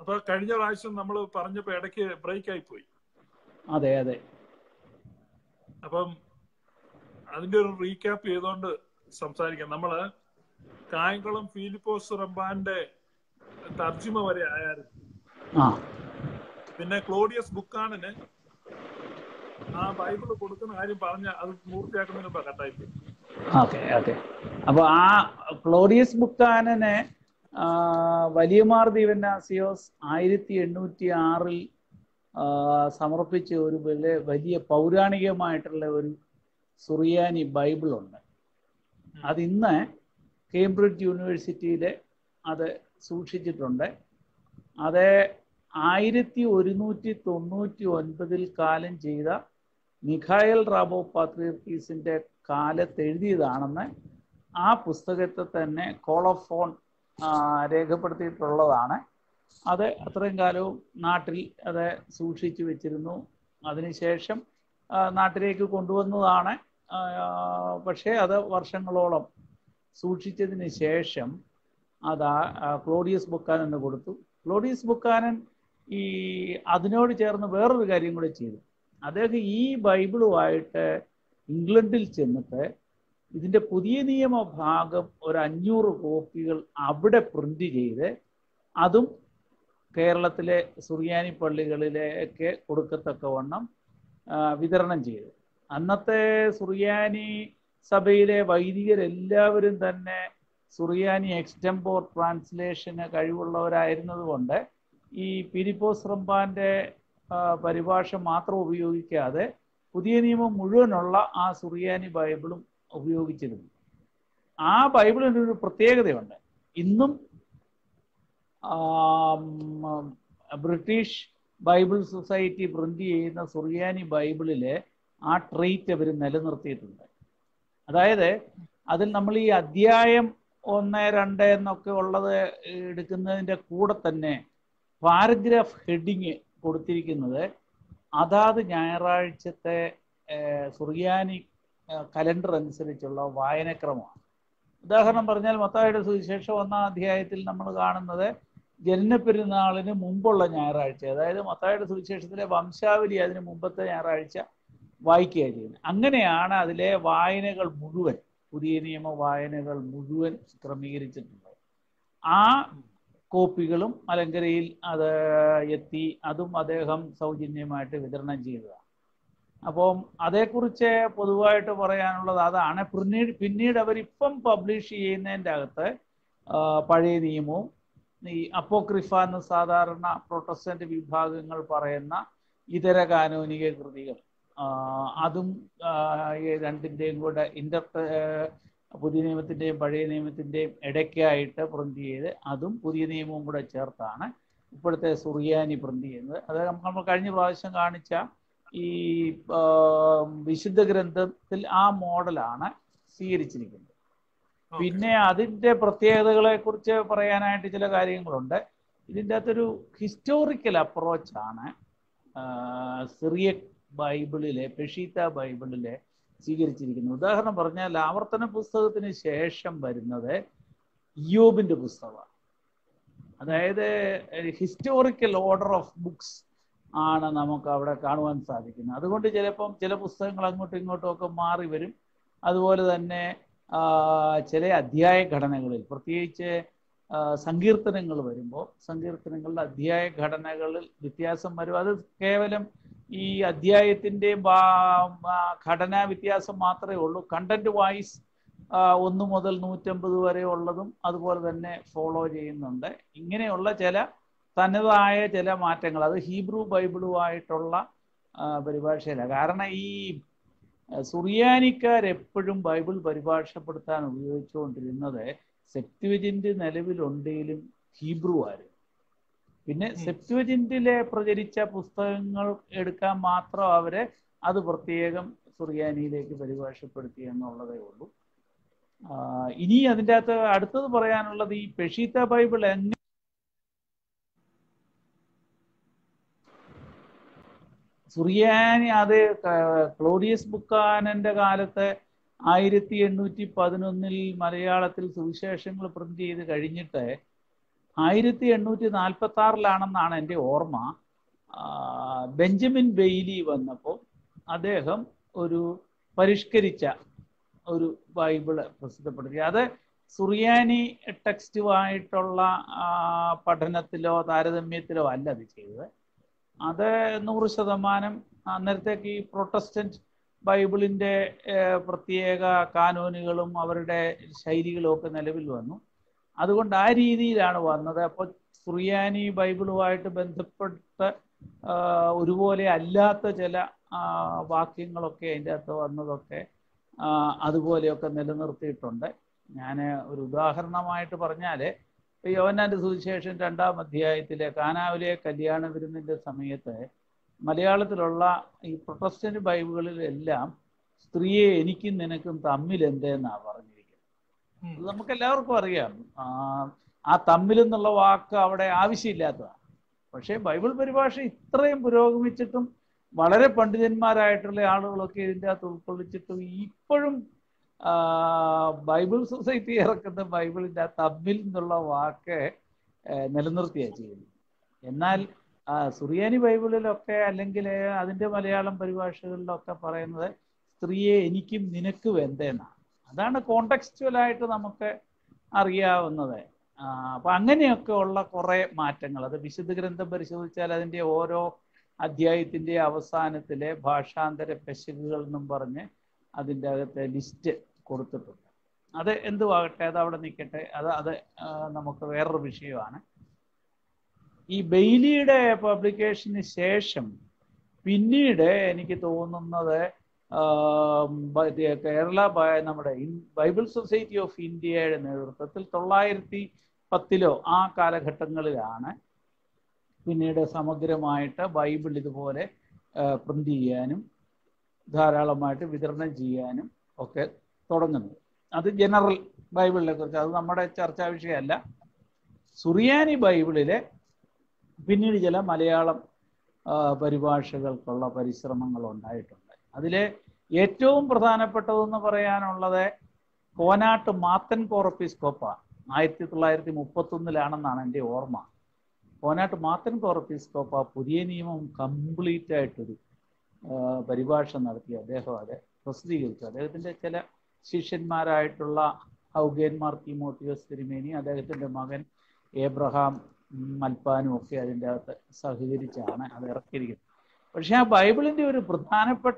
അപ്പൊ കഴിഞ്ഞ പ്രാവശ്യം നമ്മൾ പറഞ്ഞപ്പോ ഇടയ്ക്ക് ബ്രേക്ക് ആയി പോയി അതെ അതെ അപ്പം അതിന്റെ ഒരു റീക്യാപ്പ് ചെയ്തുകൊണ്ട് സംസാരിക്കാം നമ്മള് കായംകുളം ഫിലിപ്പോസ് റമ്പാന്റെ തർജിമ വരെ ആയായിരുന്നു ആ പിന്നെ ക്ലോഡിയസ് ബുക്കാണിന് ആ ബൈബിള് കൊടുക്കുന്ന കാര്യം പറഞ്ഞ അത് പൂർത്തിയാക്കുന്നതിന് മുമ്പ് കട്ടായി പോയി ഓക്കെ ഓക്കെ അപ്പൊ ആ ക്ലോഡിയസ് ബുക്കാനനെ ആ, വലിയമാർ ദീവന്നാസിയോസ് ആയിരത്തി എണ്ണൂറ്റി ആറിൽ ആ, സമർപ്പിച്ച ഒരു വലിയ വലിയ പൗരാണികമായിട്ടുള്ള ഒരു സുറിയാനി ബൈബിളുണ്ട് അത് ഇന്ന് കേംബ്രിഡ്ജ് യൂണിവേഴ്സിറ്റിയിൽ അത് സൂക്ഷിച്ചിട്ടുണ്ട് അത് ആയിരത്തി ഒരുന്നൂറ്റി തൊണ്ണൂറ്റി ഒൻപതിൽ കാലം ചെയ്ത മിഖായൽ റാബോ പാത്രീർക്കീസിന്റെ കാലത്ത് എഴുതിയതാണെന്ന് ആ പുസ്തകത്തെ തന്നെ കോളഫോൺ ആ, രേഖപ്പെടുത്തിയിട്ടുള്ളതാണ് അത് അത്രയും കാലവും നാട്ടിൽ അത് സൂക്ഷിച്ചു വെച്ചിരുന്നു അതിനുശേഷം ആ, നാട്ടിലേക്ക് കൊണ്ടുവന്നതാണ് ആ, പക്ഷേ അത് വർഷങ്ങളോളം സൂക്ഷിച്ചതിന് ശേഷം അത് ആ, ആ, ക്ലോഡിയസ് ബുക്കാനൻ എന്ന് കൊടുത്തു ക്ലോഡിയസ് ബുക്കാനൻ ഈ അതിനോട് ചേർന്ന് വേറൊരു കാര്യം കൂടെ ചെയ്തു അദ്ദേഹം ഈ ബൈബിളുമായിട്ട് ഇംഗ്ലണ്ടിൽ ചെന്നിട്ട് ഇതിന്റെ പുതിയ നിയമ ഭാഗം ഒരു അഞ്ഞൂറ് കോപ്പികൾ അവിടെ പ്രിന്റ് ചെയ്ത് അതും കേരളത്തിലെ സുറിയാനി പള്ളികളിലേക്ക് കൊടുക്കത്തക്കവണ്ണം ആ, വിതരണം ചെയ്തു അന്നത്തെ സുറിയാനി സഭയിലെ വൈദികരെല്ലാവരും തന്നെ സുറിയാനി എക്സ്റ്റംപോർ ട്രാൻസ്ലേഷന് കഴിവുള്ളവരായിരുന്നത് കൊണ്ട് ഈ പിരിപ്പോസ് റംബാന്റെ ആ, പരിഭാഷ മാത്രം ഉപയോഗിക്കാതെ പുതിയ നിയമം മുഴുവനുള്ള ആ സുറിയാനി ബൈബിളും ഉപയോഗിച്ചിരുന്നു ആ ബൈബിളിന് ഒരു പ്രത്യേകതയുണ്ട് ഇന്നും ആം, ബ്രിട്ടീഷ് ബൈബിൾ സൊസൈറ്റി പ്രിന്റ് ചെയ്യുന്ന സുറിയാനി ബൈബിളിലെ ആ ട്രെയ്റ്റ് അവർ നിലനിർത്തിയിട്ടുണ്ട് അതായത് അതിൽ നമ്മൾ ഈ അധ്യായം ഒന്ന് രണ്ട് എന്നൊക്കെ ഉള്ളത് എടുക്കുന്നതിൻ്റെ കൂടെ തന്നെ പാരഗ്രാഫ് ഹെഡിങ് കൊടുത്തിരിക്കുന്നത് അതാത് ഞായറാഴ്ചത്തെ ഏഹ്, സുറിയാനി കലണ്ടർ അനുസരിച്ചുള്ള വായനക്രമമാണ് ഉദാഹരണം പറഞ്ഞാൽ മത്തായുടെ സുവിശേഷം ഒന്നാം അധ്യായത്തിൽ നമ്മൾ കാണുന്നത് ജനനപ്പെരുന്നാളിന് മുമ്പുള്ള ഞായറാഴ്ച അതായത് മത്തായുടെ സുവിശേഷത്തിലെ വംശാവലി അതിന് മുമ്പത്തെ ഞായറാഴ്ച വായിക്കുക ചെയ്യുന്നത് അങ്ങനെയാണ് അതിലെ വായനകൾ മുഴുവൻ പുതിയ നിയമ വായനകൾ മുഴുവൻ ക്രമീകരിച്ചിട്ടുള്ളത് ആ കോപ്പികളും മലങ്കരയിൽ അത് എത്തി അതും അദ്ദേഹം സൗജന്യമായിട്ട് വിതരണം ചെയ്തതാണ് അപ്പം അതേക്കുറിച്ച് പൊതുവായിട്ട് പറയാനുള്ളത് അതാണ് പിന്നീട് പിന്നീട് അവരിപ്പം പബ്ലിഷ് ചെയ്യുന്നതിൻ്റെ അകത്ത് ആ, പഴയ നിയമവും ഈ അപ്പോക്രിഫ എന്ന് സാധാരണ പ്രൊട്ടസ്റ്റന്റ് വിഭാഗങ്ങൾ പറയുന്ന ഇതര കാനോനിക കൃതികൾ ആ, അതും ആ, ഈ രണ്ടിൻ്റെയും കൂടെ ഇന്റർ പുതിയ നിയമത്തിൻ്റെയും പഴയ നിയമത്തിൻ്റെയും ഇടയ്ക്കായിട്ട് പ്രിന്റ് ചെയ്ത് അതും പുതിയ നിയമവും കൂടെ ചേർത്താണ് ഇപ്പോഴത്തെ സുറിയാനി പ്രിന്റ് ചെയ്യുന്നത് അത് നമ്മൾ കഴിഞ്ഞ പ്രാവശ്യം കാണിച്ച ഈ ആ, വിശുദ്ധ ഗ്രന്ഥത്തിൽ ആ മോഡലാണ് സ്വീകരിച്ചിരിക്കുന്നത് പിന്നെ അതിന്റെ പ്രത്യേകതകളെ കുറിച്ച് പറയാനായിട്ട് ചില കാര്യങ്ങളുണ്ട് ഇതിൻ്റെ അകത്തൊരു ഹിസ്റ്റോറിക്കൽ അപ്രോച്ചാണ് സിറിയക് ബൈബിളിലെ പെഷീത്ത ബൈബിളിലെ സ്വീകരിച്ചിരിക്കുന്നത് ഉദാഹരണം പറഞ്ഞാൽ ആവർത്തന പുസ്തകത്തിന് ശേഷം വരുന്നത് ഇയോബിന്റെ പുസ്തകമാണ് അതായത് ഹിസ്റ്റോറിക്കൽ ഓർഡർ ഓഫ് ബുക്സ് ആണ് നമുക്ക് അവിടെ കാണുവാൻ സാധിക്കുന്നത് അതുകൊണ്ട് ചിലപ്പം ചില പുസ്തകങ്ങൾ അങ്ങോട്ടും ഇങ്ങോട്ടും ഒക്കെ മാറി വരും അതുപോലെ തന്നെ ആ, ചില അധ്യായ ഘടനകളിൽ പ്രത്യേകിച്ച് ആ, സങ്കീർത്തനങ്ങൾ വരുമ്പോൾ സങ്കീർത്തനങ്ങളുടെ അധ്യായ ഘടനകളിൽ വ്യത്യാസം വരും അത് കേവലം ഈ അധ്യായത്തിന്റെ ഘടനാ വ്യത്യാസം മാത്രമേ ഉള്ളൂ കണ്ടന്റ് വൈസ് ഒന്ന് മുതൽ നൂറ്റമ്പത് വരെ ഉള്ളതും അതുപോലെ തന്നെ ഫോളോ ചെയ്യുന്നുണ്ട് ഇങ്ങനെയുള്ള ചില തനതായ ചില മാറ്റങ്ങൾ അത് ഹീബ്രു ബൈബിളുമായിട്ടുള്ള ആ, പരിഭാഷയില്ല കാരണം ഈ ആ, സുറിയാനിക്കാർ എപ്പോഴും ബൈബിൾ പരിഭാഷപ്പെടുത്താൻ ഉപയോഗിച്ചുകൊണ്ടിരുന്നത് സെപ്റ്റുവജിന്റ് നിലവിലുണ്ടെങ്കിലും ഹീബ്രു ആയിരുന്നു പിന്നെ സെപ്റ്റുവജിന്റിലെ പ്രചരിച്ച പുസ്തകങ്ങൾ എടുക്കാൻ മാത്രം അവരെ അത് പ്രത്യേകം സുറിയാനിയിലേക്ക് പരിഭാഷപ്പെടുത്തി എന്നുള്ളതേ ഉള്ളൂ ആ, ഇനി അതിൻ്റെ അകത്ത് അടുത്തത് പറയാനുള്ളത് ഈ പെഷീത്ത ബൈബിൾ എങ്ങനെ സുറിയാനി അത് ക- ക്ലോഡിയസ് ബുക്കാനന്റെ കാലത്ത് ആയിരത്തി എണ്ണൂറ്റി പതിനൊന്നിൽ മലയാളത്തിൽ സുവിശേഷങ്ങൾ പ്രിന്റ് ചെയ്ത് കഴിഞ്ഞിട്ട് ആയിരത്തി എണ്ണൂറ്റി നാൽപ്പത്തി ആറിലാണെന്നാണ് എൻ്റെ ഓർമ്മ ആ, ബെഞ്ചമിൻ ബെയ്ലി വന്നപ്പോൾ അദ്ദേഹം ഒരു പരിഷ്കരിച്ച ഒരു ബൈബിള് പ്രസിദ്ധപ്പെടുത്തി അത് സുറിയാനി ടെക്സ്റ്റുമായിട്ടുള്ള ആ, പഠനത്തിലോ താരതമ്യത്തിലോ അല്ല അത് ചെയ്തത് അത് നൂറ് ശതമാനം അന്നേരത്തേക്ക് ഈ പ്രൊട്ടസ്റ്റന്റ് ബൈബിളിന്റെ ഏഹ്, പ്രത്യേക കാനൂനുകളും അവരുടെ ശൈലികളും ഒക്കെ നിലവിൽ വന്നു അതുകൊണ്ട് ആ രീതിയിലാണ് വന്നത് അപ്പോൾ സുറിയാനി ബൈബിളുമായിട്ട് ബന്ധപ്പെട്ട് ആ, ഒരുപോലെ അല്ലാത്ത ചില ആ, വാക്യങ്ങളൊക്കെ അതിൻ്റെ അകത്ത് വന്നതൊക്കെ ആ, അതുപോലെയൊക്കെ നിലനിർത്തിയിട്ടുണ്ട് ഞാൻ ഒരു ഉദാഹരണമായിട്ട് പറഞ്ഞാൽ യോവന്നാന്റെ സുവിശേഷം രണ്ടാം അധ്യായത്തിലെ കാനാവിലെ കല്യാണ വിരുന്നിന്റെ സമയത്ത് മലയാളത്തിലുള്ള ഈ പ്രൊട്ടസ്റ്റന്റ് ബൈബിളുകളിലെല്ലാം സ്ത്രീയെ എനിക്കും നിനക്കും തമ്മിൽ എന്തെന്നാണ് പറഞ്ഞിരിക്കുന്നത് ഉം. അത് നമുക്ക് എല്ലാവർക്കും അറിയാം ആ, ആ തമ്മിൽ എന്നുള്ള വാക്ക് അവിടെ ആവശ്യമില്ലാത്തതാണ് പക്ഷേ ബൈബിൾ പരിഭാഷ ഇത്രയും പുരോഗമിച്ചിട്ടും വളരെ പണ്ഡിതന്മാരായിട്ടുള്ള ആളുകളൊക്കെ ഇതിൻ്റെ അകത്ത് ഉൾക്കൊള്ളിച്ചിട്ടും ഇപ്പോഴും ആ, ബൈബിൾ സൊസൈറ്റി ഇറക്കുന്ന ബൈബിളിൻ്റെ ആ തമ്മിൽ എന്നുള്ള വാക്ക് ഏഹ്, നിലനിർത്തിയാണ് ചെയ്യുന്നത് എന്നാൽ ആ, സുറിയാനി ബൈബിളിലൊക്കെ അല്ലെങ്കിൽ അതിൻ്റെ മലയാളം പരിഭാഷകളിലൊക്കെ പറയുന്നത് സ്ത്രീയെ എനിക്കും നിനക്കും എന്തെന്നാണ് അതാണ് കോണ്ടക്സ്റ്റുവൽ ആയിട്ട് നമുക്ക് അറിയാവുന്നത് ആ, അപ്പൊ അങ്ങനെയൊക്കെ ഉള്ള കുറെ മാറ്റങ്ങൾ അത് വിശുദ്ധ ഗ്രന്ഥം പരിശോധിച്ചാൽ അതിന്റെ ഓരോ അധ്യായത്തിന്റെ അവസാനത്തിലെ ഭാഷാന്തര പെശകുകൾ എന്നും പറഞ്ഞ് അതിൻ്റെ അകത്തെ ലിസ്റ്റ് കൊടുത്തിട്ടുണ്ട് അത് എന്തുവാകട്ടെ അത് അവിടെ നിൽക്കട്ടെ അത് അത് ആ, നമുക്ക് വേറൊരു വിഷയമാണ് ഈ ബെയ്ലിയുടെ പബ്ലിക്കേഷന് ശേഷം പിന്നീട് എനിക്ക് തോന്നുന്നത് ആം, ബ- ഇത് കേരള ബ- നമ്മുടെ ഇൻ- ബൈബിൾ സൊസൈറ്റി ഓഫ് ഇന്ത്യയുടെ നേതൃത്വത്തിൽ തൊള്ളായിരത്തി പത്തിലോ ആ കാലഘട്ടങ്ങളിലാണ് പിന്നീട് സമഗ്രമായിട്ട് ബൈബിൾ ഇതുപോലെ പ്രിന്റ് ചെയ്യാനും ധാരാളമായിട്ട് വിതരണം ചെയ്യാനും ഒക്കെ തുടങ്ങുന്നത് അത് ജനറൽ ബൈബിളിനെ കുറിച്ച് അത് നമ്മുടെ ചർച്ചാ വിഷയമല്ല സുറിയാനി ബൈബിളിലെ പിന്നീട് ചില മലയാളം ആ, പരിഭാഷകൾക്കുള്ള പരിശ്രമങ്ങൾ ഉണ്ടായിട്ടുണ്ട് അതിലെ ഏറ്റവും പ്രധാനപ്പെട്ടതെന്ന് പറയാനുള്ളത് കോനാട്ട് മാത്തൻ കോറപ്പിസ്കോപ്പ ആയിരത്തി തൊള്ളായിരത്തി മുപ്പത്തൊന്നിലാണെന്നാണ് എൻ്റെ ഓർമ്മ കോനാട്ട് മാത്തൻ കോറപ്പിസ്കോപ്പ പുതിയ നിയമം കംപ്ലീറ്റ് ആയിട്ടൊരു ആ, പരിഭാഷ നടത്തി അദ്ദേഹം അത് പ്രസിദ്ധീകരിച്ചു അദ്ദേഹത്തിൻ്റെ ചില ശിഷ്യന്മാരായിട്ടുള്ള ഔഗേന്മാർ തിമോത്തിയോസ് തിരുമേനി അദ്ദേഹത്തിൻ്റെ മകൻ ഏബ്രഹാം മൽപ്പാനും ഒക്കെ അതിൻ്റെ അകത്ത് സഹകരിച്ചാണ് അത് ഇറക്കിയിരിക്കുന്നത് പക്ഷെ ആ ബൈബിളിൻ്റെ ഒരു പ്രധാനപ്പെട്ട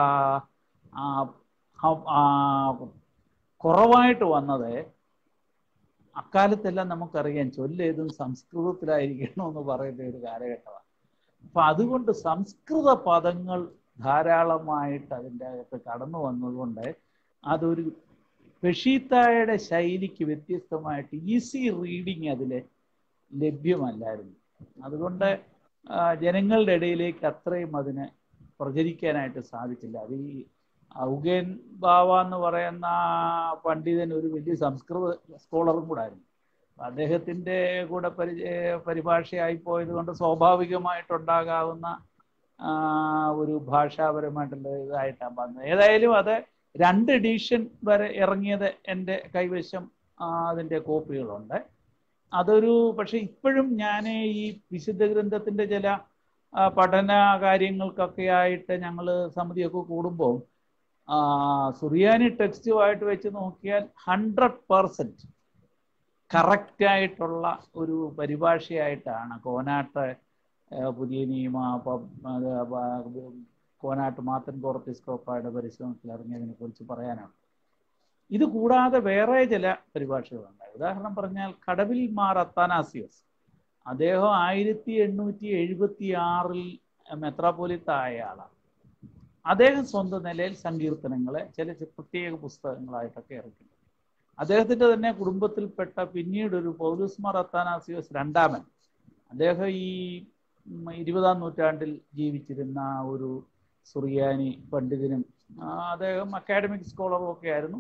ആ, ആ, ആ, കുറവായിട്ട് വന്നത് അക്കാലത്തെല്ലാം നമുക്കറിയാം ചൊല്ലേതും സംസ്കൃതത്തിലായിരിക്കണം എന്ന് പറയുന്ന ഒരു കാലഘട്ടമാണ് അപ്പൊ അതുകൊണ്ട് സംസ്കൃത പദങ്ങൾ ധാരാളമായിട്ട് അതിൻ്റെ അകത്ത് കടന്നു വന്നതുകൊണ്ട് അതൊരു ബഷീത്തായുടെ ശൈലിക്ക് വ്യത്യസ്തമായിട്ട് ഈസി റീഡിങ് അതിൽ ലഭ്യമല്ലായിരുന്നു അതുകൊണ്ട് ആ, ജനങ്ങളുടെ ഇടയിലേക്ക് അത്രയും അതിന് പ്രചരിക്കാനായിട്ട് സാധിച്ചില്ല അത് ഈ ഔഗേൻ ബാവ എന്ന് പറയുന്ന ആ പണ്ഡിതൻ ഒരു വലിയ സംസ്കൃത സ്കോളറും കൂടായിരുന്നു അപ്പൊ അദ്ദേഹത്തിന്റെ കൂടെ പരിചയ പരിഭാഷയായി പോയത് കൊണ്ട് സ്വാഭാവികമായിട്ടുണ്ടാകാവുന്ന ആ, ഒരു ഭാഷാപരമായിട്ടുള്ള ഇതായിട്ടാണ് വന്നത് ഏതായാലും അത് രണ്ട് എഡീഷൻ വരെ ഇറങ്ങിയത് എൻ്റെ കൈവശം ആ, അതിൻ്റെ കോപ്പികളുണ്ട് അതൊരു പക്ഷെ ഇപ്പോഴും ഞാൻ ഈ വിശുദ്ധ ഗ്രന്ഥത്തിന്റെ ചില ആ, പഠന കാര്യങ്ങൾക്കൊക്കെ ആയിട്ട് ഞങ്ങൾ സമിതിയൊക്കെ കൂടുമ്പോൾ ആ, സുറിയാനി ടെക്സ്റ്റുമായിട്ട് വെച്ച് നോക്കിയാൽ ഹൺഡ്രഡ് പെർസെൻറ്റ് കറക്റ്റായിട്ടുള്ള ഒരു പരിഭാഷയായിട്ടാണ് കോനാട്ട് ആ, പുതിയ നിയമ പ- അത് പ- കോനാട്ട് മാത്തൻ കോർപ്പിസ്കോപ്പായുടെ പരിശ്രമത്തിൽ ഇറങ്ങിയതിനെ കുറിച്ച് പറയാനാണ് ഇത് കൂടാതെ വേറെ ചില പരിഭാഷകളുണ്ട് ഉദാഹരണം പറഞ്ഞാൽ കടവിൽ മാർ അത്താനാസിയോസ് അദ്ദേഹം ആയിരത്തി എണ്ണൂറ്റി എഴുപത്തി ആറിൽ മെത്രാപോലിത്തായ ആളാണ് അദ്ദേഹം സ്വന്തം നിലയിൽ സങ്കീർത്തനങ്ങളെ ചില ചി- പ്രത്യേക പുസ്തകങ്ങളായിട്ടൊക്കെ ഇറക്കി അദ്ദേഹത്തിന്റെ തന്നെ കുടുംബത്തിൽപ്പെട്ട പിന്നീട് ഒരു പൗലൂസ് മാർ അത്താനാസിയോസ് രണ്ടാമൻ അദ്ദേഹം ഈ ഉം, ഇരുപതാം നൂറ്റാണ്ടിൽ ജീവിച്ചിരുന്ന ഒരു സുറിയാനി പണ്ഡിതനും ആ, അദ്ദേഹം അക്കാഡമിക് സ്കോളറും ഒക്കെ ആയിരുന്നു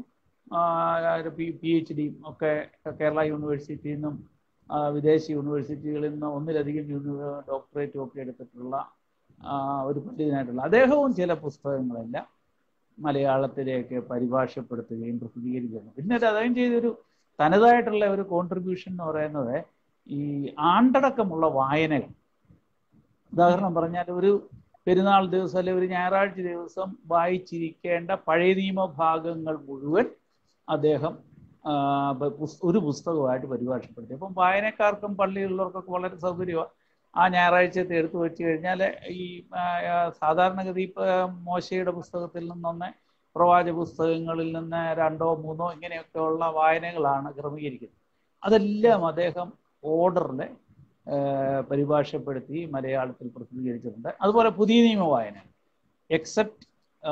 പി എച്ച് ഡിയും ഒക്കെ കേരള യൂണിവേഴ്സിറ്റിയിൽ നിന്നും ആ, വിദേശ യൂണിവേഴ്സിറ്റികളിൽ നിന്ന് ഒന്നിലധികം യൂണി- ഡോക്ടറേറ്റും ഒക്കെ എടുത്തിട്ടുള്ള ആ, ഒരു പണ്ഡിതനായിട്ടുള്ള അദ്ദേഹവും ചില പുസ്തകങ്ങളെല്ലാം മലയാളത്തിലേക്ക് പരിഭാഷപ്പെടുത്തുകയും പ്രസിദ്ധീകരിക്കുകയും പിന്നെ അത് അദ്ദേഹം ചെയ്തൊരു തനതായിട്ടുള്ള ഒരു കോൺട്രിബ്യൂഷൻ എന്ന് പറയുന്നത് ഈ ആണ്ടടക്കമുള്ള വായനകൾ ഉദാഹരണം പറഞ്ഞാൽ ഒരു പെരുന്നാൾ ദിവസം അല്ലെ ഒരു ഞായറാഴ്ച ദിവസം വായിച്ചിരിക്കേണ്ട പഴയ നിയമ ഭാഗങ്ങൾ മുഴുവൻ അദ്ദേഹം ആ, ബ- പുസ്- ഒരു പുസ്തകമായിട്ട് പരിഭാഷപ്പെടുത്തി അപ്പം വായനക്കാർക്കും പള്ളികളിലുള്ളവർക്കൊക്കെ വളരെ സൗകര്യമാണ് ആ ഞായറാഴ്ചത്തെ എടുത്തു വെച്ച് കഴിഞ്ഞാൽ ഈ ആ, ആ, സാധാരണഗതി ഇപ്പൊ മോശയുടെ പുസ്തകത്തിൽ നിന്നൊന്ന് പ്രവാചക പുസ്തകങ്ങളിൽ നിന്ന് രണ്ടോ മൂന്നോ ഇങ്ങനെയൊക്കെയുള്ള വായനകളാണ് ക്രമീകരിക്കുന്നത് അതെല്ലാം അദ്ദേഹം ഓർഡറിൽ പരിഭാഷപ്പെടുത്തി മലയാളത്തിൽ പ്രസിദ്ധീകരിച്ചിട്ടുണ്ട് അതുപോലെ പുതിയ നിയമ വായന എക്സെപ്റ്റ്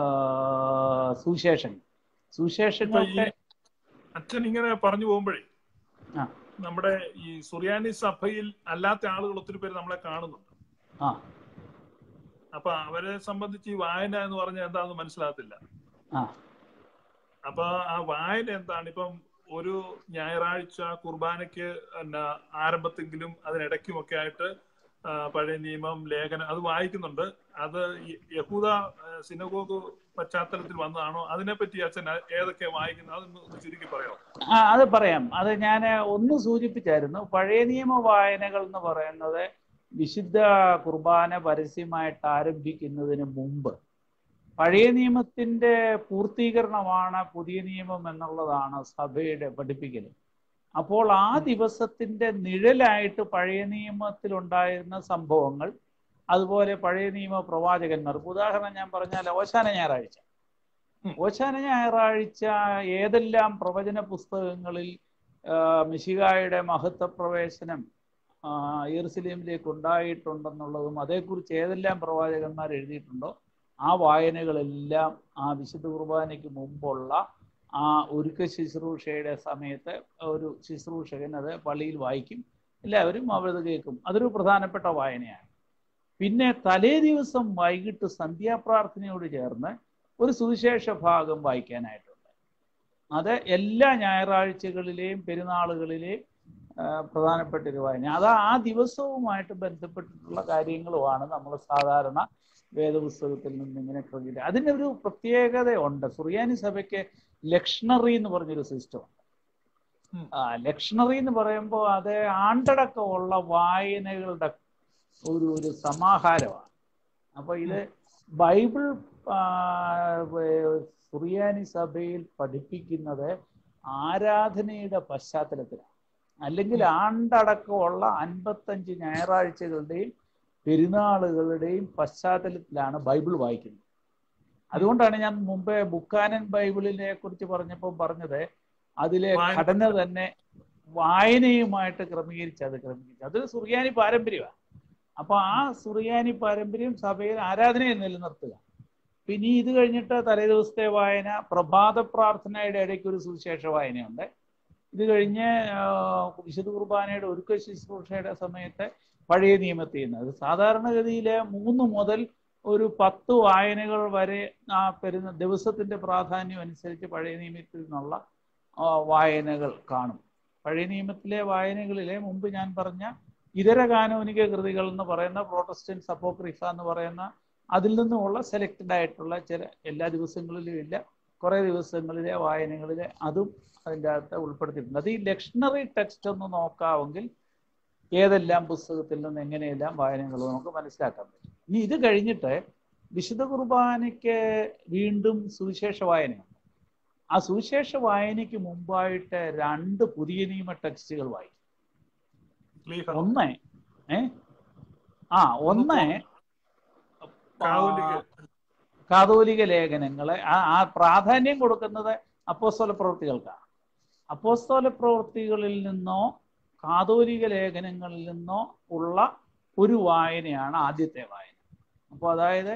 സുവിശേഷങ്ങൾ സുവിശേഷങ്ങൾക്ക് അച്ഛൻ ഇങ്ങനെ പറഞ്ഞു പോകുമ്പോഴേ ആ. നമ്മുടെ ഈ സുറിയാനി സഭയിൽ അല്ലാത്ത ആളുകൾ ഒത്തിരി പേര് നമ്മളെ കാണുന്നുണ്ട് ആ അപ്പൊ അവരെ സംബന്ധിച്ച് ഈ വായന എന്ന് പറഞ്ഞാൽ എന്താണെന്ന് മനസ്സിലാകത്തില്ല ആ അപ്പൊ ആ വായന എന്താണ് ഇപ്പം ഒരു ഞായറാഴ്ച കുർബാനയ്ക്ക് എന്നാ ആരംഭത്തെങ്കിലും അതിനിടയ്ക്കുമൊക്കെ ആയിട്ട് ആ, പഴയ നിയമം ലേഖനം അത് വായിക്കുന്നുണ്ട് അത് ഈ യഹൂദ സിനഗോഗ് പശ്ചാത്തലത്തിൽ വന്നതാണോ അതിനെപ്പറ്റി അച്ഛൻ ഏതൊക്കെ വായിക്കുന്നത് അതൊന്ന് ഒന്ന് ചുരുക്കി പറയാമോ ആ അത് പറയാം അത് ഞാൻ ഒന്ന് സൂചിപ്പിച്ചായിരുന്നു പഴയ നിയമ വായനകൾ എന്ന് പറയുന്നത് വിശുദ്ധ കുർബാന പരസ്യമായിട്ട് ആരംഭിക്കുന്നതിന് മുമ്പ് പഴയ നിയമത്തിന്റെ പൂർത്തീകരണമാണ് പുതിയ നിയമം എന്നുള്ളതാണ് സഭയുടെ പഠിപ്പിക്കൽ അപ്പോൾ ആ ദിവസത്തിന്റെ നിഴലായിട്ട് പഴയ നിയമത്തിലുണ്ടായിരുന്ന സംഭവങ്ങൾ അതുപോലെ പഴയ നിയമ പ്രവാചകന്മാർ ഉദാഹരണം ഞാൻ പറഞ്ഞാൽ ഓശാന ഞായറാഴ്ച ഉം. ഓശാന ഞായറാഴ്ച ഏതെല്ലാം പ്രവചന പുസ്തകങ്ങളിൽ ആ, മിശിഹായുടെ മഹത്വ പ്രവേശനം ആ, യെറുസലേമിലേക്ക് ഉണ്ടായിട്ടുണ്ടെന്നുള്ളതും അതേക്കുറിച്ച് ഏതെല്ലാം പ്രവാചകന്മാർ എഴുതിയിട്ടുണ്ടോ ആ വായനകളെല്ലാം ആ വിശുദ്ധ കുർബാനയ്ക്ക് മുമ്പുള്ള ആ ഒരുക്ക ശുശ്രൂഷയുടെ സമയത്ത് ഒരു ശുശ്രൂഷകൻ അത് പള്ളിയിൽ വായിക്കും എല്ലാവരും അവരത് കേൾക്കും അതൊരു പ്രധാനപ്പെട്ട വായനയാണ് പിന്നെ തലേ ദിവസം വൈകിട്ട് സന്ധ്യാപ്രാർത്ഥനയോട് ചേർന്ന് ഒരു സുവിശേഷ ഭാഗം വായിക്കാനായിട്ടുണ്ട് അത് എല്ലാ ഞായറാഴ്ചകളിലെയും പെരുന്നാളുകളിലെയും ആ, പ്രധാനപ്പെട്ട ഒരു വായന അത് ആ ദിവസവുമായിട്ട് ബന്ധപ്പെട്ടിട്ടുള്ള കാര്യങ്ങളുമാണ് നമ്മൾ സാധാരണ വേദപുസ്തകത്തിൽ നിന്ന് ഇങ്ങനെ ക്രമീകരിക്കുക അതിനൊരു പ്രത്യേകതയുണ്ട് സുറിയാനി സഭയ്ക്ക് ലക്ഷണറി എന്ന് പറഞ്ഞൊരു സിസ്റ്റം ഉം. ആ ലക്ഷണറി എന്ന് പറയുമ്പോൾ അത് ആണ്ടടക്കമുള്ള വായനകളുടെ ഒരു ഒരു സമാഹാരമാണ് അപ്പൊ ഇത് ബൈബിൾ ആ, വേ- സുറിയാനി സഭയിൽ പഠിപ്പിക്കുന്നത് ആരാധനയുടെ പശ്ചാത്തലത്തിലാണ് അല്ലെങ്കിൽ ആണ്ടടക്കമുള്ള അൻപത്തഞ്ച് ഞായറാഴ്ചകളുടെയും പെരുന്നാളുകളുടെയും പശ്ചാത്തലത്തിലാണ് ബൈബിൾ വായിക്കുന്നത് അതുകൊണ്ടാണ് ഞാൻ മുമ്പേ ബുക്കാനൻ ബൈബിളിനെ കുറിച്ച് പറഞ്ഞപ്പോൾ പറഞ്ഞത് അതിലെ വായന- ഘടന തന്നെ വായനയുമായിട്ട് ക്രമീകരിച്ച് അത് ക്രമീകരിച്ചു അത് സുറിയാനി പാരമ്പര്യമാണ് അപ്പൊ ആ സുറിയാനി പാരമ്പര്യം സഭയിൽ ആരാധനയെ നിലനിർത്തുക പിന്നെ ഇത് കഴിഞ്ഞിട്ട് തലേ ദിവസത്തെ വായന പ്രഭാത പ്രാർത്ഥനയുടെ ഇടയ്ക്ക് ഒരു സുവിശേഷ വായനയുണ്ട് ഇത് കഴിഞ്ഞ് ആ, വിശുദ്ധ കുർബാനയുടെ ഒരുക്ക ശുശ്രൂഷയുടെ സമയത്ത് പഴയ നിയമത്തിൽ നിന്ന് അത് സാധാരണഗതിയിൽ മൂന്ന് മുതൽ ഒരു പത്ത് വായനകൾ വരെ ആ പെരുന്ന ദിവസത്തിന്റെ പ്രാധാന്യം അനുസരിച്ച് പഴയ നിയമത്തിൽ നിന്നുള്ള ആ, വായനകൾ കാണും പഴയ നിയമത്തിലെ വായനകളിലെ മുമ്പ് ഞാൻ പറഞ്ഞ ഇതര കാനോനിക കൃതികൾ എന്ന് പറയുന്ന പ്രോട്ടസ്റ്റന്റ് അപ്പോക്രിഫ എന്ന് പറയുന്ന അതിൽ നിന്നുമുള്ള സെലക്റ്റഡ് ആയിട്ടുള്ള ചില എല്ലാ ദിവസങ്ങളിലും ഇല്ല കുറെ ദിവസങ്ങളിലെ വായനകളിലെ അതും അതിൻ്റെ അകത്ത് ഉൾപ്പെടുത്തിയിട്ടുണ്ട് അത് ഈ ലക്ഷണറി ടെക്സ്റ്റ് ഒന്ന് നോക്കാമെങ്കിൽ ഏതെല്ലാം പുസ്തകത്തിൽ നിന്ന് എങ്ങനെയെല്ലാം വായനകൾ നമുക്ക് മനസ്സിലാക്കാൻ പറ്റും ഇനി ഇത് കഴിഞ്ഞിട്ട് വിശുദ്ധ കുർബാനയ്ക്ക് വീണ്ടും സുവിശേഷ വായനയുണ്ട് ആ സുവിശേഷ വായനയ്ക്ക് മുമ്പായിട്ട് രണ്ട് പുതിയ നിയമ ടെക്സ്റ്റുകൾ വായിക്കും ലീഹ ഒന്ന് ഏ ആ ഒന്ന് കാതോലിക കാതോലിക ലേഖനങ്ങളെ ആ ആ പ്രാധാന്യം കൊടുക്കുന്നത് അപ്പോസ്തല പ്രവൃത്തികൾക്കാണ് അപ്പോസ്തല പ്രവൃത്തികളിൽ നിന്നോ കാതോലിക ലേഖനങ്ങളിൽ നിന്നോ ഉള്ള ഒരു വായനയാണ് ആദ്യത്തെ വായന അപ്പോൾ അതായത്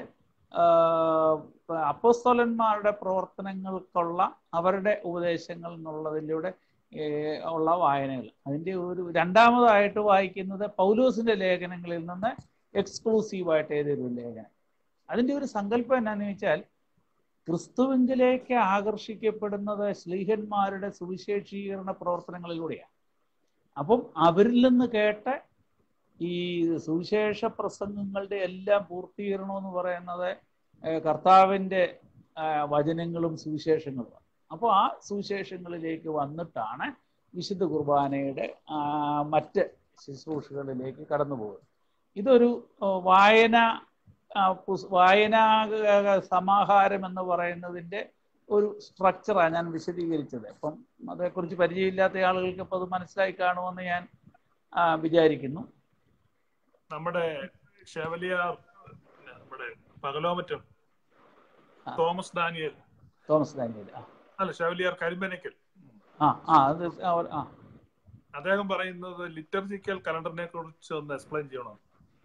അപ്പോസ്തോലന്മാരുടെ പ്രവർത്തനങ്ങൾക്കുള്ള അവരുടെ ഉപദേശങ്ങൾ എന്നുള്ളതിലൂടെ ഏഹ്, ഉള്ള വായനകൾ അതിൻ്റെ ഒരു രണ്ടാമതായിട്ട് വായിക്കുന്നത് പൗലോസിന്റെ ലേഖനങ്ങളിൽ നിന്ന് എക്സ്ക്ലൂസീവായിട്ട് ഏതൊരു ലേഖനം അതിൻ്റെ ഒരു സങ്കല്പം എന്നാന്ന് വെച്ചാൽ ക്രിസ്തുവിങ്കിലേക്ക് ആകർഷിക്കപ്പെടുന്നത് ശ്ലീഹന്മാരുടെ സുവിശേഷീകരണ പ്രവർത്തനങ്ങളിലൂടെയാണ് അപ്പം അവരിൽ നിന്ന് കേട്ട് ഈ സുവിശേഷ പ്രസംഗങ്ങളുടെ എല്ലാം പൂർത്തീകരണം എന്ന് പറയുന്നത് ഏഹ് കർത്താവിൻ്റെ ആഹ് വചനങ്ങളും സുവിശേഷങ്ങളുമാണ് അപ്പോൾ ആ സുവിശേഷങ്ങളിലേക്ക് വന്നിട്ടാണ് വിശുദ്ധ കുർബാനയുടെ ആഹ് മറ്റ് ശുശ്രൂഷകളിലേക്ക് കടന്നു പോകും ഇതൊരു ആ, വായന ആ, പുസ്- വായനാ ആ, സമാഹാരം എന്ന് പറയുന്നതിന്റെ ഒരു സ്ട്രക്ചറാണ് ഞാൻ വിശദീകരിച്ചത് അപ്പം അതേക്കുറിച്ച് പരിചയമില്ലാത്ത ആളുകൾക്ക് ഇപ്പം അത് മനസ്സിലായി കാണുമെന്ന് ഞാൻ ആ, വിചാരിക്കുന്നു നമ്മുടെ ഷെവലിയാർ നമ്മുടെ പകലോമറ്റം ആ. തോമസ് ഡാനിയൽ തോമസ് ഡാനിയൽ ആ അല്ല ഷെവലിയാർ കരിമ്പനക്കൽ ആ ആ അത് അവർ ആ അദ്ദേഹം പറയുന്നത് ലിറ്റർജിക്കൽ കലണ്ടറിനെ കുറിച്ച് ഒന്ന് എക്സ്പ്ലെയിൻ ചെയ്യണം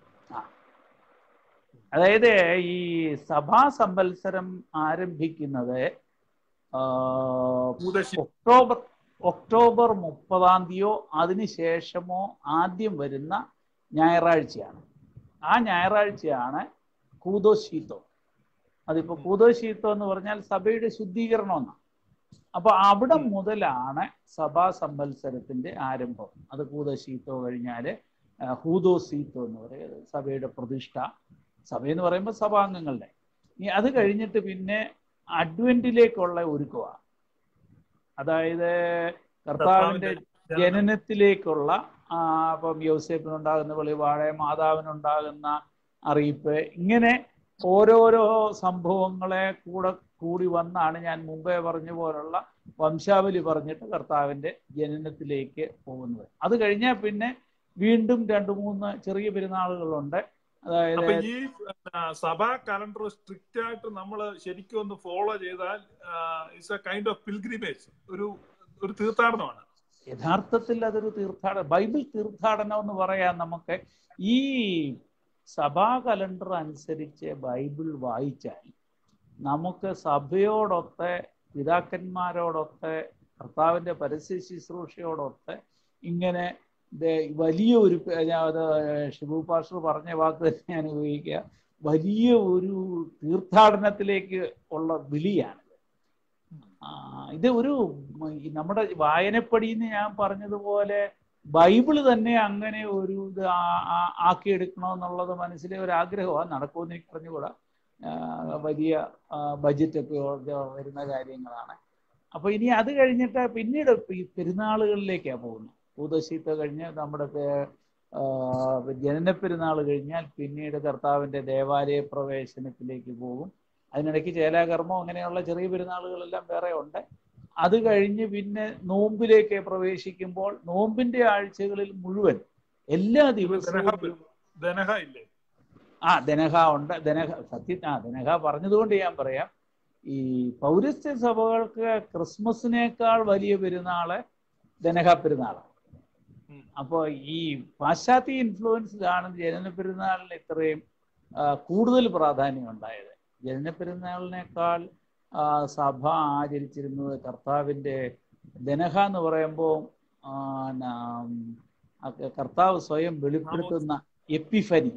അതായത് ഈ സഭാ സംവത്സരം ആരംഭിക്കുന്നത് ആ, ഭൂതശി ഒക്ടോബർ ഒക്ടോബർ മുപ്പതാം തീയതിയോ അതിനുശേഷമോ ആദ്യം വരുന്ന ഞായറാഴ്ചയാണ് ആ ഞായറാഴ്ചയാണ് കൂതോശീത്തോ അതിപ്പോ കൂതോശീത്തോ എന്ന് പറഞ്ഞാൽ സഭയുടെ ശുദ്ധീകരണം എന്നാണ് അപ്പൊ അവിടെ മുതലാണ് സഭാ സംവത്സരത്തിന്റെ ആരംഭം അത് കൂതശീത്തോ കഴിഞ്ഞാല് ആ, ഹൂദോസീത്തോ എന്ന് പറയുന്നത് സഭയുടെ പ്രതിഷ്ഠ സഭ എന്ന് പറയുമ്പോൾ സഭാംഗങ്ങളുടെ ഇനി അത് കഴിഞ്ഞിട്ട് പിന്നെ അഡ്വന്റിലേക്കുള്ള ഒരുക്കമാണ് അതായത് കർത്താവിന്റെ ജനനത്തിലേക്കുള്ള ആ, ഇപ്പം യോസേപ്പിനുണ്ടാകുന്ന വെളിപാട് മാതാവിനുണ്ടാകുന്ന അറിയിപ്പ് ഇങ്ങനെ ഓരോരോ സംഭവങ്ങളെ കൂടെ കൂടി വന്നാണ് ഞാൻ മുമ്പേ പറഞ്ഞ പോലുള്ള വംശാവലി പറഞ്ഞിട്ട് കർത്താവിന്റെ ജനനത്തിലേക്ക് പോകുന്നത് അത് കഴിഞ്ഞാൽ പിന്നെ വീണ്ടും രണ്ട് മൂന്ന് ചെറിയ പെരുന്നാളുകളുണ്ട് അതായത് അപ്പൊ ഈ ആ, സഭാ കലണ്ടർ സ്ട്രിക്റ്റ് ആയിട്ട് നമ്മൾ ശരിക്കും ഒന്ന് ഫോളോ ചെയ്താൽ it's a kind of pilgrimage ഒരു ഒരു തീർത്ഥാടനമാണ് യഥാർത്ഥത്തിൽ അതൊരു തീർത്ഥാടനം ബൈബിൾ തീർത്ഥാടനം എന്ന് പറയാൻ നമുക്ക് ഈ സഭാ കലണ്ടർ അനുസരിച്ച് ബൈബിൾ വായിച്ചാൽ നമുക്ക് സഭയോടൊത്ത് പിതാക്കന്മാരോടൊത്ത് കർത്താവിന്റെ പരസ്യ ശുശ്രൂഷയോടൊത്ത് ഇങ്ങനെ ദേ- വലിയ ഒരു പ- ഞാൻ അത് ഷിബു പാസ്റ്റർ പറഞ്ഞ വാക്ക് തന്നെ ഞാൻ ഉപയോഗിക്കുക വലിയ ഒരു തീർത്ഥാടനത്തിലേക്ക് ഉള്ള വിളിയാണ് ആ, ഇത് ഒരു ഉം, ഈ നമ്മുടെ വായനപ്പടിന്ന് ഞാൻ പറഞ്ഞതുപോലെ ബൈബിള് തന്നെ അങ്ങനെ ഒരു ഇത് ആ- ആ- ആക്കിയെടുക്കണമെന്നുള്ളത് മനസ്സിലെ ഒരു ആഗ്രഹമാണ് നടക്കുമെന്ന് എനിക്ക് പറഞ്ഞുകൂടാ ആ, വലിയ ബജറ്റൊക്കെ വരുന്ന കാര്യങ്ങളാണ് അപ്പൊ ഇനി അത് കഴിഞ്ഞിട്ട് പിന്നീട് ഈ പെരുന്നാളുകളിലേക്കാണ് പോകുന്നത് ഭൂതശീത്ത കഴിഞ്ഞ് നമ്മുടെ പേ- ആ, ജനന പെരുന്നാൾ കഴിഞ്ഞാൽ പിന്നീട് കർത്താവിന്റെ ദേവാലയ പ്രവേശനത്തിലേക്ക് പോകും അതിനിടയ്ക്ക് ചേലാകർമ്മം അങ്ങനെയുള്ള ചെറിയ പെരുന്നാളുകളെല്ലാം വേറെ ഉണ്ട് അത് കഴിഞ്ഞ് പിന്നെ നോമ്പിലേക്ക് പ്രവേശിക്കുമ്പോൾ നോമ്പിന്റെ ആഴ്ചകളിൽ മുഴുവൻ എല്ലാ ദിവസവും ധനഹ ഇല്ലേ ആ ദനഹ ഉണ്ട് ദനഹ സത്യ ആ ദനഹ പറഞ്ഞതുകൊണ്ട് ഞാൻ പറയാം ഈ പൗരസ്ത്യ സഭകൾക്ക് ക്രിസ്മസിനേക്കാൾ വലിയ പെരുന്നാള് ദനഹ പെരുന്നാളാണ് ഉം. അപ്പോൾ ഈ പാശ്ചാത്യ ഇൻഫ്ലുവൻസിലാണ് ജനന പെരുന്നാളിന് ഇത്രയും ആ, കൂടുതൽ പ്രാധാന്യം ഉണ്ടായത് ജനന പെരുന്നാളിനേക്കാൾ ആ, സഭ ആചരിച്ചിരുന്നത് കർത്താവിന്റെ ദനഹ എന്ന് പറയുമ്പോൾ ആ, ന- ആ, കർത്താവ് സ്വയം വെളിപ്പെടുത്തുന്ന എപ്പിഫനി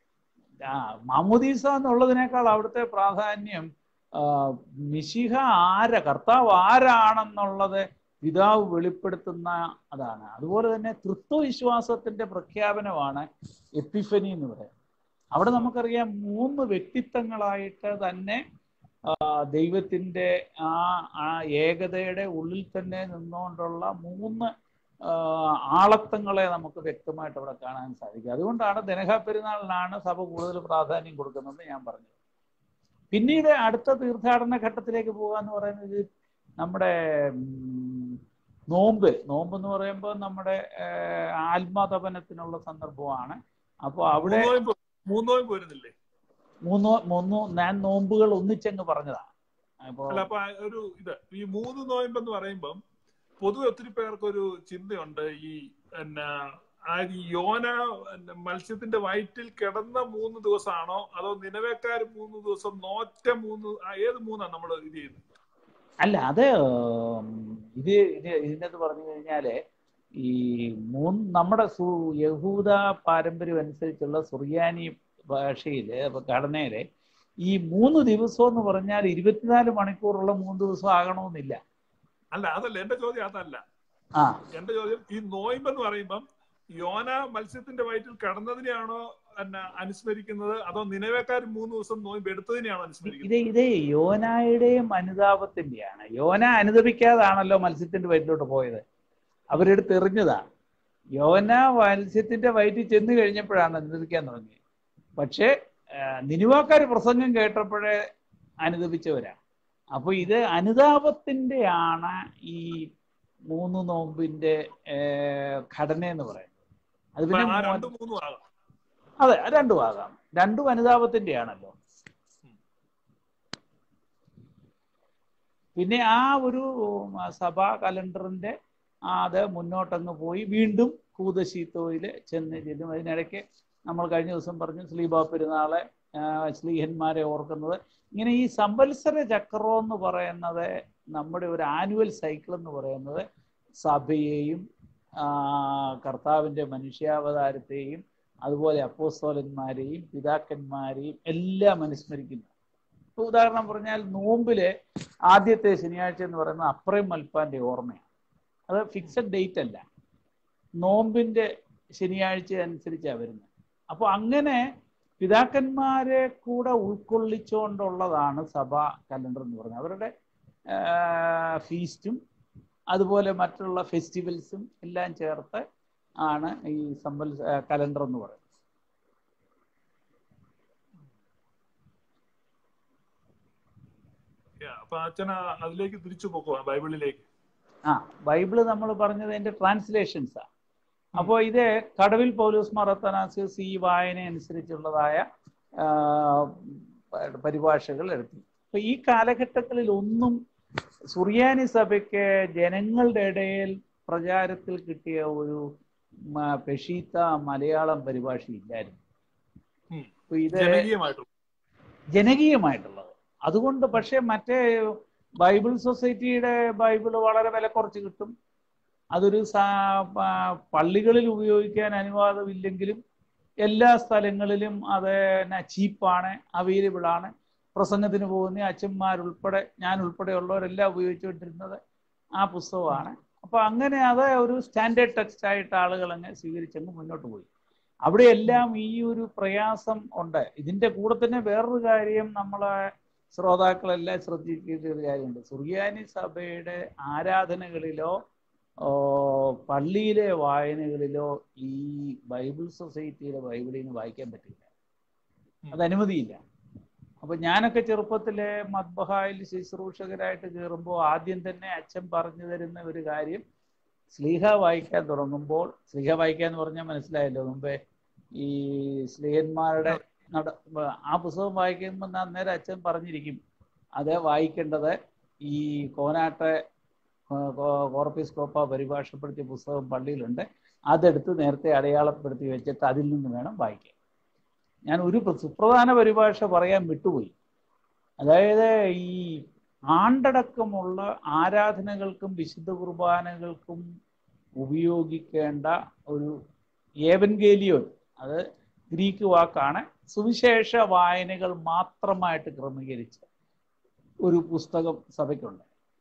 ആ മാമോദീസ എന്നുള്ളതിനേക്കാൾ അവിടുത്തെ പ്രാധാന്യം ആ, മിശിഹ ആര കർത്താവ് ആരാണെന്നുള്ളത് പിതാവ് വെളിപ്പെടുത്തുന്ന അതാണ് അതുപോലെ തന്നെ തൃത്വവിശ്വാസത്തിന്റെ പ്രഖ്യാപനമാണ് എപ്പിഫനി എന്ന് പറയുന്നത് അവിടെ നമുക്കറിയാം മൂന്ന് വ്യക്തിത്വങ്ങളായിട്ട് തന്നെ ആ, ദൈവത്തിന്റെ ആ ആ ഏകതയുടെ ഉള്ളിൽ തന്നെ നിന്നുകൊണ്ടുള്ള മൂന്ന് ആ, ആളത്വങ്ങളെ നമുക്ക് വ്യക്തമായിട്ട് അവിടെ കാണാൻ സാധിക്കും അതുകൊണ്ടാണ് ദനഹ പെരുന്നാളിനാണ് സഭ കൂടുതൽ പ്രാധാന്യം കൊടുക്കുന്നത് ഞാൻ പറഞ്ഞത് പിന്നീട് അടുത്ത തീർത്ഥാടന ഘട്ടത്തിലേക്ക് പോകുക എന്ന് പറയുന്നത് നമ്മുടെ ഉം, നോമ്പ് നോമ്പ് എന്ന് പറയുമ്പോൾ നമ്മുടെ ഏഹ്, ആത്മതപനത്തിനുള്ള സന്ദർഭമാണ് അപ്പോൾ അവിടെ മൂന്നോയും പോ- മൂന്നോയും പോരുന്നില്ലേ മൂന്നോ മൂന്നോ ഞാൻ നോമ്പുകൾ ഒന്നിച്ചങ്ങ് പറഞ്ഞതാണ് അപ്പോൾ അല്ല അപ്പൊ ആ ഒരു ഇത് ഈ മൂന്ന് നോയമ്പെന്ന് പറയുമ്പം പൊതുവെ ഒത്തിരി പേർക്ക് ഒരു ചിന്തയുണ്ട് ഈ എന്നാ ആ ഈ യോന എന്നാ മത്സ്യത്തിന്റെ വയറ്റിൽ കിടന്ന മൂന്ന് ദിവസമാണോ അതോ നിലവേക്കാർ മൂന്ന് ദിവസം നോറ്റ മൂന്ന് ആ, ഏത് മൂന്നാണ് നമ്മൾ ഇത് ചെയ്യുന്നത് അല്ല അത് ഉം, ഇത് ഇത് ഇതിനകത്ത് പറഞ്ഞു കഴിഞ്ഞാല് ഈ മൂന്ന് നമ്മുടെ സു യഹൂദ പാരമ്പര്യം അനുസരിച്ചുള്ള സുറിയാനി ഭാഷയില് അപ്പൊ ഘടനയില് ഈ മൂന്ന് ദിവസം എന്ന് പറഞ്ഞാൽ ഇരുപത്തിനാല് മണിക്കൂറുള്ള മൂന്ന് ദിവസം ആകണമെന്നില്ല അല്ല അതല്ല എന്റെ ചോദ്യം അതല്ല ആ എന്റെ ചോദ്യം ഈ നോയമ്പ് എന്ന് പറയുമ്പം യോന മത്സ്യത്തിന്റെ വയറ്റിൽ കടന്നതിനെയാണോ എന്നാ അനുസ്മരിക്കുന്നത് അതോ നിലവേക്കാർ മൂന്ന് ദിവസം നോയമ്പ് എടുത്തതിനെയാണോ അനുസ്മരിക്കുന്നത് ഇത് ഇത് യോനായുടെയും അനുതാപത്തിന്റെയാണ് യോന അനുദപിക്കാതാണല്ലോ മത്സ്യത്തിന്റെ വയറ്റിലോട്ട് പോയത് അവരെടുത്ത് എറിഞ്ഞതാണ് യോന മത്സ്യത്തിന്റെ വയറ്റിൽ ചെന്ന് കഴിഞ്ഞപ്പോഴാണ് അനുദപിക്കാൻ തുടങ്ങിയത് പക്ഷേ നിനുവാക്കാർ പ്രസംഗം കേട്ടപ്പോഴേ അനുദപിച്ചവരാ അപ്പൊ ഇത് അനുതാപത്തിന്റെ ആണ് ഈ മൂന്ന് നോമ്പിന്റെ ഘടന എന്ന് പറയുന്നത് അത് അപ്പൊ പിന്നെ ആ മോ- രണ്ടും മൂന്നും ആകാം അതെ അത് രണ്ടും ആകാം രണ്ടും അനുതാപത്തിന്റെ ആണല്ലോ പിന്നെ ആ ഒരു ഉം, സഭാ കലണ്ടറിന്റെ ആ അത് മുന്നോട്ടങ്ങ് പോയി വീണ്ടും കൂതശീത്തോയിൽ ചെന്ന് ചെല്ലും അതിനിടയ്ക്ക് നമ്മൾ കഴിഞ്ഞ ദിവസം പറഞ്ഞു സ്ലീബ പെരുന്നാളെ ആ, സ്ലീഹന്മാരെ ഓർക്കുന്നത് ഇങ്ങനെ ഈ സംവത്സര ചക്രം എന്ന് പറയുന്നത് നമ്മുടെ ഒരു ആനുവൽ സൈക്കിൾ എന്ന് പറയുന്നത് സഭയെയും ആ, കർത്താവിന്റെ മനുഷ്യാവതാരത്തെയും അതുപോലെ അപ്പോസ്തോലന്മാരെയും പിതാക്കന്മാരെയും എല്ലാം അനുസ്മരിക്കുന്നു ഇപ്പൊ ഉദാഹരണം പറഞ്ഞാൽ നോമ്പിലെ ആദ്യത്തെ ശനിയാഴ്ച എന്ന് പറയുന്നത് അപ്രയം മൽപ്പാന്റെ ഓർമ്മയാണ് അത് ഫിക്സഡ് ഡേറ്റ് അല്ല നോമ്പിന്റെ ശനിയാഴ്ച അനുസരിച്ചാണ് വരുന്നത് അപ്പോൾ അങ്ങനെ പിതാക്കന്മാരെ കൂടെ ഉൾക്കൊള്ളിച്ചുകൊണ്ടുള്ളതാണ് സഭ കലണ്ടർ എന്ന് പറയുന്നത് അവരുടെ ഫീസ്റ്റും അതുപോലെ മറ്റുള്ള ഫെസ്റ്റിവൽസും എല്ലാം ചേർത്ത് ആണ് ഈ സമ്പൽ കലണ്ടർ എന്ന് പറയുന്നത് Yeah, അപ്പൊ അച്ഛൻ ആ- അതിലേക്ക് തിരിച്ചു പോകുക ബൈബിളിലേക്ക് ആ ബൈബിള് നമ്മൾ പറഞ്ഞത് അതിന്റെ ട്രാൻസ്ലേഷൻസാ അപ്പോൾ ഇത് കടവിൽ പൗലോസ് മറത്തനാസിസ് ഈ വായന അനുസരിച്ചുള്ളതായ ആ, പ- പരിഭാഷകൾ എടുത്തു അപ്പൊ ഈ കാലഘട്ടങ്ങളിൽ ഒന്നും സുറിയാനി സഭയ്ക്ക് ജനങ്ങളുടെ ഇടയിൽ പ്രചാരത്തിൽ കിട്ടിയ ഒരു മ- പെഷീത്ത മലയാളം പരിഭാഷ ഇല്ലായിരുന്നു ഉം. അപ്പൊ ഇത് ജനകീയമായിട്ടുള്ള ജനകീയമായിട്ടുള്ളത് അതുകൊണ്ട് പക്ഷേ മറ്റേ ബൈബിൾ സൊസൈറ്റിയുടെ ബൈബിൾ വളരെ വില കുറച്ച് കിട്ടും അതൊരു സാ- പ- പള്ളികളിൽ ഉപയോഗിക്കാൻ അനുവാദമില്ലെങ്കിലും എല്ലാ സ്ഥലങ്ങളിലും അത് ചീപ്പാണ് അവൈലബിൾ ആണ് പ്രസംഗത്തിന് പോകുന്ന അച്ഛന്മാരുൾപ്പെടെ ഞാൻ ഉൾപ്പെടെയുള്ളവരെല്ലാം ഉപയോഗിച്ചുകൊണ്ടിരുന്നത് ആ പുസ്തകമാണ് അപ്പൊ അങ്ങനെ അത് ഒരു സ്റ്റാൻഡേർഡ് ടെക്സ്റ്റ് ആയിട്ട് ആളുകൾ അങ്ങ് സ്വീകരിച്ചങ്ങ് മുന്നോട്ട് പോയി അവിടെയെല്ലാം ഈ ഒരു പ്രയാസം ഉണ്ട് ഇതിന്റെ കൂടെ തന്നെ വേറൊരു കാര്യം നമ്മളെ ശ്രോതാക്കളെല്ലാം ശ്രദ്ധിക്കേണ്ട ഒരു കാര്യമുണ്ട് സുറിയാനി സഭയുടെ ആരാധനകളിലോ ഓ, പള്ളിയിലെ വായനകളിലോ ഈ ബൈബിൾ സൊസൈറ്റിയിലെ ബൈബിളിൽ നിന്ന് വായിക്കാൻ പറ്റില്ല അത് അനുമതിയില്ല അപ്പൊ ഞാനൊക്കെ ചെറുപ്പത്തിലെ മദ്ബഹായിൽ ശുശ്രൂഷകരായിട്ട് കയറുമ്പോൾ ആദ്യം തന്നെ അച്ഛൻ പറഞ്ഞു തരുന്ന ഒരു കാര്യം സ്ലീഹ വായിക്കാൻ തുടങ്ങുമ്പോൾ സ്ലീഹ വായിക്കാൻ എന്ന് പറഞ്ഞാൽ മനസ്സിലായല്ലോ മുമ്പേ ഈ സ്ലീഹന്മാരുടെ നട ആ പുസ്തകം വായിക്കുമ്പോൾ അന്നേരം അച്ഛൻ പറഞ്ഞിരിക്കും അത് വായിക്കേണ്ടത് ഈ കോനാട്ടെ കോർപ്പിസ്കോപ്പ പരിഭാഷപ്പെടുത്തിയ പുസ്തകം പള്ളിയിലുണ്ട് അതെടുത്ത് നേരത്തെ അടയാളപ്പെടുത്തി വെച്ചിട്ട് അതിൽ നിന്ന് വേണം വായിക്കാൻ ഞാൻ ഒരു പ്ര- സുപ്രധാന പരിഭാഷ പറയാൻ വിട്ടുപോയി അതായത് ഈ ആണ്ടടക്കമുള്ള ആരാധനകൾക്കും വിശുദ്ധ കുർബാനകൾക്കും ഉപയോഗിക്കേണ്ട ഒരു ഏവൻഗേലിയോൻ അത് ഗ്രീക്ക് വാക്കാണ് സുവിശേഷ വായനകൾ മാത്രമായിട്ട് ക്രമീകരിച്ച ഒരു പുസ്തകം സഭയ്ക്കുണ്ട്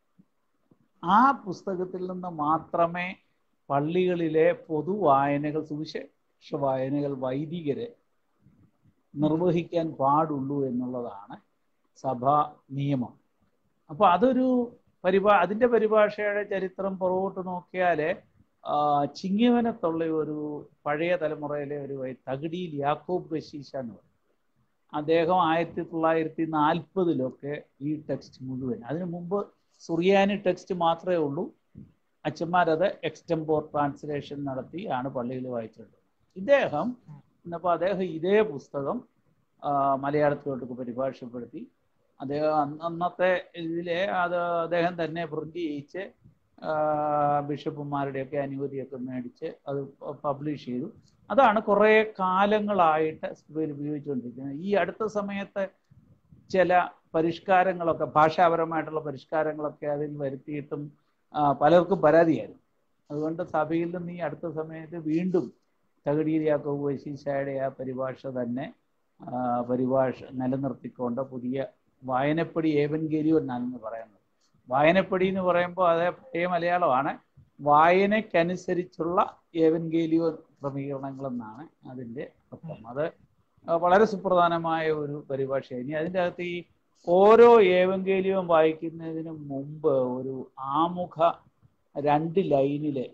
ആ പുസ്തകത്തിൽ നിന്ന് മാത്രമേ പള്ളികളിലെ പൊതുവായനകൾ സുവിശേഷ വായനകൾ വൈദികര് നിർവഹിക്കാൻ പാടുള്ളൂ എന്നുള്ളതാണ് സഭാ നിയമം അപ്പൊ അതൊരു പരിഭാ അതിന്റെ പരിഭാഷയുടെ ചരിത്രം പുറകോട്ട് നോക്കിയാല് ആ, ചിങ്ങവനത്തുള്ള ഒരു പഴയ തലമുറയിലെ ഒരു വൈ- തകിടിയിൽ യാക്കോബ് ബഷീഷ എന്ന് പറയും അദ്ദേഹം ആയിരത്തി തൊള്ളായിരത്തി നാൽപ്പതിലൊക്കെ ഈ ടെക്സ്റ്റ് മുഴുവൻ അതിനു മുമ്പ് സുറിയാനി ടെക്സ്റ്റ് മാത്രമേ ഉള്ളൂ അച്ഛന്മാരത് എക്സ്റ്റംപോർ ട്രാൻസ്ലേഷൻ നടത്തി ആണ് പള്ളിയിൽ വായിച്ചിട്ടുള്ളത് ഇദ്ദേഹം എന്നപ്പോൾ അദ്ദേഹം ഇതേ പുസ്തകം ആ, മലയാളത്തിലോട്ട് പരിഭാഷപ്പെടുത്തി അദ്ദേഹം അന്ന് അന്നത്തെ ഇതിലെ അത് അദ്ദേഹം തന്നെ പ്രിന്റ് ചെയ്യിച്ച് ആ, ബിഷപ്പുമാരുടെയൊക്കെ അനുമതിയൊക്കെ മേടിച്ച് അത് പബ്ലിഷ് ചെയ്തു അതാണ് കുറേ കാലങ്ങളായിട്ട് സഭയിൽ ഉപയോഗിച്ചുകൊണ്ടിരിക്കുന്നത് ഈ അടുത്ത സമയത്ത് ചില പരിഷ്കാരങ്ങളൊക്കെ ഭാഷാപരമായിട്ടുള്ള പരിഷ്കാരങ്ങളൊക്കെ അതിൽ വരുത്തിയിട്ടും ആ, പലർക്കും പരാതിയായിരുന്നു അതുകൊണ്ട് സഭയിൽ നിന്ന് ഈ അടുത്ത സമയത്ത് വീണ്ടും തകടിയിൽ യാക്കോബ് വശീശായുടെ ആ പരിഭാഷ തന്നെ ആ, പരിഭാഷ നിലനിർത്തിക്കൊണ്ട് പുതിയ വായനപ്പടി ഏവൻഗേരിയോ എന്നാണെന്ന് പറയുന്നത് വായനപ്പടി എന്ന് പറയുമ്പോൾ അത് പഴയ മലയാളമാണ് വായനയ്ക്കനുസരിച്ചുള്ള ഏവൻഗേലിയോ ക്രമീകരണങ്ങൾ എന്നാണ് അതിൻ്റെ അർത്ഥം അത് വളരെ സുപ്രധാനമായ ഒരു പരിഭാഷയാണ് ഇനി അതിൻ്റെ അകത്ത് ഈ ഓരോ ഏവൻഗേലിയവും വായിക്കുന്നതിന് മുമ്പ് ഒരു ആമുഖ രണ്ട് ലൈനില്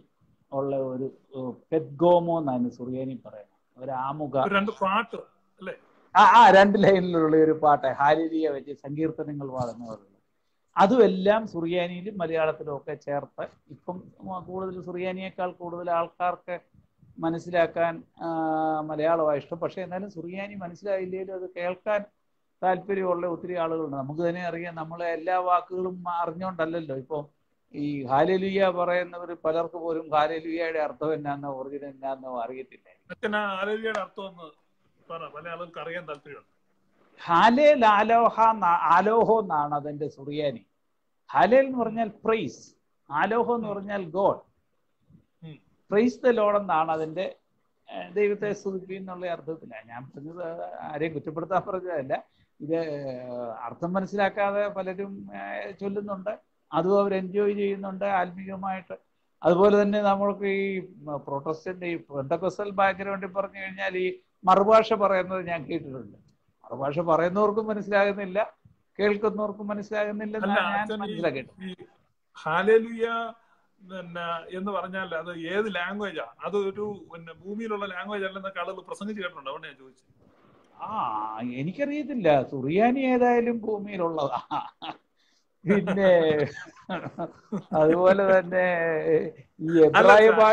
ഉള്ള ഒരു പെദ്ഗോമോ എന്നാണ് സുറിയാനി പറയുന്നത് ഒരു ആമുഖ ഒരു രണ്ട് പാട്ട് അല്ലേ ആ ആ രണ്ട് ലൈനിലുള്ള ഒരു പാട്ട് ഹാലിലിയ വെച്ച് സങ്കീർത്തനങ്ങൾ പാടുന്നവരുള്ളത് അതുമെല്ലാം സുറിയാനിയിലും മലയാളത്തിലും ഒക്കെ ചേർത്ത് ഇപ്പം കൂടുതൽ സുറിയാനിയേക്കാൾ കൂടുതൽ ആൾക്കാർക്ക് മനസ്സിലാക്കാൻ ആ, മലയാളമാണ് ഇഷ്ടം പക്ഷെ എന്നാലും സുറിയാനി മനസ്സിലായില്ലെങ്കിലും അത് കേൾക്കാൻ താല്പര്യമുള്ള ഒത്തിരി ആളുകളുണ്ട് നമുക്ക് തന്നെ അറിയാം നമ്മളെ എല്ലാ വാക്കുകളും അറിഞ്ഞുകൊണ്ടല്ലല്ലോ ഇപ്പം ഈ ഹാലലുയ പറയുന്നവർ പലർക്ക് പോലും ഹാലലുയയുടെ അർത്ഥം എന്നാന്നോ ഒറിജിനൽ എന്നാന്നോ അറിയത്തില്ല അച്ഛൻ ആ ആലോചിയുടെ അർത്ഥം ഒന്ന് പറ പല ആളുകൾക്ക് അറിയാൻ താല്പര്യമുണ്ട് ഹാലേൽ ആലോഹ ന- ആലോഹോ എന്നാണ് അതിന്റെ സുറിയാനി ഹാലേൽ എന്ന് പറഞ്ഞാൽ പ്രൈസ് ആലോഹോ എന്ന് പറഞ്ഞാൽ ഗോഡ് ഉം. പ്രൈസ് ദ ലോഡ് എന്നാണ് അതിന്റെ ഏഹ്, ദൈവത്തെ സ്തുതിപ്പി എന്നുള്ള അർത്ഥത്തിലാണ് ഞാൻ പറഞ്ഞത് ആരെയും കുറ്റപ്പെടുത്താൻ പറഞ്ഞതല്ല ഇത് ഏഹ്, അർത്ഥം മനസ്സിലാക്കാതെ പലരും ഏഹ്, ചൊല്ലുന്നുണ്ട് അതും അവർ എൻജോയ് ചെയ്യുന്നുണ്ട് ആത്മീയമായിട്ട് അതുപോലെ തന്നെ നമ്മൾക്ക് ഈ പ്രൊട്ടസ്റ്റന്റ് ഈ പെന്തക്കോസ്റ്റൽ ബാക്ക്ഗ്രൗണ്ടിൽ പറഞ്ഞു കഴിഞ്ഞാൽ ഈ മറുഭാഷ പറയുന്നത് ഞാൻ കേട്ടിട്ടുണ്ട് മറുഭാഷ പറയുന്നവർക്കും മനസ്സിലാകുന്നില്ല കേൾക്കുന്നവർക്കും മനസ്സിലാകുന്നില്ല അല്ല ഞാൻ അച്ഛൻ ഈ- മനസ്സിലാക്കിയിട്ട് ഈ ഹാലേലുയ പിന്നെ എന്ന് പറഞ്ഞാൽ അത് ഏത് ലാംഗ്വേജാ അത് ഒരു പിന്നെ ഭൂമിയിലുള്ള ലാംഗ്വേജ് അല്ലെന്നൊക്കെ ആളുകൾ പ്രസംഗിച്ച് കേട്ടിട്ടുണ്ട് അതുകൊണ്ട് ഞാൻ ചോദിച്ചു ആ എനിക്കറിയത്തില്ല സുറിയാനി ഏതായാലും ഭൂമിയിലുള്ളതാ പിന്നെ അതുപോലെ തന്നെ ഈ എബ്രായ ഭാഷ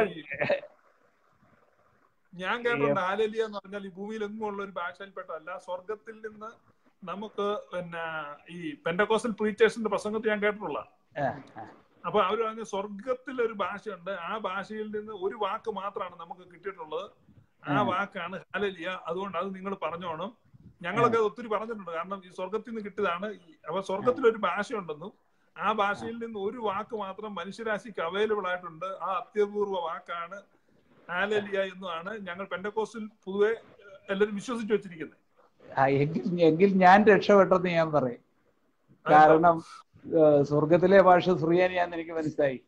ഞാൻ കേട്ടിട്ടുണ്ട് ഹാലേലിയ എന്ന് പറഞ്ഞാൽ ഈ ഭൂമിയിൽ എങ്ങും ഉള്ള ഒരു ഭാഷയിൽപ്പെട്ടല്ല സ്വർഗത്തിൽ നിന്ന് നമുക്ക് പിന്നെ ഈ പെൻഡക്കോസൽ പ്രീച്ചേഴ്സിന്റെ പ്രസംഗത്തിൽ ഞാൻ കേട്ടിട്ടുള്ള ആ, ആ. അപ്പൊ അവർ പറഞ്ഞ സ്വർഗത്തിൽ ഒരു ഭാഷയുണ്ട് ആ ഭാഷയിൽ നിന്ന് ഒരു വാക്ക് മാത്രമാണ് നമുക്ക് കിട്ടിയിട്ടുള്ളത് ആ ഉം. വാക്കാണ് ഹാലലിയ അതുകൊണ്ട് അത് നിങ്ങൾ പറഞ്ഞോണം ഞങ്ങളൊക്കെ അത് ഒത്തിരി പറഞ്ഞിട്ടുണ്ട് കാരണം ഈ സ്വർഗത്തിൽ നിന്ന് കിട്ടിയതാണ് ഈ- അപ്പൊ സ്വർഗത്തിൽ ഒരു ഭാഷയുണ്ടെന്നും ആ ഭാഷയിൽ നിന്ന് ഒരു വാക്ക് മാത്രം മനുഷ്യരാശിക്ക് അവൈലബിൾ ആയിട്ടുണ്ട് ആ അത്യപൂർവ വാക്കാണ് ഹാലലിയ എന്നുമാണ് ഞങ്ങൾ പെൻഡക്കോസിൽ പൊതുവെ ഏഹ്, എല്ലാവരും വിശ്വസിച്ച് വെച്ചിരിക്കുന്നത് ആ, എങ്കിൽ എങ്കിൽ ഞാൻ രക്ഷപ്പെട്ടെന്ന് ഞാൻ പറയും കാരണം ഏഹ്, സ്വർഗത്തിലെ ഭാഷ സുറിയാനിയാന്ന് എനിക്ക് മനസ്സിലായി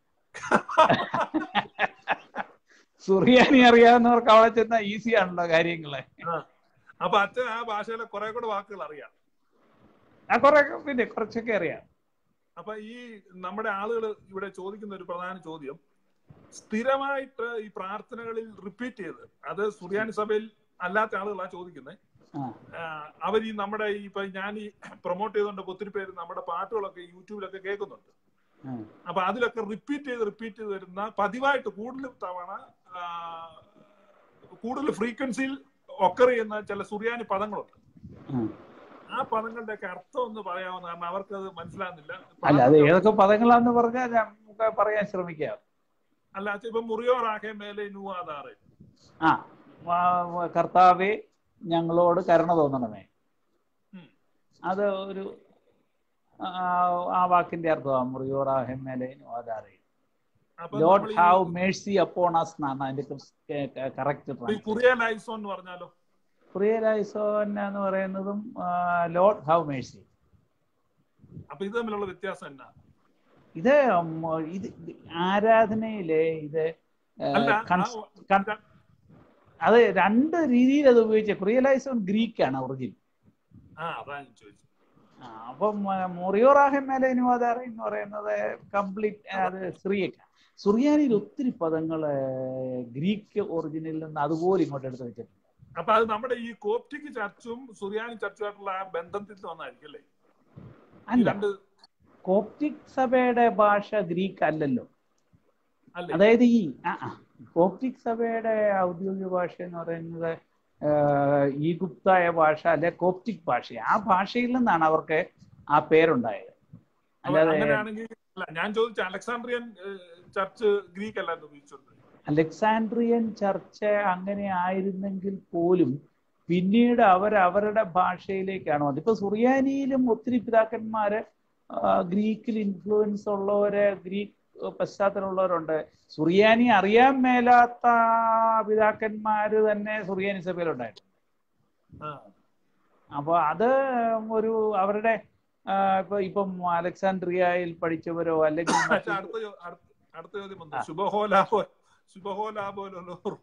സുറിയാനി അറിയാവുന്നവർക്ക് അവിടെ ചെന്നാൽ ഈസി ആണല്ലോ കാര്യങ്ങള് അപ്പൊ അച്ഛൻ ആ ഭാഷയിലെ കുറെ കൂടെ വാക്കുകൾ അറിയാം ആ കുറെ പിന്നെ കുറച്ചൊക്കെ അറിയാം അപ്പൊ ഈ നമ്മുടെ ആളുകൾ ഇവിടെ ചോദിക്കുന്ന ഒരു പ്രധാന ചോദ്യം സ്ഥിരമായിട്ട് ഈ പ്രാർത്ഥനകളിൽ റിപ്പീറ്റ് ചെയ്ത് അത് സുറിയാനി സഭയിൽ അല്ലാത്ത ആളുകളാണ് ചോദിക്കുന്നത് ആ അവർ ഈ നമ്മുടെ ഈ ഇപ്പൊ ഞാൻ ഈ പ്രൊമോട്ട് ചെയ്തുകൊണ്ട് ഒത്തിരി പേര് നമ്മുടെ പാട്ടുകളൊക്കെ യൂട്യൂബിലൊക്കെ കേൾക്കുന്നുണ്ട് ആ, അപ്പൊ അതിലൊക്കെ റിപ്പീറ്റ് ചെയ്ത് റിപ്പീറ്റ് ചെയ്ത് വരുന്ന പതിവായിട്ട് കൂടുതൽ തവണ ആ, കൂടുതൽ ഫ്രീക്വൻസിയിൽ ഒക്കർ ചെയ്യുന്ന ചില സുറിയാനി പദങ്ങളുണ്ട് ആ. ആ പദങ്ങളുടെ ഒക്കെ അർത്ഥം ഒന്ന് പറയാമെന്ന് കാരണം അവർക്ക് അത് മനസ്സിലാകുന്നില്ല അല്ല അത് ഏതൊക്കെ പദങ്ങളാന്ന് പറഞ്ഞാൽ നമുക്ക് പറയാൻ ശ്രമിക്കാം അല്ല അച്ഛാ, ഇപ്പൊ മുറിയോ റാഖെ മേലെ നുവാദാറ് ആ വാ- വാ- കർത്താവെ ഞങ്ങളോട് കരുണ തോന്നണമേ ഉം. അത് ഒരു ആ, ആ വാക്കിന്റെ അർത്ഥമാണ് മുറിയോറാഹെമ്മേലെ ആധാരേ അപ്പൊ ലോഡ് നമ്മൾ ഹാവ് മേഴ്സി അപ്പോൺ അസ് എന്നാണ് അതിന്റെ കറക്റ്റ് ഈ കുറിയ ലൈസോ എന്ന് പറഞ്ഞാലോ പ്രിയരായിസോൻ എന്ന് പറയുന്നതും ലോഡ് ഹാവ് മേഴ്സി അപ്പൊ ഇത് തമ്മിലുള്ള വ്യത്യാസം എന്നാ ഇത് ഉം, ഇത് ഇത് ആരാധനയിലെ ഇത് ആ, അല്ല കൺസ്- ആ- കൺ- അത് രണ്ട് രീതിയിൽ അത് ഉപയോഗിച്ച ക്രിയലൈസോൺ ഗ്രീക്ക് ആണ് ഒറിജിൻ ആ അതാ ഞാൻ ചോദിച്ചത് ആ, അപ്പം മൊറിയോറാഹമേലെ അനുവാദാറ എന്ന് പറയുന്നത് കംപ്ലീറ്റ് അത് സിറിയക്ക സുറിയാനിയിൽ ഒത്തിരി പദങ്ങൾ ഗ്രീക്ക് ഒറിജിനിൽ നിന്ന് അതുപോലെ ഇങ്ങോട്ട് എടുത്ത് വെച്ചിട്ടുണ്ട് അപ്പൊ അത് നമ്മുടെ ഈ കോപ്റ്റിക് ചർച്ചും സുറിയാനി ചർച്ചുമായിട്ടുള്ള ആ ബന്ധത്തിൽ വന്നായിരിക്കും അല്ലേ ഈ അല്ല രണ്ട് കോപ്റ്റിക് സഭയുടെ ഭാഷ ഗ്രീക്ക് അല്ലല്ലോ അല്ലേ അതായത് ഈ ആ ആ, കോപ്റ്റിക് സഭയുടെ ഔദ്യോഗിക ഭാഷ എന്ന് പറയുന്നത് ആ, ഈഗുപ്തായ ഭാഷ അല്ലെ കോപ്റ്റിക് ഭാഷ ആ ഭാഷയിൽ നിന്നാണ് അവർക്ക് ആ പേരുണ്ടായത് അപ്പൊ അല്ലാതെ അങ്ങനെയാണെങ്കിൽ അല്ല ഞാൻ ചോദിച്ച അലക്സാണ്ട്രിയൻ ഏഹ്, ചർച്ച് ഗ്രീക്ക് അല്ലായിരുന്നു ഉപയോഗിച്ചോണ്ട് അലക്സാൻഡ്രിയൻ ചർച്ച് അങ്ങനെ ആയിരുന്നെങ്കിൽ പോലും പിന്നീട് അവർ അവരുടെ ഭാഷയിലേക്കാണ് വന്നത് ഇപ്പൊ സുറിയാനിയിലും ഒത്തിരി പിതാക്കന്മാര് ആ, ഗ്രീക്കിൽ ഇൻഫ്ലുവൻസ് ഉള്ളവര് ഗ്രീക്ക് പശ്ചാത്തലമുള്ളവരുണ്ട് സുറിയാനി അറിയാൻ മേലാത്ത പിതാക്കന്മാര് തന്നെ സുറിയാനി സഭയിലുണ്ടായിരുന്നു ആ അപ്പൊ അത് ഒരു അവരുടെ ആ, ഇപ്പൊ ഇപ്പം അലക്സാൻഡ്രിയയിൽ പഠിച്ചവരോ അല്ലെങ്കിൽ പക്ഷെ മറ്റു അടുത്ത ചോ- അടുത്ത- അടുത്ത ചോദ്യം വന്നു ശുഭഹോ ലാഭോ ശുഭഹോ ലാഭോലോ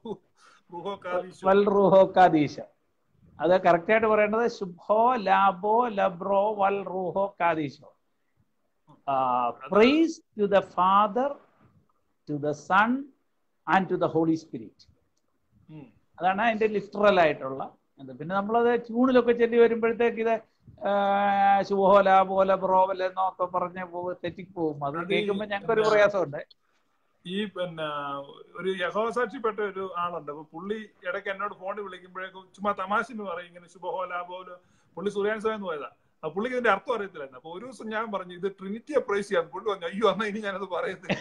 റുഹോ കാദീശോ വൽ റൂഹോ കാദീശ അത് കറക്റ്റ് ആയിട്ട് പറയേണ്ടത് ശുഭോ ലാബോ ലബ്രോ വൽ റൂഹോ കാദീശോ praise to the Father to the Son and to the Holy Spirit ഉം. അതാണ് അതിന്റെ ലിറ്ററൽ ആയിട്ടുള്ള ഇത് പിന്നെ നമ്മളത് ട്യൂണിലൊക്കെ ചെല്ലി വരുമ്പോഴത്തേക്ക് ഇത് ശുഭോല പോലെ ബ്രോവൽ എന്നൊക്കെ പറഞ്ഞ് പോകും തെറ്റിപ്പോകും അത് അത് ഈ കേൾക്കുമ്പോൾ ഞങ്ങൾക്ക് ഒരു എന്താ- പ്രയാസമുണ്ട് ഈ പിന്നെ ഒരു യഹോസാക്ഷിപ്പെട്ട ഒരു ആളുണ്ട് അപ്പൊ പുള്ളി ഇടയ്ക്ക് എന്നോട് ഫോണിൽ വിളിക്കുമ്പോഴേക്കും ചുമ്മാ തമാശന് പറയും ഇങ്ങനെ ശുഭഹോ ലാഭോലോ പുള്ളി സൂര്യാൻ സഭയെന്ന് പോയതാ അപ്പൊ പുള്ളിക്ക് ഇതിന്റെ അർത്ഥം അറിയത്തില്ലായിരുന്നു അപ്പൊ ഒരു ദിവസം ഞാൻ പറഞ്ഞു ഇത് ട്രിനിറ്റിയെ പ്രൈസ് ചെയ്യാൻ പുള്ളി പറഞ്ഞു അയ്യോ എന്നാ ഇനി ഞാനത് പറയുന്നില്ല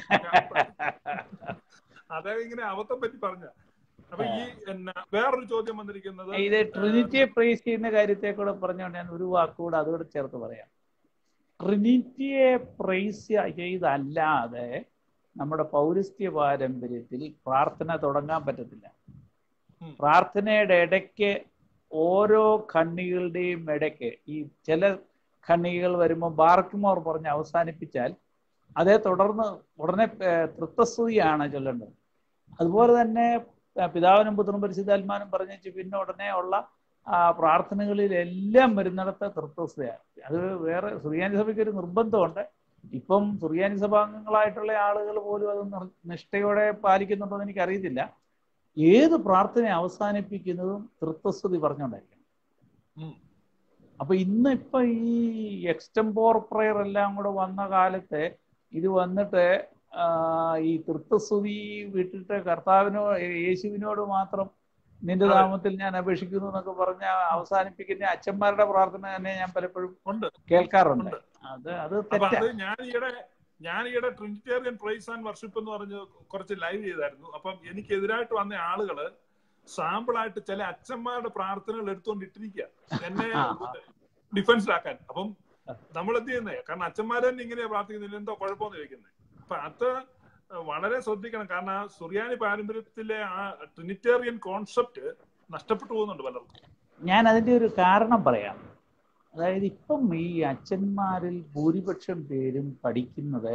അദ്ദേഹം ഇങ്ങനെ അബദ്ധം പറ്റി പറഞ്ഞ അപ്പൊ ഈ എന്നാ വേറൊരു ചോദ്യം വന്നിരിക്കുന്നത് ഇത് ട്രിനിറ്റിയെ പ്രൈസ് ചെയ്യുന്ന കാര്യത്തെ കൂടെ പറഞ്ഞുകൊണ്ട് ഞാൻ ഒരു വാക്കുകൂടെ അതോടെ ചേർത്ത് പറയാം ട്രിനിറ്റിയെ പ്രൈസ് ചെയ്തല്ലാതെ നമ്മുടെ പൗരസ്ത്യ പാരമ്പര്യത്തിൽ പ്രാർത്ഥന തുടങ്ങാൻ പറ്റത്തില്ല ഉം. പ്രാർത്ഥനയുടെ ഇടയ്ക്ക് ഓരോ ഖണ്ണികളുടെയും ഇടയ്ക്ക് ഈ ചില ഖണ്ണികൾ വരുമ്പോൾ ബാർക്കുമോർ പറഞ്ഞ് അവസാനിപ്പിച്ചാൽ അതേ തുടർന്ന് ഉടനെ ഏർ, തൃത്വസ്തുതിയാണ് ചൊല്ലേണ്ടത് അതുപോലെ തന്നെ ഏർ, പിതാവിനും പുത്രനും പരിശുദ്ധാത്മാനും പറഞ്ഞ് പിന്നെ ഉടനെ ഉള്ള ആ, പ്രാർത്ഥനകളിലെല്ലാം വരുന്നിടത്ത് തൃത്വസ്തുതിയാണ് അത് വേറെ സുറിയാനി സഭയ്ക്ക് ഒരു നിർബന്ധമുണ്ട് ഇപ്പം സുറിയാനി സഭാംഗങ്ങളായിട്ടുള്ള ആളുകൾ പോലും അത് നിർ- നിഷ്ഠയോടെ പാലിക്കുന്നുണ്ടോ എന്ന് എനിക്കറിയത്തില്ല ഏത് പ്രാർത്ഥന അവസാനിപ്പിക്കുന്നതും തൃത്വസ്തുതി പറഞ്ഞുകൊണ്ടായിരിക്കണം ഉം. അപ്പൊ ഇന്ന് ഇപ്പൊ ഈ എക്സ്റ്റംപോർ പ്രയർ എല്ലാം കൂടെ വന്ന കാലത്ത് ഇത് വന്നിട്ട് ആ, ഈ തൃത്വസ്തുതി വിട്ടിട്ട് കർത്താവിനോ യേശുവിനോട് മാത്രം നിന്റെ അതെ. നാമത്തിൽ ഞാൻ അപേക്ഷിക്കുന്നു എന്നൊക്കെ പറഞ്ഞ അവസാനിപ്പിക്കുന്ന അച്ഛന്മാരുടെ പ്രാർത്ഥന തന്നെ ഞാൻ പലപ്പോഴും ഉണ്ട് കേൾക്കാറുണ്ട് ഉണ്ട്. അത് അത് അപ്പൊ തെറ്റാ അത് ഞാൻ ഈയിടെ ഞാൻ ഈയിടെ ട്രിനിറ്റേറിയൻ പ്രൈസ് ആൻഡ് വർഷിപ്പ് എന്ന് പറഞ്ഞ് കുറച്ച് ലൈവ് ചെയ്തായിരുന്നു അപ്പം എനിക്കെതിരായിട്ട് വന്ന ആളുകള് സാമ്പിളായിട്ട് ചില അച്ഛന്മാരുടെ പ്രാർത്ഥനകൾ എടുത്തുകൊണ്ട് ഇട്ടിരിക്കുക എന്നെ ആ, ആ. ഡിഫൻസിലാക്കാൻ അപ്പം നമ്മൾ എന്ത് ചെയ്യുന്നേ കാരണം അച്ഛന്മാർ തന്നെ ഇങ്ങനെ പ്രാർത്ഥിക്കുന്നില്ല എന്തോ കുഴപ്പമെന്ന് ചോദിക്കുന്നത് അപ്പൊ അത് വളരെ ശ്രദ്ധിക്കണം കാരണം ആ സുറിയാനി പാരമ്പര്യത്തിലെ ആ ട്രിനിറ്റേറിയൻ കോൺസെപ്റ്റ് നഷ്ടപ്പെട്ടു പോകുന്നുണ്ട് പലർക്കും ഞാൻ അതിന്റെ ഒരു കാരണം പറയാം അതായത് ഇപ്പം ഈ അച്ഛന്മാരിൽ ഭൂരിപക്ഷം പേരും പഠിക്കുന്നത്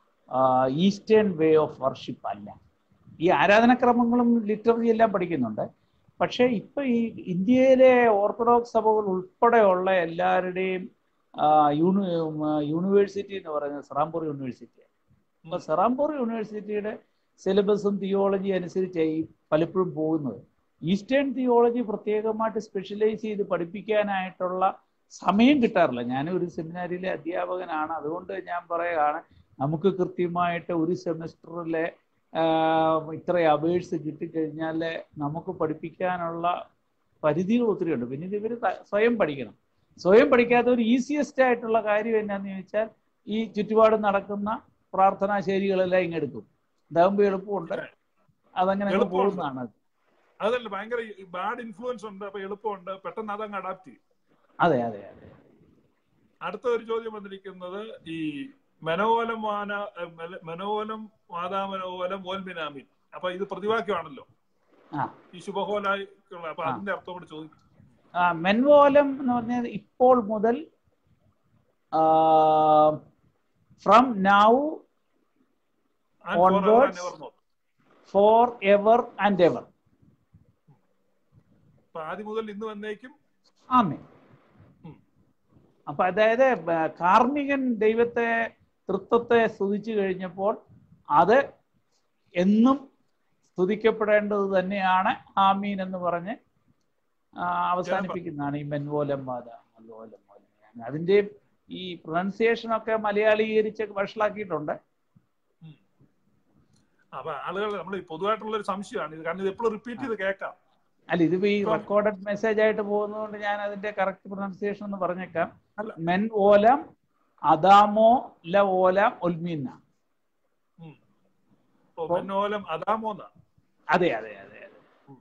ഈസ്റ്റേൺ വേ ഓഫ് വർഷിപ്പ് അല്ല ഈ ആരാധനക്രമങ്ങളും ലിറ്റററി എല്ലാം പഠിക്കുന്നുണ്ട് പക്ഷേ ഇപ്പൊ ഈ ഇന്ത്യയിലെ ഓർത്തഡോക്സ് സഭകൾ ഉൾപ്പെടെയുള്ള എല്ലാവരുടെയും ആ, യൂണി യൂണിവേഴ്സിറ്റി എന്ന് പറയുന്നത് സെറാംപൂർ യൂണിവേഴ്സിറ്റി അപ്പൊ സെറാംപൂർ യൂണിവേഴ്സിറ്റിയുടെ സിലബസും തിയോളജി അനുസരിച്ചായി പലപ്പോഴും പോകുന്നത് ഈസ്റ്റേൺ തിയോളജി പ്രത്യേകമായിട്ട് സ്പെഷ്യലൈസ് ചെയ്ത് പഠിപ്പിക്കാനായിട്ടുള്ള സമയം കിട്ടാറില്ല ഞാൻ ഒരു സെമിനാരിലെ അധ്യാപകനാണ് അതുകൊണ്ട് ഞാൻ പറയുകയാണ് നമുക്ക് കൃത്യമായിട്ട് ഒരു സെമിസ്റ്ററിലെ ഇത്ര അവേഴ്സ് കിട്ടിക്കഴിഞ്ഞാൽ നമുക്ക് പഠിപ്പിക്കാനുള്ള പരിധികൾ ഒത്തിരി ഉണ്ട് പിന്നെ ഇത് ഇവർ സ്വയം പഠിക്കണം സ്വയം പഠിക്കാത്ത ഒരു ഈസിയസ്റ്റ് ആയിട്ടുള്ള കാര്യം എന്നാന്ന് ചോദിച്ചാൽ ഈ ചുറ്റുപാട് നടക്കുന്ന പ്രാർത്ഥനാ ശൈലികളെല്ലാം ഇങ്ങെടുക്കും ഇതാകുമ്പോൾ എളുപ്പമുണ്ട് അതങ്ങനെ അങ്ങ് എളുപ്പമുണ്ട്. പോകുന്നതാണ് അത്. അതല്ല ഭയങ്കര ബാഡ് ഇൻഫ്ലുവൻസ് ഉണ്ട് അപ്പൊ എളുപ്പമുണ്ട് പെട്ടെന്ന് അതങ്ങ് അഡാപ്റ്റ് ചെയ്യും അതെ അതെ അതെ അടുത്ത ഒരു ചോദ്യം വന്നിരിക്കുന്നത് ഈ മനോലം വാന ഏഹ് മെല- മനോലം വാദാമനോലം ഓൽമിനാമിൻ അപ്പൊ ഇത് പ്രതിവാക്യമാണല്ലോ ആ ഈ ശുഭഹോലായിക്കുള്ള അപ്പൊ ആ. അതിന്റെ അർത്ഥം കൂടെ ചോദിക്കും ആ, മെൻവോലം എന്ന് പറഞ്ഞാൽ ഇപ്പോൾ മുതൽ from now And forever Onwards. and evermore. For ever and ever അപ്പൊ ആദ്യം മുതൽ ഇന്ന് വന്നേക്കും ആമേ ഉം. അപ്പൊ അതായത് ബ- കാർമികൻ ദൈവത്തെ തൃത്വത്തെ സ്തുതിച്ചു കഴിഞ്ഞപ്പോൾ അത് എന്നും സ്തുതിക്കപ്പെടേണ്ടത് തന്നെയാണ് ആമീൻ എന്ന് പറഞ്ഞ് ആ, അവസാനിപ്പിക്കുന്നതാണ് ഈ മെൻവോലം വാദ മല്ലോലം മോലം അതിന്റെ ഈ പ്രൊനൗൺസിയേഷൻ ഒക്കെ മലയാളീകരിച്ച് വഷളാക്കിയിട്ടുണ്ട് അപ്പൊ ആളുകൾ നമ്മൾ പൊതുവായിട്ടുള്ള ഒരു സംശയമാണ് ഇത് കാരണം ഇത് എപ്പോഴും റിപ്പീറ്റ് ചെയ്ത് കേൾക്കാം അല്ല ഇതിപ്പോ ഈ ഇപ്പം- റെക്കോർഡഡ് മെസ്സേജ് ആയിട്ട് പോകുന്നതുകൊണ്ട് ഞാൻ അതിന്റെ കറക്റ്റ് പ്രൊനൗൺസിയേഷൻ ഒന്ന് പറഞ്ഞേക്കാം അല്ല. മെൻ ഓലം അദാമോ ല ഓലം ഒൽമീന ഓ, മെന്നോലം അതാമോന്ന അതെ അതെ അതെ അതെ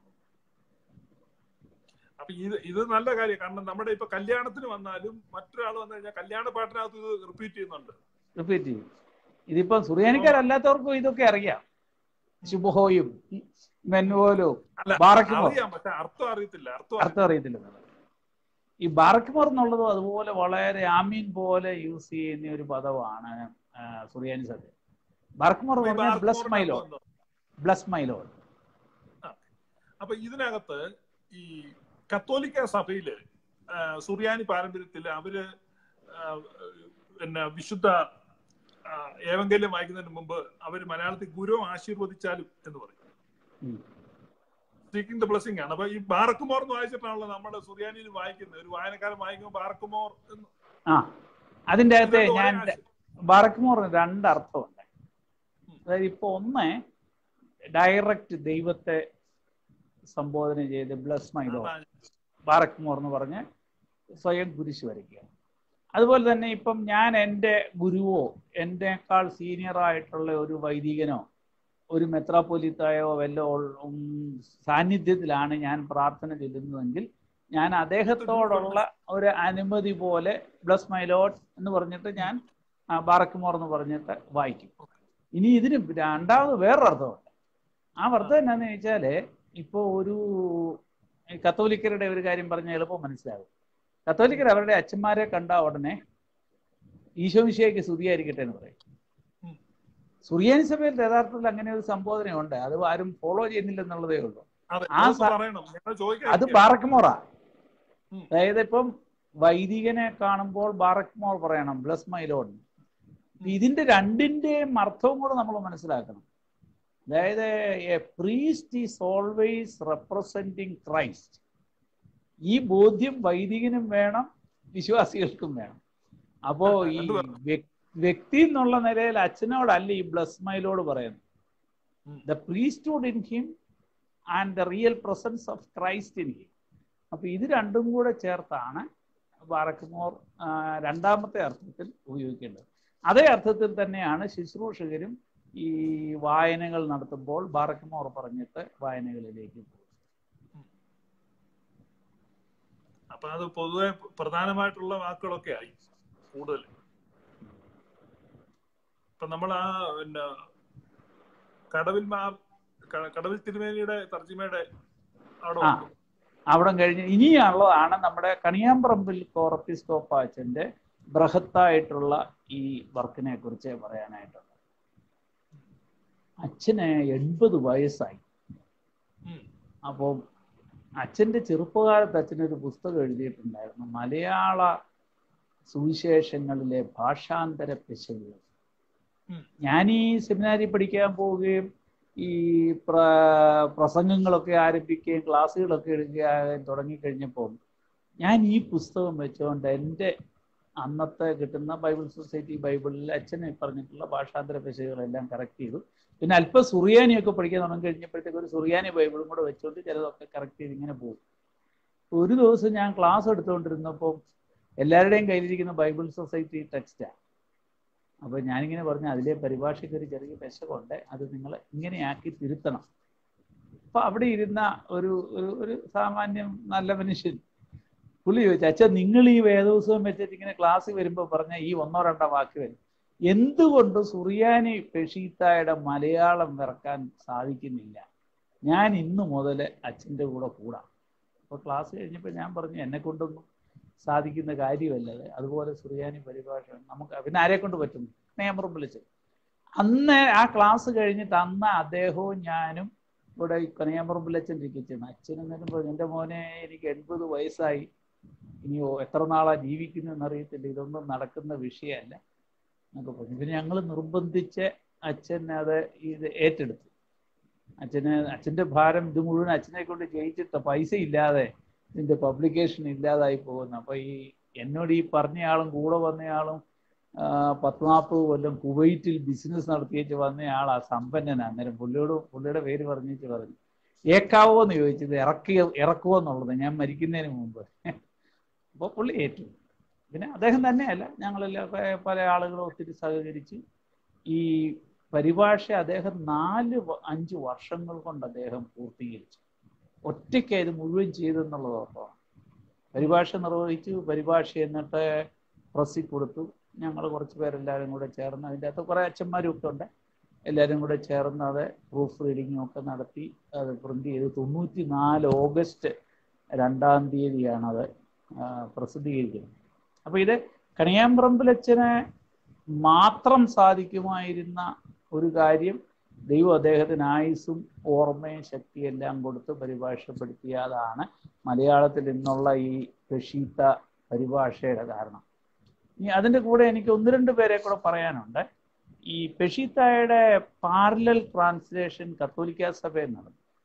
അപ്പൊ ഇത് ഇത് നല്ല കാര്യം കാരണം നമ്മുടെ ഇപ്പൊ കല്യാണത്തിന് വന്നാലും മറ്റൊരാൾ വന്നു കഴിഞ്ഞാൽ കല്യാണ പാട്ടിനകത്ത് ഇത് റിപ്പീറ്റ് ചെയ്യുന്നുണ്ട് റിപ്പീറ്റ് ചെയ്യും ഇതിപ്പോ സുറിയാനിക്കാരല്ലാത്തവർക്കും ഇതൊക്കെ അറിയാം ശുഭഹോയും മെൻവോലും അല്ല ബാറക്കുമോ അറിയാം പക്ഷെ അർത്ഥം അറിയത്തില്ല അർത്ഥം അർത്ഥം അറിയത്തില്ല എന്നുള്ളത്. ഈ ബാറക്കുമോർ എന്നുള്ളതും അതുപോലെ വളരെ ആമീൻ പോലെ യൂസ് ചെയ്യുന്ന ഒരു പദമാണ് ആ, സുറിയാനി സഭ ബാറക്കുമോർ എന്ന് പറഞ്ഞാൽ ബ്ലസ് മൈലോ അറിയത്തില്ല ബ്ലസ് മൈലോ അപ്പൊ ഇതിനകത്ത് ഈ കത്തോലിക്ക സഭയില് ആ, സുറിയാനി പാരമ്പര്യത്തിൽ അവര് ആ, പിന്നെ വിശുദ്ധ ആ, ഏവങ്കല്യം വായിക്കുന്നതിന് മുമ്പ് അവര് മലയാളത്തിൽ ഗുരു ആശീർവദിച്ചാലും എന്ന് പറയും ഉം. സീക്കിംഗ് ദ ബ്ലെസ്സിംഗ് ആണ് അപ്പൊ ഈ ബാറക്കുമോർ എന്ന് വായിച്ചിട്ടാണല്ലോ നമ്മുടെ സുറിയാനിയിൽ വായിക്കുന്നത് ഒരു വായനക്കാരൻ വായിക്കുമ്പോൾ ബാറക്കുമോർ എന്ന് ആ അതിൻ്റെ അകത്ത് ഇതൊക്കെ ഒരേ ഞാൻ ആശയം. ബാറക്ക്മോറിന് രണ്ടർത്ഥമുണ്ട് അതായത് ഇപ്പൊ ഒന്ന് ഡയറക്റ്റ് ദൈവത്തെ സംബോധന ചെയ്ത് ബ്ലസ് മൈ ലോ അതാണ് ബാറക്ക്മോർ എന്ന് പറഞ്ഞ് സ്വയം കുരിശ് വരയ്ക്കുക അതുപോലെ തന്നെ ഇപ്പം ഞാൻ എൻ്റെ ഗുരുവോ എന്നെക്കാൾ സീനിയർ ആയിട്ടുള്ള ഒരു വൈദികനോ ഒരു മെത്രാപ്പൊലിത്തായോ വല്ല ഉം, സാന്നിധ്യത്തിലാണ് ഞാൻ പ്രാർത്ഥന ചൊല്ലുന്നതെങ്കിൽ ഞാൻ അദ്ദേഹത്തോടുള്ള ഒരു അനുമതി പോലെ ബ്ലസ് മൈ ലോഡ് എന്ന് പറഞ്ഞിട്ട് ഞാൻ ആ, ബാറക്കുമോർ എന്ന് പറഞ്ഞിട്ട് വായിക്കും ഇനി ഇതിന് രണ്ടാമത് വേറൊരു അർത്ഥമുണ്ട് ആ അർത്ഥം എന്നാന്ന് ചോദിച്ചാല് ഇപ്പൊ ഒരു ഈ കത്തോലിക്കരുടെ ഒരു കാര്യം പറഞ്ഞാൽ എളുപ്പം മനസ്സിലാകും കത്തോലിക്കർ അവരുടെ അച്ഛന്മാരെ കണ്ട ഉടനെ ഈശോ മിശിഹായ്ക്ക് സ്തുതിയായിരിക്കട്ടെ എന്ന് പറയും ഉം. സുറിയാനി സഭയിൽ യഥാർത്ഥത്തിൽ അങ്ങനെ ഒരു സംബോധനയുണ്ട് അത് ആരും ഫോളോ ചെയ്യുന്നില്ലെന്നുള്ളതേ ഉള്ളൂ അതെ ആ അതൊന്ന് സ- പറയണം ഞങ്ങൾ അത് ചോദിക്കാം ബാറക്മോറ ഉം. അതായത് ഇപ്പം വൈദികനെ കാണുമ്പോൾ ബാറക്മോർ പറയണം ബ്ലസ് മൈ ലോഡ് ഇതിന്റെ രണ്ടിന്റെയും അർത്ഥവും കൂടെ നമ്മൾ മനസ്സിലാക്കണം അതായത് a priest is always representing Christ ഈ ബോധ്യം വൈദികനും വേണം വിശ്വാസികൾക്കും വേണം അപ്പോ ഈ രണ്ടുപേർ. വ്യ- വ്യക്തി എന്നുള്ള നിലയിൽ അച്ഛനോടല്ല ഈ ബ്ലസ് മൈലോട് പറയുന്നത് ഉം. The priesthood in him and the real presence of Christ in him അപ്പൊ ഇത് രണ്ടും കൂടെ ചേർത്താണ് ബാറക്കുമോർ ആ, രണ്ടാമത്തെ അർത്ഥത്തിൽ ഉപയോഗിക്കേണ്ടത് അതേ അർത്ഥത്തിൽ തന്നെയാണ് ശുശ്രൂഷകരും ഈ വായനകൾ നടത്തുമ്പോൾ ബാറക്കുമോർ പറഞ്ഞിട്ട് വായനകളിലേക്ക് പോകും അപ്പൊ അത് പൊതുവെ പ്രധാനമായിട്ടുള്ള വാക്കുകളൊക്കെ ആയി കൂടുതൽ ഇപ്പൊ നമ്മൾ ആ പിന്നെ കടവിൽ മാർ ക- കടവിൽ തിരുമേനിയുടെ തർജിമയുടെ അവിടെ ആ. വന്നു. അവിടെ കഴിഞ്ഞ് ഇനിയുള്ളതാണ് നമ്മുടെ കണിയാമ്പറമ്പിൽ കോറപ്പിസ്കോപ്പാച്ചന്റെ ബൃഹത്തായിട്ടുള്ള ഈ വർക്കിനെ കുറിച്ച് പറയാനായിട്ടുള്ളത് അച്ഛന് എൺപത് വയസ്സായി ഉം. അപ്പോൾ അച്ഛൻ്റെ ചെറുപ്പകാലത്ത് അച്ഛനൊരു പുസ്തകം എഴുതിയിട്ടുണ്ടായിരുന്നു മലയാള സുവിശേഷങ്ങളിലെ ഭാഷാന്തര പിശകുകൾ ഉം. ഞാൻ ഈ സെമിനാരി പഠിക്കാൻ പോവുകയും ഈ പ്ര പ്രസംഗങ്ങളൊക്കെ ആരംഭിക്കുകയും ക്ലാസ്സുകളൊക്കെ എടുക്കുകയും തുടങ്ങിക്കഴിഞ്ഞപ്പോൾ ഞാൻ ഈ പുസ്തകം വെച്ചുകൊണ്ട് എൻ്റെ അന്നത്തെ കിട്ടുന്ന ബൈബിൾ സൊസൈറ്റി ബൈബിളിൽ അച്ഛൻ പറഞ്ഞിട്ടുള്ള ഭാഷാന്തര പിശകുകളെല്ലാം കറക്റ്റ് ചെയ്തു പിന്നെ അല്പം സുറിയാനിയൊക്കെ പഠിക്കാൻ തുടങ്ങി കഴിഞ്ഞപ്പോഴത്തേക്ക് ഒരു സുറിയാനി ബൈബിളും കൂടെ വെച്ചുകൊണ്ട് ചിലതൊക്കെ കറക്റ്റ് ചെയ്ത് ഇങ്ങനെ പോകും ഒരു ദിവസം ഞാൻ ക്ലാസ് എടുത്തുകൊണ്ടിരുന്നപ്പോൾ എല്ലാവരുടെയും കയ്യിലിരിക്കുന്ന ബൈബിൾ സൊസൈറ്റി ടെക്സ്റ്റാണ് അപ്പോൾ ഞാനിങ്ങനെ പറഞ്ഞു അതിലെ പരിഭാഷയ്ക്ക് ഒരു ചെറിയ പെശകുണ്ട് അത് നിങ്ങൾ ഇങ്ങനെയാക്കി തിരുത്തണം അപ്പൊ അവിടെ ഇരുന്ന ഒരു ഒരു ഒരു സാമാന്യം നല്ല മനുഷ്യൻ പുള്ളി ചോദിച്ചു അച്ഛൻ നിങ്ങൾ ഈ വേദോത്സവം വെച്ചിട്ട് ഇങ്ങനെ ക്ലാസ് വരുമ്പോൾ പറഞ്ഞ ഈ ഒന്നോ രണ്ടോ വാക്ക് വരും എന്തുകൊണ്ട് സുറിയാനി പെഷീത്തായുടെ മലയാളം വിറക്കാൻ സാധിക്കുന്നില്ല ഞാൻ ഇന്നു മുതൽ അച്ഛൻ്റെ കൂടെ കൂടാം അപ്പോൾ ക്ലാസ് കഴിഞ്ഞപ്പോൾ ഞാൻ പറഞ്ഞു എന്നെ കൊണ്ടൊന്നും സാധിക്കുന്ന കാര്യമല്ലത് അതുപോലെ സുറിയാനി പരിഭാഷ നമുക്ക് പിന്നെ ആരെ കൊണ്ട് പറ്റും നിയമം വിളിച്ച് അന്ന് ആ ക്ലാസ് കഴിഞ്ഞിട്ട് അന്ന് അദ്ദേഹവും ഞാനും ഇവിടെ ഈ കനിയാമ്പറമ്പിലച്ഛൻ ഇരിക്കുന്നു അച്ഛൻ എന്നിട്ട് പറഞ്ഞു എൻ്റെ മോനെ എനിക്ക് എൺപത് വയസ്സായി ഇനിയോ എത്ര നാളാ ജീവിക്കുന്നതെന്ന് അറിയത്തില്ല ഇതൊന്നും നടക്കുന്ന വിഷയമല്ല എന്നൊക്കെ പറഞ്ഞു പിന്നെ ഞങ്ങൾ നിർബന്ധിച്ച് അച്ഛൻ അത് ഇത് ഏറ്റെടുത്തു അച്ഛന് അച്ഛൻ്റെ ഭാരം ഇത് മുഴുവൻ അച്ഛനെ കൊണ്ട് ചെയ്യിച്ചിട്ട് പൈസ ഇല്ലാതെ ഇതിന്റെ പബ്ലിക്കേഷൻ ഇല്ലാതായി പോകുന്നു അപ്പൊ ഈ എന്നോട് ഈ പറഞ്ഞയാളും കൂടെ വന്നയാളും ആ, പത്ത് നാൽപ്പത് കൊല്ലം കുവൈറ്റിൽ ബിസിനസ് നടത്തിയിട്ട് വന്നയാളാ സമ്പന്നനാ അന്നേരം പുള്ളിയോട് പുള്ളിയുടെ പേര് പറഞ്ഞിട്ട് പറഞ്ഞു ഏക്കാവോ എന്ന് ചോദിച്ചത് ഇറക്കിയ ഇറക്കുവോ എന്നുള്ളത് ഞാൻ മരിക്കുന്നതിന് മുമ്പ് അപ്പോൾ പുള്ളി ഏറ്റു പിന്നെ അദ്ദേഹം തന്നെയല്ല ഞങ്ങളെല്ലാം പ- പല ആളുകളും ഒത്തിരി സഹകരിച്ച് ഈ പരിഭാഷ അദ്ദേഹം നാല് വ- അഞ്ച് വർഷങ്ങൾ കൊണ്ട് അദ്ദേഹം പൂർത്തീകരിച്ചു ഒറ്റയ്ക്ക് ഇത് മുഴുവൻ ചെയ്തെന്നുള്ളത് ഉറപ്പാണ് പരിഭാഷ നിർവഹിച്ചു പരിഭാഷ എന്നിട്ട് പ്രസ്സിൽ കൊടുത്തു ഞങ്ങൾ കുറച്ച് പേരെല്ലാവരും കൂടെ ചേർന്ന് അതിൻ്റെ അകത്ത് കുറേ അച്ഛന്മാരും ഒക്കെ ഉണ്ട് എല്ലാവരും കൂടെ ചേർന്ന് അത് പ്രൂഫ് റീഡിങ്ങും ഒക്കെ നടത്തി അത് പ്രിന്റ് ചെയ്ത് തൊണ്ണൂറ്റി നാല് ഓഗസ്റ്റ് രണ്ടാം തീയതിയാണ് അത് ആ, പ്രസിദ്ധീകരിക്കുന്നത് അപ്പോൾ ഇത് കണിയാമ്പറമ്പിലച്ഛന് മാത്രം സാധിക്കുമായിരുന്ന ഒരു കാര്യം ദൈവം അദ്ദേഹത്തിന് ആയുസ്സും ഓർമ്മയും ശക്തിയെല്ലാം കൊടുത്ത് പരിഭാഷപ്പെടുത്തിയതാണ് മലയാളത്തിൽ നിന്നുള്ള ഈ പ്രഷീത്ത പരിഭാഷയുടെ കാരണം ഇനി അതിൻ്റെ കൂടെ എനിക്ക് ഒന്ന് രണ്ട് പേരെ കൂടെ പറയാനുണ്ട് ഈ പെഷീത്തായുടെ പാരലൽ ട്രാൻസ്ലേഷൻ കത്തോലിക്ക സഭയിൽ നടന്നു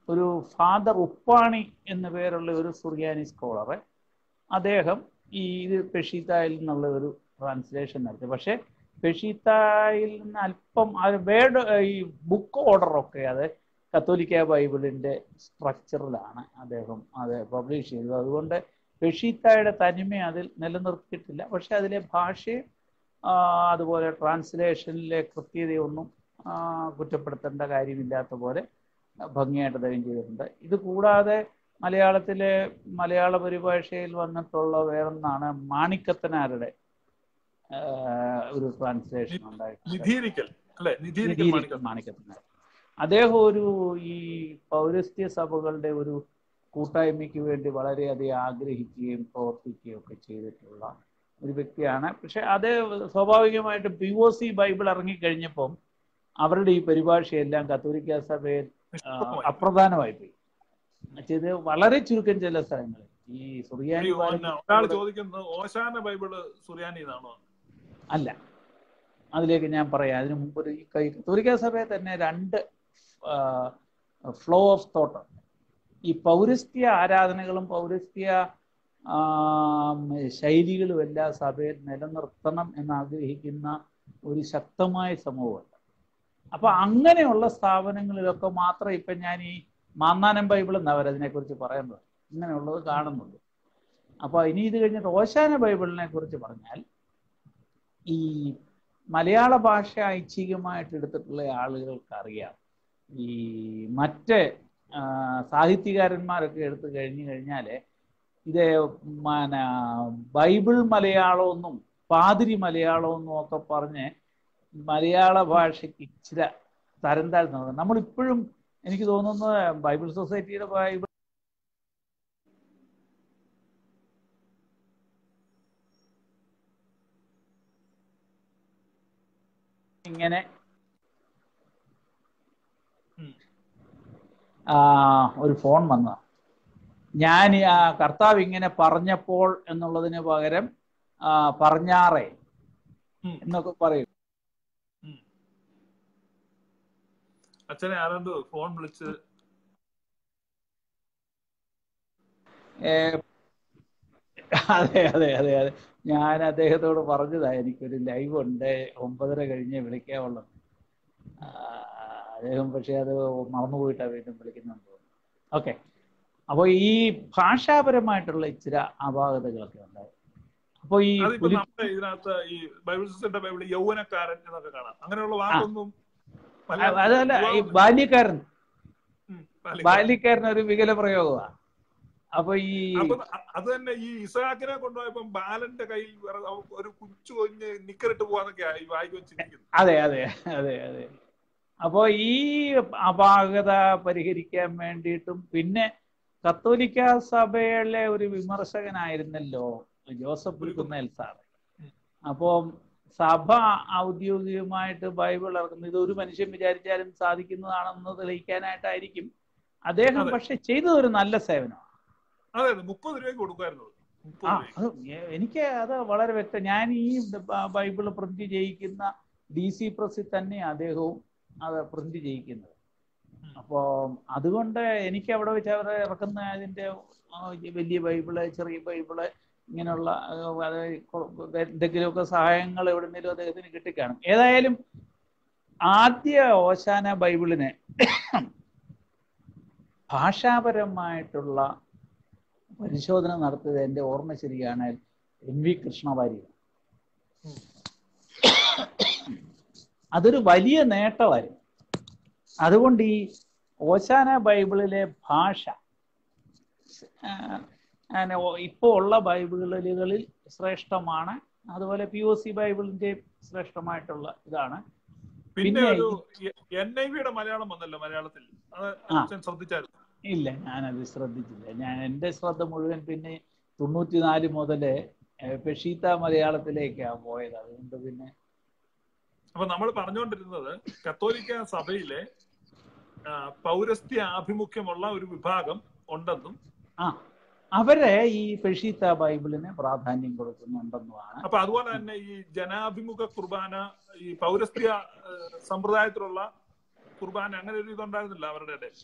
ഒരു ഫാദർ ഉപ്പാണി എന്ന പേരുള്ള ഒരു സുറിയാനി സ്കോളറെ അദ്ദേഹം ഈ ഇത് പെഷീത്തായിൽ നിന്നുള്ള ഒരു ട്രാൻസ്ലേഷൻ നടത്തി പക്ഷേ പെഷീത്തായിൽ നിന്ന് അല്പം വേർഡ് ഈ ബുക്ക് ഓർഡറൊക്കെ അത് കത്തോലിക്ക ബൈബിളിന്റെ സ്ട്രക്ചറിലാണ് അദ്ദേഹം അത് പബ്ലിഷ് ചെയ്തത് അതുകൊണ്ട് പെഷീത്തായുടെ തനിമ അതിൽ നിലനിർത്തിയിട്ടില്ല പക്ഷെ അതിലെ ഭാഷയും ആ, അതുപോലെ ട്രാൻസ്ലേഷനിലെ കൃത്യതയൊന്നും ആ, കുറ്റപ്പെടുത്തേണ്ട കാര്യമില്ലാത്ത പോലെ ഭംഗിയായിട്ട് അദ്ദേഹം ചെയ്തിട്ടുണ്ട് ഇത് കൂടാതെ മലയാളത്തിലെ മലയാള പരിഭാഷയിൽ വന്നിട്ടുള്ള വേറൊന്നാണ് മാണിക്കത്തനാരുടെ ആ, ഒരു ട്രാൻസ്ലേഷൻ ഉണ്ടായിട്ടുണ്ട് നിധീരിക്കൽ അല്ലെ നിധീരിക്കൽ നിധീരിക്കൽ മാണിക്കം മാണിക്കത്തനാർ അദ്ദേഹം ഒരു ഈ പൗരസ്ത്യ സഭകളുടെ ഒരു കൂട്ടായ്മയ്ക്ക് വേണ്ടി വളരെയധികം ആഗ്രഹിക്കുകയും പ്രവർത്തിക്കുകയും ഒക്കെ ചെയ്തിട്ടുള്ള ഒരു വ്യക്തിയാണ് പക്ഷെ അത് സ്വാഭാവികമായിട്ട് പി ഒ സി ബൈബിൾ ഇറങ്ങിക്കഴിഞ്ഞപ്പം അവരുടെ ഈ പരിഭാഷയെല്ലാം കത്തോലിക്ക സഭയിൽ ആ, നിഷ്പ്രഭമായി. അപ്രധാനമായി പോയി ഇത് വളരെ ചുരുക്കം ചില സ്ഥലങ്ങളിൽ ഈ സുറിയാനി ഈ ബാലൻ പിന്നെ ഒരാൾ ചോദിക്കുന്നത് ഓശാന ബൈബിള് സുറിയാനിന്നാണോ അല്ല അതിലേക്ക് ഞാൻ പറയാം അതിനു മുമ്പ് ഒരു ഈ കൈ- കത്തോലിക്ക സഭയെ തന്നെ രണ്ട് ഫ്ലോ ഓഫ് തോട്ട് ഈ പൗരസ്ത്യ ആരാധനകളും പൗരസ്ത്യ ആം, ശൈലികളും എല്ലാം സഭയിൽ നിലനിർത്തണം എന്ന് ആഗ്രഹിക്കുന്ന ഒരു ശക്തമായ സമൂഹമുണ്ട് അപ്പൊ അങ്ങനെയുള്ള സ്ഥാപനങ്ങളിലൊക്കെ മാത്രം ഇപ്പൊ ഞാൻ ഈ മാന്നാനം ബൈബിൾ എന്നാ അവരതിനെ കുറിച്ച് പറയുന്നത് ഇങ്ങനെയുള്ളത് കാണുന്നുണ്ട് അപ്പൊ ഇനി ഇത് കഴിഞ്ഞിട്ട് ഓശാന ബൈബിളിനെ കുറിച്ച് പറഞ്ഞാൽ ഈ മലയാള ഭാഷ ഐച്ഛികമായിട്ട് എടുത്തിട്ടുള്ള ആളുകൾക്ക് അറിയാം ഈ മറ്റ് ആ, സാഹിത്യകാരന്മാരൊക്കെ എടുത്തു കഴിഞ്ഞു കഴിഞ്ഞാൽ ഇത് മന ബൈബിൾ മലയാളമെന്നും പാതിരി മലയാളമെന്നും ഒക്കെ പറഞ്ഞ് മലയാള ഭാഷയ്ക്ക് ഇച്ചിരി തരം താഴ്ന്നത് നമ്മളിപ്പോഴും എനിക്ക് തോന്നുന്നത് ബൈബിൾ സൊസൈറ്റിയുടെ ബൈബിൾ ഇങ്ങനെ ഉം. ആ, ഒരു ഫോൺ വന്ന ഞാൻ ഈ ആ കർത്താവ് ഇങ്ങനെ പറഞ്ഞപ്പോൾ എന്നുള്ളതിന് പകരം ആ, പറഞ്ഞാറേ ഉം. എന്നൊക്കെ പറയും ഉം. അച്ഛനെ ആരാണ്ട് ഫോൺ വിളിച്ച് ഏ, അതെ അതെ അതെ അതെ ഞാൻ അദ്ദേഹത്തോട് പറഞ്ഞതാ എനിക്കൊരു ലൈവ് ഉണ്ട് ഒമ്പതര കഴിഞ്ഞേ വിളിക്കാവുള്ളൂ ആ, അദ്ദേഹം പക്ഷെ അത് മറന്നുപോയിട്ടാ വീണ്ടും വിളിക്കുന്നുണ്ട് ഓക്കെ അപ്പോൾ ഈ ഭാഷാപരമായിട്ടുള്ള ഇച്ചിരി അപാകതകളൊക്കെ ഉണ്ട് അപ്പോൾ ഈ അതിപ്പോ പുലി- നമ്മുടെ ഇതിനകത്ത് ഈ ബൈബിൾ സിസ്റ്ററിന്റെ ബൈബിൾ യൗവനക്കാരൻ എന്നൊക്കെ കാണാം അങ്ങനെയുള്ള വാക്കൊന്നും മലയാളത്തിൽ അതല്ല ഈ യുവാവ്- ബാല്യക്കാരൻ ഉം, ബാല്യക്കാരൻ. ബാല്യക്കാരൻ ഒരു വികല പ്രയോഗമാണ് അപ്പൊ ഈ അപ്പൊ അ- അത് തന്നെ ഈ ഇസഹാക്കിനെ കൊണ്ടുപോയപ്പോ ബാലന്റെ കയ്യിൽ വേറെ അവ- ഒരു കുച്ചു കൊഞ്ഞ് നിക്കറിട്ട് പോവാന്നൊക്കെ ഈ വായിക്ക് വെച്ചിരിക്കുന്നത് അതെ അതെ അതെ അതെ അപ്പോൾ ഈ അപാകത പരിഹരിക്കാൻ വേണ്ടിയിട്ടും പിന്നെ കത്തോലിക്ക സഭയിലെ ഒരു വിമർശകനായിരുന്നല്ലോ ജോസഫ് പുലിക്കുന്നേൽ സാർ ഉം. അപ്പോൾ സഭ ഔദ്യോഗികമായിട്ട് ബൈബിൾ ഇറക്കുന്നത് ഇത് ഒരു മനുഷ്യൻ വിചാരിച്ചാലും സാധിക്കുന്നതാണെന്ന് തെളിയിക്കാനായിട്ടായിരിക്കും അദ്ദേഹം അതെ. പക്ഷെ ചെയ്തത് ഒരു നല്ല സേവനമാണ് അതെ അതെ മുപ്പത് രൂപയ്ക്ക് കൊടുക്കുമായിരുന്നു മുപ്പത് ആ രൂപയ്ക്ക് അത് എ- എനിക്ക് അത് വളരെ വ്യക്തം ഞാൻ ഈ ബ- ബൈബിള് പ്രിന്റ് ചെയ്യിക്കുന്ന ഡി സി പ്രസിൽ തന്നെ അദ്ദേഹവും അത് പ്രിന്റ് ചെയ്യിക്കുന്നത് ഉം. അപ്പോ അതുകൊണ്ട് എനിക്ക് അവിടെ വെച്ച് അവർ ഇറക്കുന്ന അതിന്റെ ആ, ഈ വലിയ ബൈബിള് ചെറിയ ബൈബിള് ഇങ്ങനെയുള്ള ആ, അത് കൊ- എന്തെങ്കിലുമൊക്കെ സഹായങ്ങൾ എവിടെന്നെങ്കിലും അദ്ദേഹത്തിന് കിട്ടിക്കാണും ഏതായാലും ആദ്യ ഓശാന ബൈബിളിനെ ഭാഷാപരമായിട്ടുള്ള പരിശോധന നടത്തിയത് എൻ്റെ ഓർമ്മ ശരിയാണ് എൻ വി കൃഷ്ണവാരി ഉം. അതൊരു വലിയ നേട്ടമായിരുന്നു അതുകൊണ്ട് ഈ ഓശാന ബൈബിളിലെ ഭാഷ ആ, അങ്ങനെ ഓ- ഇപ്പോൾ ഉള്ള ബൈബിളുകളിൽ ശ്രേഷ്ഠമാണ് അതുപോലെ പി ഒ സി ബൈബിളിന്റെ ശ്രേഷ്ഠമായിട്ടുള്ള ഇതാണ് പിന്നെ പിന്നെ ഒരു എൻ ഐ വിയുടെ മലയാളം വന്നല്ലോ മലയാളത്തിൽ അത് ആ. അച്ഛൻ ശ്രദ്ധിച്ചായിരുന്നു ഇല്ല ഞാനത് ശ്രദ്ധിച്ചില്ല ഞാൻ എൻ്റെ ശ്രദ്ധ മുഴുവൻ പിന്നെ തൊണ്ണൂറ്റിനാല് മുതല് ഏഹ്, പെഷീത്ത മലയാളത്തിലേക്കാണ് പോയത് അതുകൊണ്ട് പിന്നെ അപ്പൊ നമ്മൾ പറഞ്ഞുകൊണ്ടിരുന്നത് കത്തോലിക്ക സഭയിലെ ആ, പൗരസ്ത്യ ആഭിമുഖ്യമുള്ള ഒരു വിഭാഗം ഉണ്ടെന്നും ആ അവരെ ഈ പെഷീത്ത ബൈബിളിന് പ്രാധാന്യം കൊടുക്കുന്നുണ്ടെന്നുമാണ് അപ്പൊ അതുപോലെ തന്നെ ഈ ജനാഭിമുഖ കുർബാന ഈ പൗരസ്ത്യ ആ, സമ്പ്രദായത്തിലുള്ള കുർബാന അങ്ങനെ ഒരു ഇതുണ്ടായിരുന്നില്ല അവരുടെ ഇടയിൽ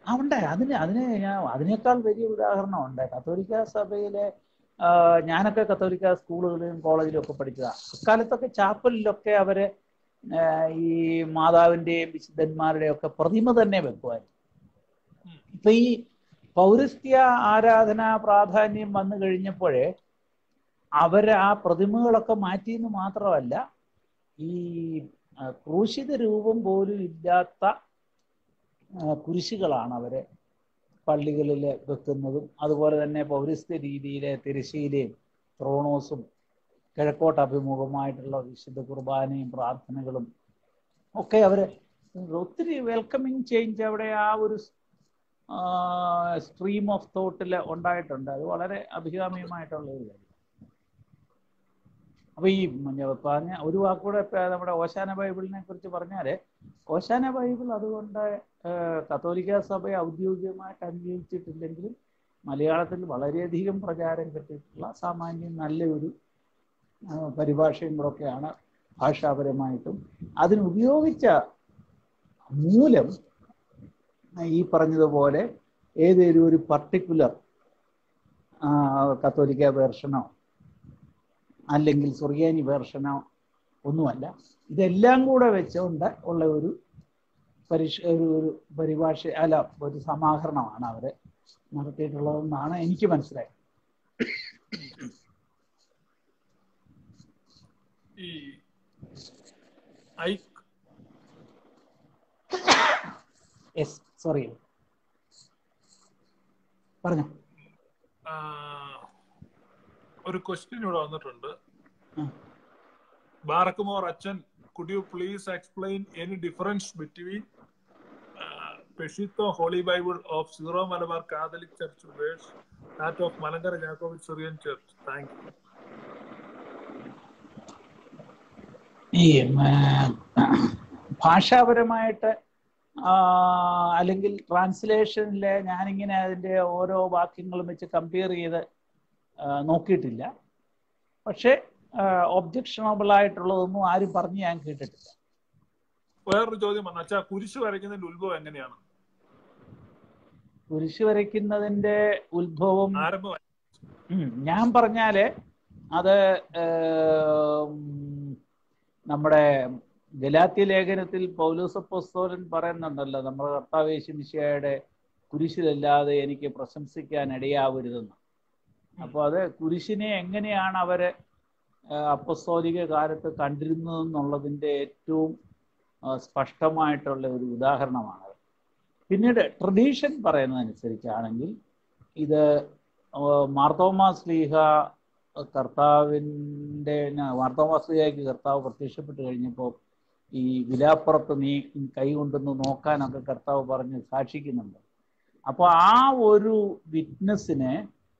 ആ ഉണ്ട് അതിന് അതിന് ഞാൻ അതിനേക്കാൾ വലിയ ഉദാഹരണമുണ്ട് കത്തോലിക്ക സഭയിലെ ആ, ഞാനൊക്കെ കത്തോലിക്ക സ്കൂളുകളിലും കോളേജിലും ഒക്കെ പഠിച്ചതാണ് അക്കാലത്തൊക്കെ ചാപ്പലിലൊക്കെ അവര് ആ, ഈ മാതാവിന്റെയും വിശുദ്ധന്മാരുടെയും ഒക്കെ പ്രതിമ തന്നെ വെക്കുമായിരുന്നു ഇപ്പൊ ഈ പൗരസ്ത്യ ആരാധന പ്രാധാന്യം വന്നു കഴിഞ്ഞപ്പോഴേ അവര് ആ പ്രതിമകളൊക്കെ മാറ്റിയെന്ന് മാത്രമല്ല ഈ ആ, ക്രൂശിത രൂപം പോലും ഇല്ലാത്ത ആ, കുരിശുകളാണ് അവര് പള്ളികളിൽ വെക്കുന്നതും അതുപോലെ തന്നെ പൗരസ്ത്യ രീതിയിലെ തിരശ്ശീലയും ത്രോണോസും കിഴക്കോട്ട് അഭിമുഖമായിട്ടുള്ള വിശുദ്ധ കുർബാനയും പ്രാർത്ഥനകളും ഒക്കെ അവര് ഒത്തിരി വെൽക്കമിങ് ചേഞ്ച് അവിടെ ആ ഒരു സ്ട്രീം ഓഫ് തോട്ടിൽ ഉണ്ടായിട്ടുണ്ട് അത് വളരെ അഭികാമ്യമായിട്ടുള്ള ഒരു കാര്യം അപ്പൊ ഈ മഞ്ഞ- പറഞ്ഞ ഒരു വാക്കൂടെ ഇപ്പൊ നമ്മുടെ ഓശാന ബൈബിളിനെ കുറിച്ച് പറഞ്ഞാല് ഓശാന ബൈബിൾ അതുകൊണ്ട് ഏഹ്, കത്തോലിക്ക സഭയെ ഔദ്യോഗികമായിട്ട് അംഗീകരിച്ചിട്ടില്ലെങ്കിലും മലയാളത്തിൽ വളരെയധികം പ്രചാരം കിട്ടിയിട്ടുള്ള സാമാന്യം നല്ലൊരു ആ, പരിഭാഷയും കൂടെയൊക്കെയാണ് ഭാഷാപരമായിട്ടും അതിനുപയോഗിച്ച മൂലം ഈ പറഞ്ഞതുപോലെ ഏതൊരു ഒരു പർട്ടിക്കുലർ കത്തോലിക്ക വേർഷനോ അല്ലെങ്കിൽ സുറിയാനി വേർഷനോ ഒന്നുമല്ല ഇതെല്ലാം കൂടെ വെച്ചുകൊണ്ട് ഉള്ള ഒരു പരിഷ ഒരു ഒരു പരിഭാഷ അല്ല ഒരു സമാഹരണമാണ് അവര് നടത്തിയിട്ടുള്ളതെന്നാണ് എനിക്ക് മനസ്സിലായത് ഈ ഐ യെസ് സോറി പറഞ്ഞോ ആ, ഒരു ക്വസ്റ്റ്യൻ ഇവിടെ വന്നിട്ടുണ്ട് ഉം. ബാറക്കുമോർ അച്ഛൻ could you please explain any difference between Peshitta Holy Bible of Syro Malabar Catholic Church versus that of Malankara Jacobic Syrian Church thank you ഈ ഉം, ഭാഷാപരമായിട്ട് ആ, അല്ലെങ്കിൽ ട്രാൻസ്ലേഷനിലെ ഞാനിങ്ങനെ അതിൻ്റെ ഓരോ വാക്യങ്ങളും വെച്ച് കമ്പയർ ചെയ്ത് ആ, നോക്കിയിട്ടില്ല പക്ഷേ ഒബ്ജക്ഷണബിൾ ആയിട്ടുള്ളതൊന്നും ആരും പറഞ്ഞ് ഞാൻ കേട്ടിട്ടില്ല വേറൊരു ചോദ്യം വന്നു അച്ഛാ കുരിശ് വരയ്ക്കുന്നതിന്റെ ഉത്ഭവം എങ്ങനെയാണ് കുരിശ് വരയ്ക്കുന്നതിൻ്റെ ഉത്ഭവം ആരംഭം ഉം, ഞാൻ പറഞ്ഞാല് അത് ഏം, നമ്മുടെ ഗലാത്തി ലേഖനത്തിൽ പൗലോസപ്പോസ്തോലൻ പറയുന്നുണ്ടല്ലോ നമ്മുടെ കർത്താവേശു മിശിഹായുടെ കുരിശിലല്ലാതെ എനിക്ക് പ്രശംസിക്കാൻ ഇടയാവരുതെന്ന് അപ്പൊ അത് കുരിശിനെ എങ്ങനെയാണ് അവര് ആ, അപ്പസ്തോലിക കാലത്ത് കണ്ടിരുന്നതെന്നുള്ളതിന്റെ ഏറ്റവും ആ, സ്പഷ്ടമായിട്ടുള്ള ഒരു ഉദാഹരണമാണ് പിന്നീട് ട്രഡീഷൻ പറയുന്നതനുസരിച്ചാണെങ്കിൽ ഇത് ആ, മാർത്തോമാ സ്ലീഹ കർത്താവിൻ്റെ മാർത്തോമാ സ്ലീഹയ്ക്ക് കർത്താവ് പ്രത്യക്ഷപ്പെട്ട് കഴിഞ്ഞപ്പോൾ ഈ വിലാപ്പുറത്ത് നീ കൈ കൊണ്ടൊന്ന് നോക്കാനൊക്കെ കർത്താവ് പറഞ്ഞ് സാക്ഷിക്കുന്നുണ്ട് അപ്പോൾ ആ ഒരു വിറ്റ്നസ്സിന്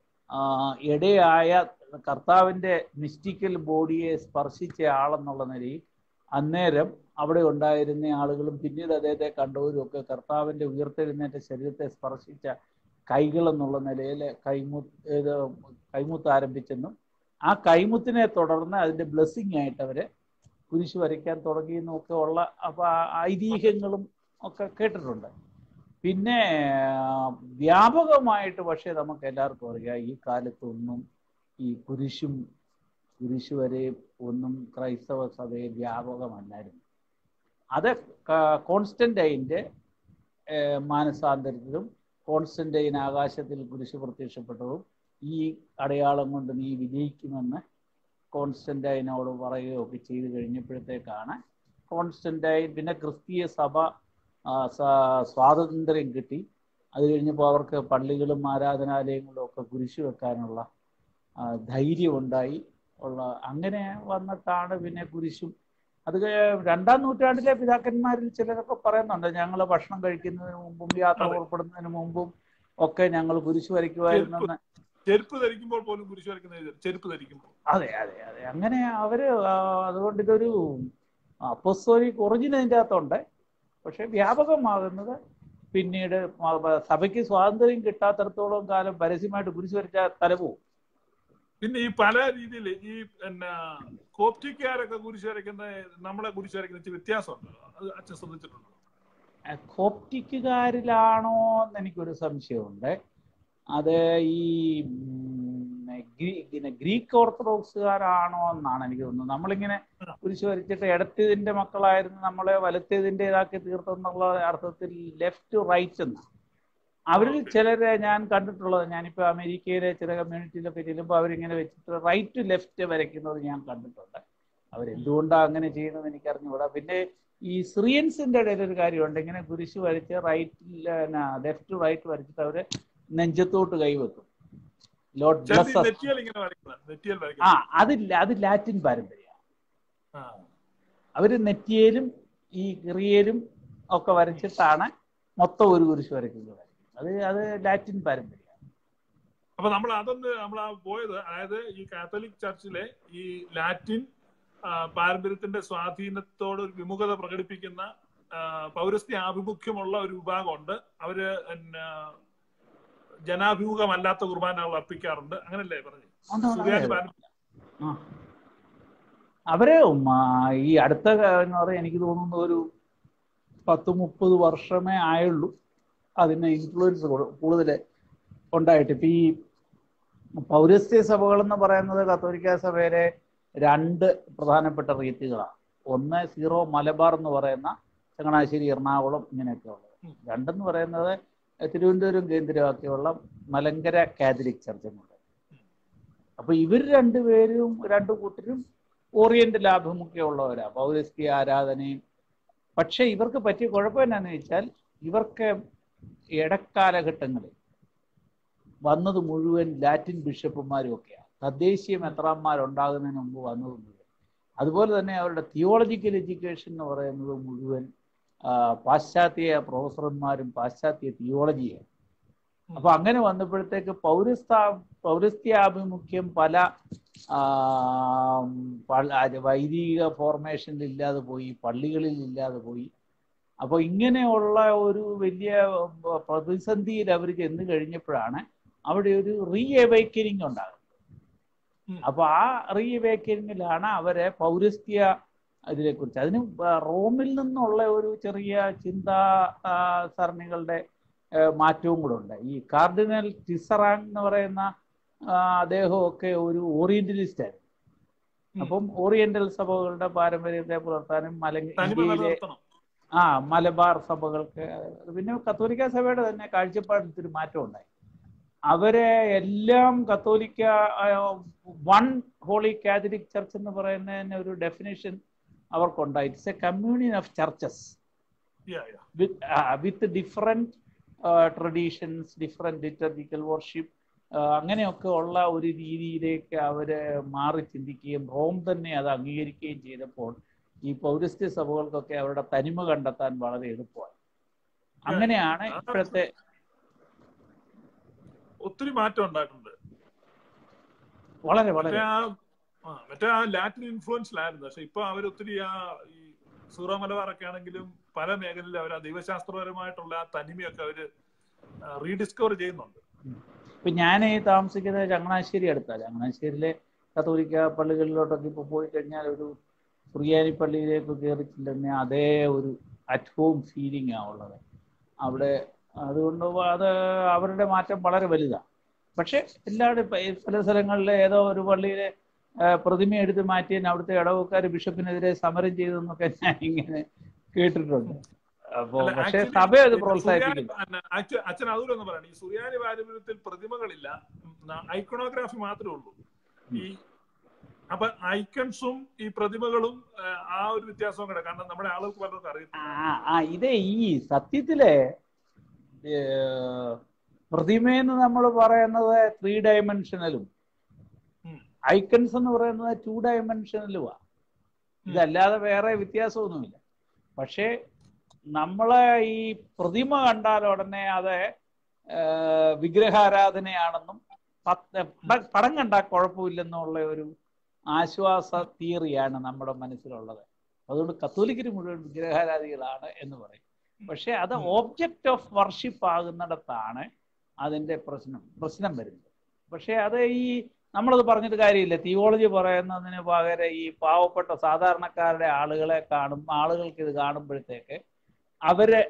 ഇടയായ കർത്താവിൻ്റെ മിസ്റ്റിക്കൽ ബോഡിയെ സ്പർശിച്ച ആളെന്നുള്ള നിലയിൽ അന്നേരം അവിടെ ഉണ്ടായിരുന്ന ആളുകളും പിന്നീട് അദ്ദേഹത്തെ കണ്ടവരും ഒക്കെ കർത്താവിൻ്റെ ഉയർത്തെഴുന്നേറ്റ ശരീരത്തെ സ്പർശിച്ച കൈകൾ എന്നുള്ള നിലയിൽ കൈമു ഇത് കൈമുത്ത് ആരംഭിച്ചെന്നും ആ കൈമുത്തിനെ തുടർന്ന് അതിന്റെ ബ്ലെസ്സിങ് ആയിട്ട് അവര് കുരിശ് വരയ്ക്കാൻ തുടങ്ങിയെന്നും ഒക്കെ ഉള്ള അപ്പൊ ആ ഐതിഹ്യങ്ങളും ഒക്കെ കേട്ടിട്ടുണ്ട് പിന്നെ ആ, വ്യാപകമായിട്ട് പക്ഷേ നമുക്ക് എല്ലാവർക്കും അറിയാം ഈ കാലത്തൊന്നും ഈ കുരിശും കുരിശ് വരെ ഒന്നും ക്രൈസ്തവ സഭയിൽ വ്യാപകമല്ലായിരുന്നു അത് കോൺസ്റ്റന്റൈൻ്റെ മാനസാന്തരത്തിലും കോൺസ്റ്റന്റൈൻ ആകാശത്തിൽ കുരിശ് പ്രത്യക്ഷപ്പെട്ടതും ഈ അടയാളം കൊണ്ട് നീ വിജയിക്കുമെന്ന് കോൺസ്റ്റന്റൈനോട് പറയുകയൊക്കെ ചെയ്തു കഴിഞ്ഞപ്പോഴത്തേക്കാണ് കോൺസ്റ്റന്റൈൻ പിന്നെ ക്രിസ്തീയ സഭ ആ, സ- സ്വാതന്ത്ര്യം കിട്ടി അത് കഴിഞ്ഞപ്പോൾ അവർക്ക് പള്ളികളും ആരാധനാലയങ്ങളും ഒക്കെ കുരിശ് വെക്കാനുള്ള ആ, ധൈര്യമുണ്ടായി ഉള്ള അങ്ങനെ വന്നിട്ടാണ് പിന്നെ കുരിശും അത് കഴി- രണ്ടാം നൂറ്റാണ്ടിലെ പിതാക്കന്മാരിൽ ചിലരൊക്കെ പറയുന്നുണ്ട് ഞങ്ങൾ ഭക്ഷണം കഴിക്കുന്നതിന് മുമ്പും യാത്ര അതെ. പുറപ്പെടുന്നതിന് മുമ്പും ഒക്കെ ഞങ്ങൾ കുരിശ് വരയ്ക്കുമായിരുന്നെന്ന് ചെരുപ്പ് ധരിക്കുമ്പോൾ പോലും കുരിശ് വരയ്ക്കുന്നത് ചെരുപ്പ് ധരിക്കുമ്പോൾ അതെ അതെ അതെ അങ്ങനെ അവര് ആ, അതുകൊണ്ട് ഇതൊരു അപ്പസ്തോലിക് ഒറിജിൻ അതിൻ്റെ അകത്തുണ്ട് പക്ഷെ വ്യാപകമാകുന്നത് പിന്നീട് മ- മ- സഭയ്ക്ക് സ്വാതന്ത്ര്യം കിട്ടാത്തടത്തോളം കാലം പരസ്യമായിട്ട് കുരിശ് വരച്ച തലപോവും പിന്നെ ഈ പല രീതിയിൽ ഈ പിന്നെ കോപ്റ്റിക്കാരൊക്കെ കുരിശ് വരയ്ക്കുന്ന നമ്മളെ കുരിശ് വരയ്ക്കുന്ന ഇച്ചിരി വ്യത്യാസമുണ്ട് അത് അച്ഛൻ ശ്രദ്ധിച്ചിട്ടുണ്ടോ കോപ്റ്റിക്കുകാരിലാണോ എന്ന് എനിക്കൊരു സംശയമുണ്ട് അത് ഈ ഉം, ഗ്രീ- പിന്നെ ഗ്രീക്ക് ഓർത്തഡോക്സുകാരാണോ എന്നാണ് എനിക്ക് തോന്നുന്നത് നമ്മളിങ്ങനെ കുരിശ് വരച്ചിട്ട് ഇടത്തേതിന്റെ മക്കളായിരുന്നു നമ്മളെ വലത്തേതിന്റെ ഇതാക്കി തീർത്തെന്നുള്ള അർത്ഥത്തിൽ ലെഫ്റ്റ് റൈറ്റ് എന്ന് അവരിൽ ചിലരെ ഞാൻ കണ്ടിട്ടുള്ളത് ഞാനിപ്പോൾ അമേരിക്കയിലെ ചില കമ്മ്യൂണിറ്റിയിലൊക്കെ ചെല്ലുമ്പോൾ അവരിങ്ങനെ വെച്ചിട്ട് റൈറ്റ് ലെഫ്റ്റ് വരയ്ക്കുന്നത് ഞാൻ കണ്ടിട്ടുണ്ട് അവരെന്തുകൊണ്ടാണ് അങ്ങനെ ചെയ്യുന്നത് എനിക്ക് അറിഞ്ഞുകൂടാ പിന്നെ ഈ സിറിയൻസിന്റെ ഇടയിൽ ഒരു കാര്യമുണ്ട് ഇങ്ങനെ കുരിശ് വരച്ച് റൈറ്റ് ലെഫ്റ്റ് റൈറ്റ് വരച്ചിട്ട് അവര് നെഞ്ചത്തോട്ട് കൈവെക്കും ലോഡ് ചിലത് ഈ ബ്ലസ് നെറ്റിയൽ ഇങ്ങനെ വരയ്ക്കുന്നത് നെറ്റിയൽ ആ വരയ്ക്കുന്നത് അതില്ല അത് ലാറ്റിൻ പാരമ്പര്യമാണ് ആ. അവര് നെറ്റിയേലും ഈ കിറിയേലും ഒക്കെ വരച്ചിട്ടാണ് മൊത്തം ഒരു കുരിശ് വരയ്ക്കുന്നത് അത് അത് ലാറ്റിൻ പാരമ്പര്യമാണ് അപ്പൊ നമ്മൾ അതൊന്ന് നമ്മൾ ആ പോയത് അതായത് ഈ കാത്തലിക് ചർച്ചിലെ ഈ ലാറ്റിൻ ആ, പാരമ്പര്യത്തിന്റെ സ്വാധീനത്തോട് ഒരു വിമുഖത പ്രകടിപ്പിക്കുന്ന ആ, പൗരസ്ത്യ ആഭിമുഖ്യമുള്ള ഒരു വിഭാഗമുണ്ട് അവര് പിന്നെ ജനാഭിമുഖമല്ലാത്ത കുർബാനകൾ അർപ്പിക്കാറുണ്ട് അങ്ങനല്ലേ പറഞ്ഞു ഉണ്ട്, ഉണ്ട്, സുറിയാനി അതെ, അതെ. പാരമ്പര്യം ആ. അവര് ഉം, ആ, ഈ അടുത്ത കാ- എന്ന് പറയാൻ എനിക്ക് തോന്നുന്നു ഒരു പത്ത് മുപ്പത് വർഷമേ ആയുള്ളൂ അതിന് ഇൻഫ്ലുവൻസ് കൂടുതൽ ഉണ്ടായിട്ട് ഇപ്പൊ ഈ പൗരസ്ത്യ സഭകൾ എന്ന് പറയുന്നത് കത്തോലിക്ക സഭയിലെ രണ്ട് പ്രധാനപ്പെട്ട റീത്തുകളാണ് ഒന്ന് സീറോ മലബാർ എന്ന് പറയുന്ന ചങ്ങനാശ്ശേരി എറണാകുളം ഇങ്ങനെയൊക്കെ ഉള്ളത് ഉം. രണ്ടെന്ന് പറയുന്നത് തിരുവനന്തപുരം കേന്ദ്രമാക്കിയുള്ള മലങ്കര കാത്തലിക് ചർച്ചുമുണ്ട് അപ്പൊ ഇവർ രണ്ടുപേരും രണ്ടു കൂട്ടരും ഓറിയന്റൽ ആഭിമുഖ്യമുള്ളവരാ പൗരസ്ത്യ ആരാധനയും പക്ഷെ ഇവർക്ക് പറ്റിയ കുഴപ്പം എന്നാന്ന് വെച്ചാൽ ഇവർക്ക് ഇടക്കാലഘട്ടങ്ങളിൽ വന്നത് മുഴുവൻ ലാറ്റിൻ ബിഷപ്പുമാരും ഒക്കെയാണ് തദ്ദേശീയ മെത്രാന്മാരുണ്ടാകുന്നതിന് മുമ്പ് വന്നത് മുഴുവൻ അതുപോലെ തന്നെ അവരുടെ തിയോളജിക്കൽ എഡ്യൂക്കേഷൻ എന്ന് പറയുന്നത് മുഴുവൻ ആ, പാശ്ചാത്യ പ്രൊഫസർമാരും പാശ്ചാത്യ തിയോളജിയാണ് അപ്പൊ അങ്ങനെ വന്നപ്പോഴത്തേക്ക് പൗരസ്ത പൗരസ്ത്യാഭിമുഖ്യം പല ആ, പള്ള- അത് വൈദിക ഫോർമേഷനിൽ ഇല്ലാതെ പോയി പള്ളികളിൽ ഇല്ലാതെ പോയി അപ്പോൾ ഇങ്ങനെയുള്ള ഒരു വലിയ പ്രതിസന്ധിയിൽ അവർ ചെന്ന് കഴിഞ്ഞപ്പോഴാണ് അവിടെ ഒരു റീ അവേക്കനിങ് ഉണ്ടാകുന്നത് ഉം. അപ്പൊ ആ റീ അവേക്കനിങ്ങിലാണ് അവരെ പൗരസ്ത്യ ഇതിനെക്കുറിച്ച് അതിന് ബ- റോമിൽ നിന്നുള്ള ഒരു ചെറിയ ചിന്താ ആ, സരണികളുടെ ആ, മാറ്റവും കൂടെ ഉണ്ട് ഈ കാർഡിനൽ ടിസറാങ് എന്ന് പറയുന്ന ആ, അദ്ദേഹമൊക്കെ ഒരു ഓറിയന്റലിസ്റ്റ് ആയിരുന്നു ഉം. അപ്പം ഓറിയന്റൽ സഭകളുടെ പാരമ്പര്യത്തെ പുലർത്താനും മലങ്ക തനിമ ഇന്ത്യയിലെ നിലനിർത്തണം ആ മലബാർ സഭകൾക്ക് പിന്നെ കത്തോലിക്ക സഭയുടെ തന്നെ കാഴ്ചപ്പാടിൽ ഇത്തിരി മാറ്റം ഉണ്ടായി അവരെ എല്ലാം കത്തോലിക്ക വൺ ഹോളി കാത്തലിക് ചർച്ച് എന്ന് പറയുന്നതിന് ഒരു ഡെഫിനേഷൻ അവർക്കുണ്ടായി it's a communion of churches Yeah, yeah. with uh, with different uh, traditions, different liturgical worship uh, അങ്ങനെയൊക്കെ ഉള്ള ഒരു രീതിയിലേക്ക് അവര് മാറി ചിന്തിക്കുകയും റോം തന്നെ അത് അംഗീകരിക്കുകയും ചെയ്തപ്പോൾ ഈ പൗരസ്ത്യ സഭകൾക്കൊക്കെ അവരുടെ തനിമ കണ്ടെത്താൻ വളരെ എളുപ്പമായി അങ്ങനെയാണ് ഇപ്പോഴത്തെ ഒത്തിരി മാറ്റം ഉണ്ടായിട്ടുണ്ട് വളരെ മറ്റേ വളരെ ആ ആ, മറ്റേ ആ ലാറ്റിൻ ഇൻഫ്ലുവൻസിലായിരുന്നു പക്ഷെ ഇപ്പൊ അവർ ഒത്തിരി ആ ഈ സൂറോ മലബാറൊക്കെ ആണെങ്കിലും പല മേഖലയിലും അവർ ആ ദൈവശാസ്ത്രപരമായിട്ടുള്ള ആ തനിമയൊക്കെ അവര് റീഡിസ്കവർ ചെയ്യുന്നുണ്ട് ഇപ്പൊ ഞാൻ ഈ താമസിക്കുന്നത് ചങ്ങനാശ്ശേരി അടുത്താണ് ചങ്ങനാശ്ശേരിയിലെ കത്തോലിക്ക പള്ളികളിലോട്ടൊക്കെ ഇപ്പൊ പോയി കഴിഞ്ഞാൽ ഒരു സുറിയാനി പള്ളിയിലേക്ക് കയറി ചെല്ലുന്ന അതേ ഒരു അറ്റ് ഹോം ഫീലിംഗ് ആ ഉള്ളത് അവിടെ അതുകൊണ്ട് അത് അവരുടെ മാറ്റം വളരെ വലുതാണ് പക്ഷെ എല്ലാവരും ഇപ്പൊ ഈ പല സ്ഥലങ്ങളിൽ ഏതോ ഒരു പള്ളിയിലെ ആ, പ്രതിമ എടുത്ത് മാറ്റിയതിന് അവിടുത്തെ ഇടവക്കാർ ബിഷപ്പിനെതിരെ സമരം ചെയ്തെന്നൊക്കെ ഞാൻ ഇങ്ങനെ കേട്ടിട്ടുണ്ട് അപ്പോ അല്ല, പക്ഷെ actually സഭ അത് ഈ പ്രോത്സാഹിപ്പിക്കുന്നു സുറിയാനി- അല്ല, actu- അച്ഛൻ അതുകൂടെ ഒന്ന് പറയണം ഈ സുറിയാനി പാരമ്പര്യത്തിൽ പ്രതിമകളില്ല ഐക്കണോഗ്രാഫി മാത്രമേ ഉള്ളൂ ഈ അപ്പൊ ഐക്കൺസും ഈ പ്രതിമകളും ആ, ആ ഒരു വ്യത്യാസവും കൂടെ കാരണം നമ്മുടെ ആളുകൾക്ക് പലർക്കും അറിയത്തില്ല ആ ആ ഇതേ ഈ സത്യത്തിലെ ഏർ, പ്രതിമയെന്ന് നമ്മൾ പറയുന്നത് ത്രീ ഡയമെൻഷനലും ഉം. ഐക്കൺസ് എന്ന് പറയുന്നത് ടു ഡയമെൻഷനലുമാണ് ഇതല്ലാതെ വേറെ വ്യത്യാസമൊന്നുമില്ല പക്ഷേ നമ്മളെ ഈ പ്രതിമ കണ്ടാൽ ഉടനെ അത് ഏർ, വിഗ്രഹാരാധനയാണെന്നും പത്ത് പ- പടം കണ്ടാൽ കുഴപ്പമില്ലെന്നുള്ള ഒരു ആശ്വാസ തിയറിയാണ് നമ്മുടെ മനസ്സിലുള്ളത് അതുകൊണ്ട് കത്തോലിക്കര് മുഴുവൻ വിഗ്രഹാരാധികളാണ് എന്ന് പറയും പക്ഷെ അത് ഓബ്ജക്റ്റ് ഓഫ് വർഷിപ്പ് ആകുന്നിടത്താണ് അതിന്റെ പ്രശ്നം പ്രശ്നം വരുന്നത് പക്ഷെ അത് ഈ നമ്മളത് പറഞ്ഞിട്ട് കാര്യമില്ല തിയോളജി പറയുന്നതിന് പകരം ഈ പാവപ്പെട്ട സാധാരണക്കാരുടെ ആളുകളെ കാണും ആളുകൾക്ക് ഇത് കാണുമ്പോഴത്തേക്ക് അവരെ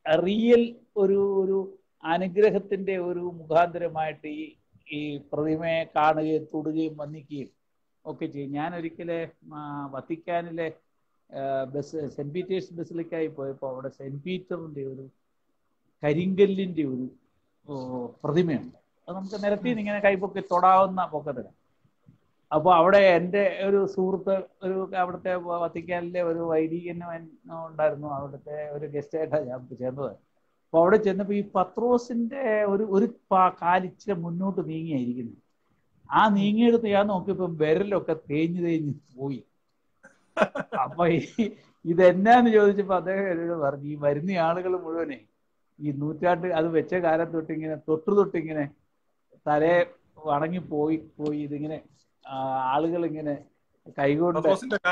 റിയൽ ഒരു ഒരു അനുഗ്രഹത്തിന്റെ ഒരു മുഖാന്തരമായിട്ട് ഈ ഈ പ്രതിമയെ കാണുകയും തൊടുകയും വന്ദിക്കുകയും ഒക്കെ ചെയ്യും ഞാൻ ഒരിക്കലെ വത്തിക്കാനിലെ ബസ് സെന്റ് പീറ്റേഴ്സ് ബസിലേക്കായി പോയപ്പോൾ അവിടെ സെന്റ് പീറ്ററിന്റെ ഒരു കരിങ്കല്ലിന്റെ ഒരു പ്രതിമയുണ്ട് അത് നമുക്ക് നിരത്തി ഇങ്ങനെ കൈപ്പൊക്കി തൊടാവുന്ന പൊക്കത്തിലാണ് അപ്പോൾ അവിടെ എൻ്റെ ഒരു സുഹൃത്ത് ഒരു അവിടുത്തെ വത്തിക്കാനിലെ ഒരു വൈദികൻ ഉണ്ടായിരുന്നു അവിടുത്തെ ഒരു ഗസ്റ്റായിട്ടാണ് ഞാൻ ചെന്നത് അപ്പോൾ അവിടെ ചെന്നപ്പോൾ ഈ പത്രോസിന്റെ ഒരു ഒരു കാലിച്ചിരി മുന്നോട്ട് നീങ്ങിയായിരിക്കുന്നു ആ നീങ്ങിയെടുത്ത് ഞാൻ നോക്കിയപ്പോൾ വിരലൊക്കെ തേഞ്ഞു തേഞ്ഞ് പോയി അപ്പൊ ഈ ഇതെന്നാന്ന് ചോദിച്ചപ്പോ അദ്ദേഹം പറഞ്ഞു ഈ വരുന്ന ആളുകൾ മുഴുവനെ ഈ നൂറ്റാണ്ട് അത് വെച്ച കാലം തൊട്ടിങ്ങനെ തൊട്ടു തൊട്ടിങ്ങനെ തലേ വണങ്ങി പോയി പോയി ഇതിങ്ങനെ ആളുകൾ ഇങ്ങനെ കൈകൊണ്ട്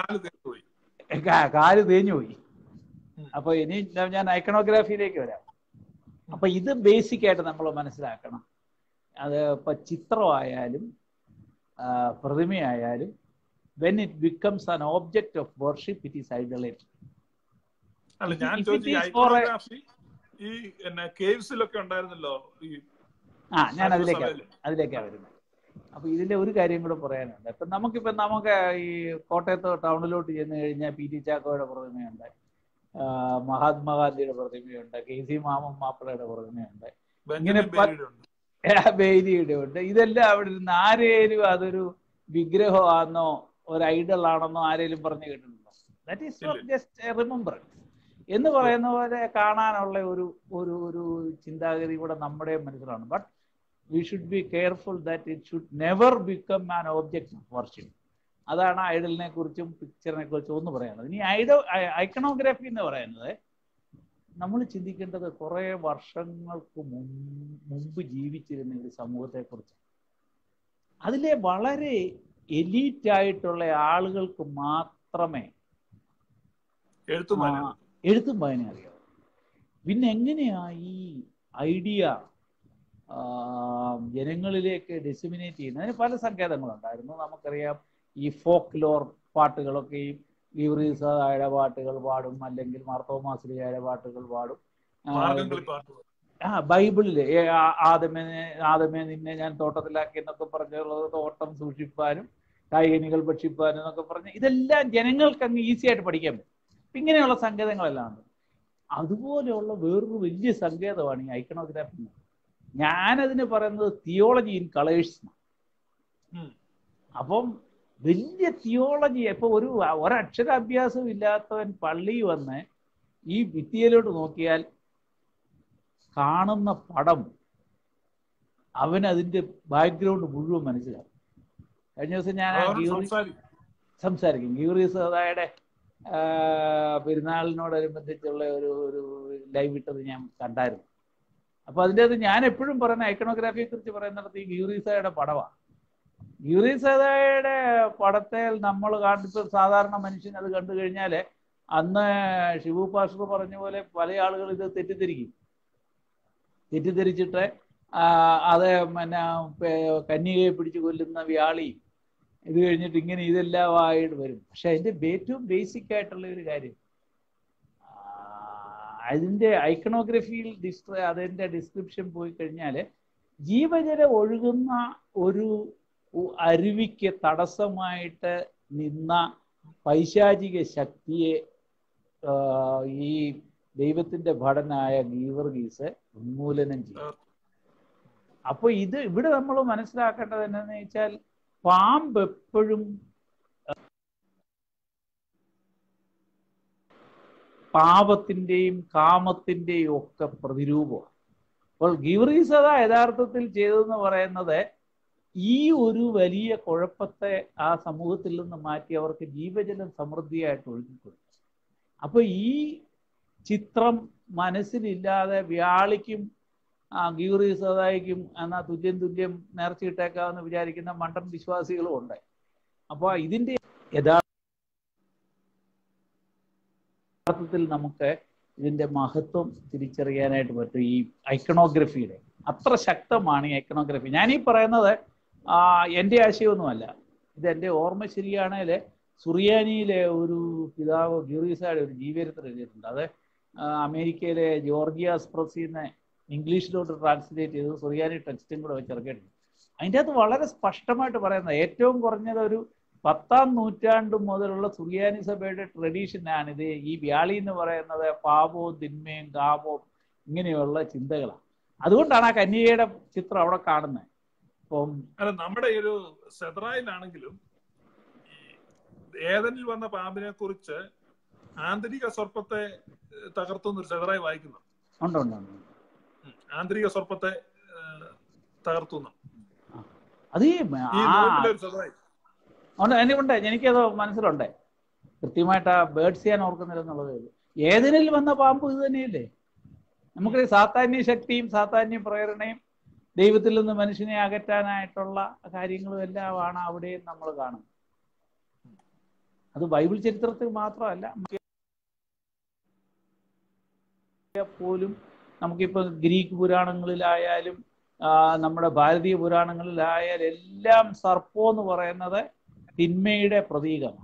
കാല് തേഞ്ഞു പോയി അപ്പൊ ഇനി ഞാൻ ഐക്കണോഗ്രാഫിയിലേക്ക് വരാം അപ്പൊ ഇത് ബേസിക് ആയിട്ട് നമ്മൾ മനസ്സിലാക്കണം അത് ഇപ്പൊ ചിത്രമായാലും പ്രതിമയായാലും when it becomes an object of worship it is idolated അല്ല ഞാൻ ചോദിച്ചു ഈ കേവ്സിലൊക്കെ ഉണ്ടായിരുന്നല്ലോ ഈ ആ ഞാൻ അതിലേക്കാ അതിലേക്കാ വരുന്നത് അപ്പൊ ഇതിന്റെ ഒരു കാര്യം കൂടെ പറയാനുണ്ട് ഇപ്പൊ നമുക്കിപ്പോ നമുക്ക് ഈ കോട്ടയത്ത് ടൗണിലോട്ട് ചെന്ന് കഴിഞ്ഞാൽ പി ടി ചാക്കോയുടെ പ്രതിമയുണ്ട് മഹാത്മാഗാന്ധിയുടെ പ്രതിമയുണ്ട് കെ സി മാമൻ മാപ്പിളയുടെ പ്രതിമയുണ്ട് ഇങ്ങനെ ബേരിയുടെ ഉണ്ട് ഇതെല്ലാം അവിടെ ഇരുന്ന് ആരേലും അതൊരു വിഗ്രഹമാണെന്നോ ഒരു ഐഡൽ ആണെന്നോ ആരേലും പറഞ്ഞു കേട്ടിട്ടുണ്ടോ ദാറ്റ് ഈസ് ജസ്റ്റ് റിമെമ്പറൻസ് എന്ന് പറയുന്ന പോലെ കാണാനുള്ള ഒരു ഒരു ഒരു ചിന്താഗതി കൂടെ നമ്മുടെ മനസ്സിലാണ് but we should be careful that it should never become an object of worship അതാണ് ഐഡലിനെ കുറിച്ചും പിക്ചറിനെ കുറിച്ചും ഒന്ന് പറയുന്നത് ഇനി ഐഡോ ഐക്കണോഗ്രാഫി എന്ന് പറയുന്നത് നമ്മൾ ചിന്തിക്കേണ്ടത് കുറെ വർഷങ്ങൾക്ക് മുമ്പ് ജീവിച്ചിരുന്ന ഒരു സമൂഹത്തെ കുറിച്ച് അതിലെ വളരെ എലീറ്റ് ആയിട്ടുള്ള ആളുകൾക്ക് മാത്രമേ എഴുത്തും വായന അറിയാവൂ പിന്നെ എങ്ങനെയാ ഈ ഐഡിയ ജനങ്ങളിലേക്ക് ഡെസിമിനേറ്റ് ചെയ്യുന്നത് അതിന് പല സങ്കേതങ്ങളുണ്ടായിരുന്നു നമുക്കറിയാം ഈ ഫോക്ക് ലോർ പാട്ടുകളൊക്കെ ഈ ഗീവറീസായുടെ പാട്ടുകൾ പാടും അല്ലെങ്കിൽ മാർത്തോമാശ്രീയായ പാട്ടുകൾ പാടും ആ ബൈബിളില് ആദമേ ആദമേ നിന്നെ ഞാൻ തോട്ടത്തിലാക്കി എന്നൊക്കെ പറഞ്ഞുള്ളത് തോട്ടം സൂക്ഷിപ്പാനും കായികനികൾ ഭക്ഷിപ്പാനും എന്നൊക്കെ പറഞ്ഞ് ഇതെല്ലാം ജനങ്ങൾക്ക് അങ്ങ് ഈസി ആയിട്ട് പഠിക്കാൻ പറ്റും ഇങ്ങനെയുള്ള സങ്കേതങ്ങളെല്ലാം ഉണ്ട് അതുപോലെയുള്ള വേറൊരു വലിയ സങ്കേതമാണ് ഈ ഐക്കണോഗ്രാഫി ഞാനതിന് പറയുന്നത് തിയോളജി ഇൻ കളേഴ്സ് അപ്പം വലിയ തിയോളജി ഇപ്പൊ ഒരു ഒരക്ഷരാഭ്യാസം ഇല്ലാത്തവൻ പള്ളി വന്ന് ഈ ഭിത്തിയിലോട്ട് നോക്കിയാൽ കാണുന്ന പടം അവൻ അതിന്റെ ബാക്ക്ഗ്രൗണ്ട് മുഴുവൻ മനസ്സിലാവും കഴിഞ്ഞ ദിവസം ഞാൻ സംസാരിക്കും ഗീറി സഹതായുടെ പെരുന്നാളിനോടനുബന്ധിച്ചുള്ള ഒരു ഒരു ലൈവ് ഇട്ടത് ഞാൻ കണ്ടായിരുന്നു അപ്പൊ അതിൻ്റെ അത് ഞാൻ എപ്പോഴും പറയുന്ന ഐക്കണോഗ്രാഫിയെ കുറിച്ച് പറയുന്നിടത്ത് ഈ ഗ്യൂറീസയുടെ പടമാണ് ഗ്യൂറീസയുടെ പടത്തെ നമ്മൾ കാണിപ്പോ സാധാരണ മനുഷ്യൻ അത് കണ്ടു കഴിഞ്ഞാൽ അന്ന് ഷിബു പാസ്റ്റർ പറഞ്ഞ പോലെ പല ആളുകൾ ഇത് തെറ്റിദ്ധരിക്കും തെറ്റിദ്ധരിച്ചിട്ട് അത് പിന്നെ കന്യകയെ പിടിച്ചു കൊല്ലുന്ന വ്യാളി ഇത് കഴിഞ്ഞിട്ട് ഇങ്ങനെ ഇതെല്ലാം ആയിട്ട് വരും പക്ഷെ അതിന്റെ ഏറ്റവും ബേസിക് ആയിട്ടുള്ള ഒരു കാര്യം അതിന്റെ ഐക്കണോഗ്രഫിയിൽ ഡിസ്ട്ര അതിന്റെ ഡിസ്ക്രിപ്ഷൻ പോയി കഴിഞ്ഞാൽ ജീവജലം ഒഴുകുന്ന ഒരു അരുവിക്ക് തടസ്സമായിട്ട് നിന്ന പൈശാചിക ശക്തിയെ ഈ ദൈവത്തിന്റെ ഭടനായ ഗീവർഗീസ് ഉന്മൂലനം ചെയ്യും അപ്പൊ ഇത് ഇവിടെ നമ്മൾ മനസ്സിലാക്കേണ്ടത് എന്താണെന്ന് വെച്ചാൽ പാമ്പ് എപ്പോഴും പാപത്തിന്റെയും കാമത്തിന്റെയും ഒക്കെ പ്രതിരൂപമാണ് അപ്പോൾ ഗീവറീസത യഥാർത്ഥത്തിൽ ചെയ്തതെന്ന് പറയുന്നത് ഈ ഒരു വലിയ കുഴപ്പത്തെ ആ സമൂഹത്തിൽ നിന്ന് മാറ്റി അവർക്ക് ജീവജലം സമൃദ്ധിയായിട്ട് ഒഴുകിക്കൊടുത്തു അപ്പൊ ഈ ചിത്രം മനസ്സിലില്ലാതെ വ്യാളിക്കും ഗീറി സദായിക്കും എന്നാ തുല്യം തുല്യം നേർച്ചയിട്ടേക്കാമെന്ന് വിചാരിക്കുന്ന മണ്ടൻ വിശ്വാസികളും ഉണ്ട് അപ്പോൾ ഇതിന്റെ യഥാർത്ഥത്തിൽ നമുക്ക് ഇതിന്റെ മഹത്വം തിരിച്ചറിയാനായിട്ട് പറ്റും ഈ ഐക്കണോഗ്രഫിയുടെ അത്ര ശക്തമാണ് ഈ ഐക്കണോഗ്രഫി ഞാൻ ഈ പറയുന്നത് എൻ്റെ ആശയമൊന്നുമല്ല ഇത് എൻ്റെ ഓർമ്മ ശരിയാണെങ്കിൽ സുറിയാനിയിലെ ഒരു പിതാവ് ഗ്യൂറീസയുടെ ഒരു ജീവചരിത്രം എഴുതിയിട്ടുണ്ട് അത് ആ, അമേരിക്കയിലെ ജോർജിയ എക്സ്പ്രസിന്ന് ഇംഗ്ലീഷിലോട്ട് ട്രാൻസ്ലേറ്റ് ചെയ്ത് സുറിയാനി ടെക്സ്റ്റും കൂടെ വെച്ച് ഇറക്കിയിട്ടുണ്ട് അതിൻ്റെ അകത്ത് വളരെ സ്പഷ്ടമായിട്ട് പറയുന്നത് ഏറ്റവും കുറഞ്ഞത് ഒരു പത്താം നൂറ്റാണ്ട് മുതലുള്ള സുറിയാനി സഭയുടെ ട്രഡീഷനാണ് ഇത് ഈ വ്യാളി എന്ന് പറയുന്നത് പാപവും തിന്മയും കാമവും ഇങ്ങനെയുള്ള ചിന്തകളാണ് അതുകൊണ്ടാണ് ആ കന്യകയുടെ ചിത്രം അവിടെ കാണുന്നത് ഇപ്പം അല്ല നമ്മുടെ ഈ ഒരു സെദ്രായിലാണെങ്കിലും ഈ ഏതനിൽ വന്ന പാമ്പിനെ കുറിച്ച് ആന്തരിക സർപ്പത്തെ ഏഹ്, തകർത്തുന്ന ഒരു സെദ്രായി വായിക്കുന്നു ഉണ്ട് ഉണ്ട് ഉണ്ട് ഉം. ആന്തരിക സർപ്പത്തെ ഏഹ്, തകർത്തുന്നു അത് ഈ ഈ ആ നോക്കിലെ ഒരു സെദ്രായി ഉണ്ട് എനിക്കുണ്ട് എനിക്കത് മനസ്സിലുണ്ട് കൃത്യമായിട്ട് ആ ബേഡ്സ് ചെയ്യാൻ ഓർക്കുന്നില്ല എന്നുള്ളത് ഏതിനിൽ വന്ന പാമ്പ് ഇത് തന്നെയല്ലേ നമുക്ക് സാത്താന്യ ശക്തിയും സാത്താന്യ പ്രേരണയും ദൈവത്തിൽ നിന്ന് മനുഷ്യനെ അകറ്റാനായിട്ടുള്ള കാര്യങ്ങളും എല്ലാമാണ് അവിടെയും നമ്മൾ കാണുന്നത് അത് ബൈബിൾ ചരിത്രത്തിൽ മാത്രമല്ല പോലും നമുക്കിപ്പോൾ ഗ്രീക്ക് പുരാണങ്ങളിലായാലും ആ, നമ്മുടെ ഭാരതീയ പുരാണങ്ങളിലായാലും എല്ലാം സർപ്പം എന്ന് പറയുന്നത് തിന്മയുടെ പ്രതീകമാണ്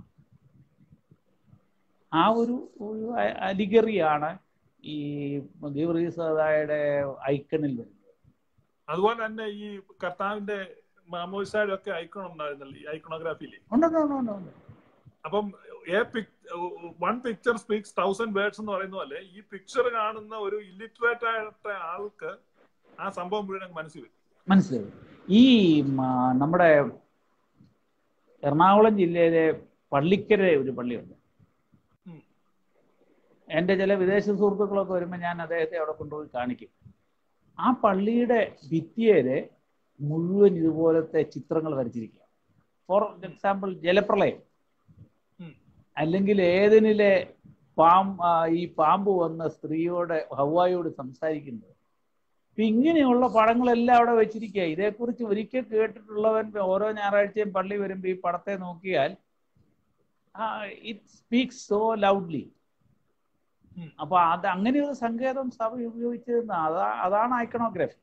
ആ ഒരു ഒരു അലിഗറിയാണ് ഈ ഗീവറീസയുടെ ഐക്കണിൽ വരുന്നത് അതുപോലെ തന്നെ ഈ കർത്താവിന്റെ മാമോസായുടെ ഒക്കെ ഐക്കൺ ഉണ്ടായിരുന്നല്ലോ ഈ ഐക്കണോഗ്രാഫിയിൽ ഉണ്ട് ഉണ്ട് ഉണ്ട് ഉണ്ട് ഉണ്ട് അപ്പം a one picture speaks thousand words എന്ന് പറയുന്ന പോലെ ഈ പിക്ചർ കാണുന്ന ഒരു ഇല്ലിറ്ററേറ്റ് ആയിട്ട് ആൾക്ക് ആ സംഭവം മുഴുവൻ അങ്ങ് മനസ്സിൽ വരും മനസ്സിലായി ഈ മ, നമ്മുടെ എറണാകുളം ജില്ലയിലെ പള്ളിക്കര ഒരു പള്ളിയുണ്ട് ഉം. എൻ്റെ ചില വിദേശ സുഹൃത്തുക്കളൊക്കെ വരുമ്പോൾ ഞാൻ അദ്ദേഹത്തെ അവിടെ കൊണ്ടുപോയി കാണിക്കും ആ പള്ളിയുടെ ഭിത്തിയേല് മുഴുവൻ ഇതുപോലത്തെ ചിത്രങ്ങൾ വരച്ചിരിക്കുക ഫോർ എക്സാമ്പിൾ ജലപ്രളയം ഉം. അല്ലെങ്കിൽ ഏതിനിലെ പാം ആ, ഈ പാമ്പ് വന്ന സ്ത്രീയോട് ഹവായോട് സംസാരിക്കുന്നത് അപ്പൊ ഇങ്ങനെയുള്ള പടങ്ങളെല്ലാം അവിടെ വെച്ചിരിക്കുക ഇതേക്കുറിച്ച് ഒരിക്കൽ കേട്ടിട്ടുള്ളവൻ ഓരോ ഞായറാഴ്ചയും പള്ളി വരുമ്പോൾ ഈ പടത്തെ നോക്കിയാൽ ഇറ്റ് സ്പീക്സ് സോ ലൗഡ്ലി ഉം. അപ്പൊ അത് അങ്ങനെ ഒരു സങ്കേതം സഭ ഉപയോഗിച്ചിരുന്ന അതാ അതാണ് ഐക്കണോഗ്രാഫി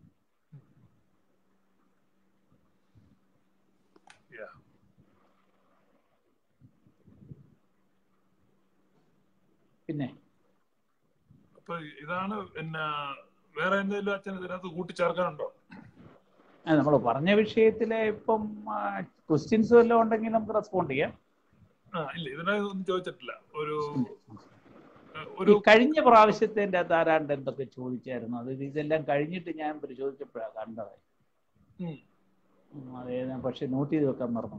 Yeah. പിന്നെ അപ്പൊ ഇതാണ് പിന്നെ വേറെ എന്തെങ്കിലും അച്ഛൻ ഇതിനകത്ത് കൂട്ടിച്ചേർക്കാനുണ്ടോ നമ്മൾ പറഞ്ഞ വിഷയത്തിലെ ഇപ്പം ക്വസ്റ്റ്യൻസ് വല്ലതും ഉണ്ടെങ്കിൽ നമുക്ക് റെസ്പോണ്ട് ചെയ്യാം ആ ഇല്ല ഇതിനെ ഒന്നും ചോദിച്ചിട്ടില്ല ഒരു ഏഹ്, ഈ ഒരു കഴിഞ്ഞ പ്രാവശ്യത്തെ അകത്ത് ആരാണ്ട് എന്തൊക്കെ ചോദിച്ചായിരുന്നു അത് ഇതെല്ലാം കഴിഞ്ഞിട്ട് ഞാൻ പരിശോധിച്ചപ്പോഴാണ് കണ്ടത് ഉം. ഉം, അതെ ഞാൻ പക്ഷെ നോട്ട് ചെയ്ത് വെക്കാൻ മറന്നു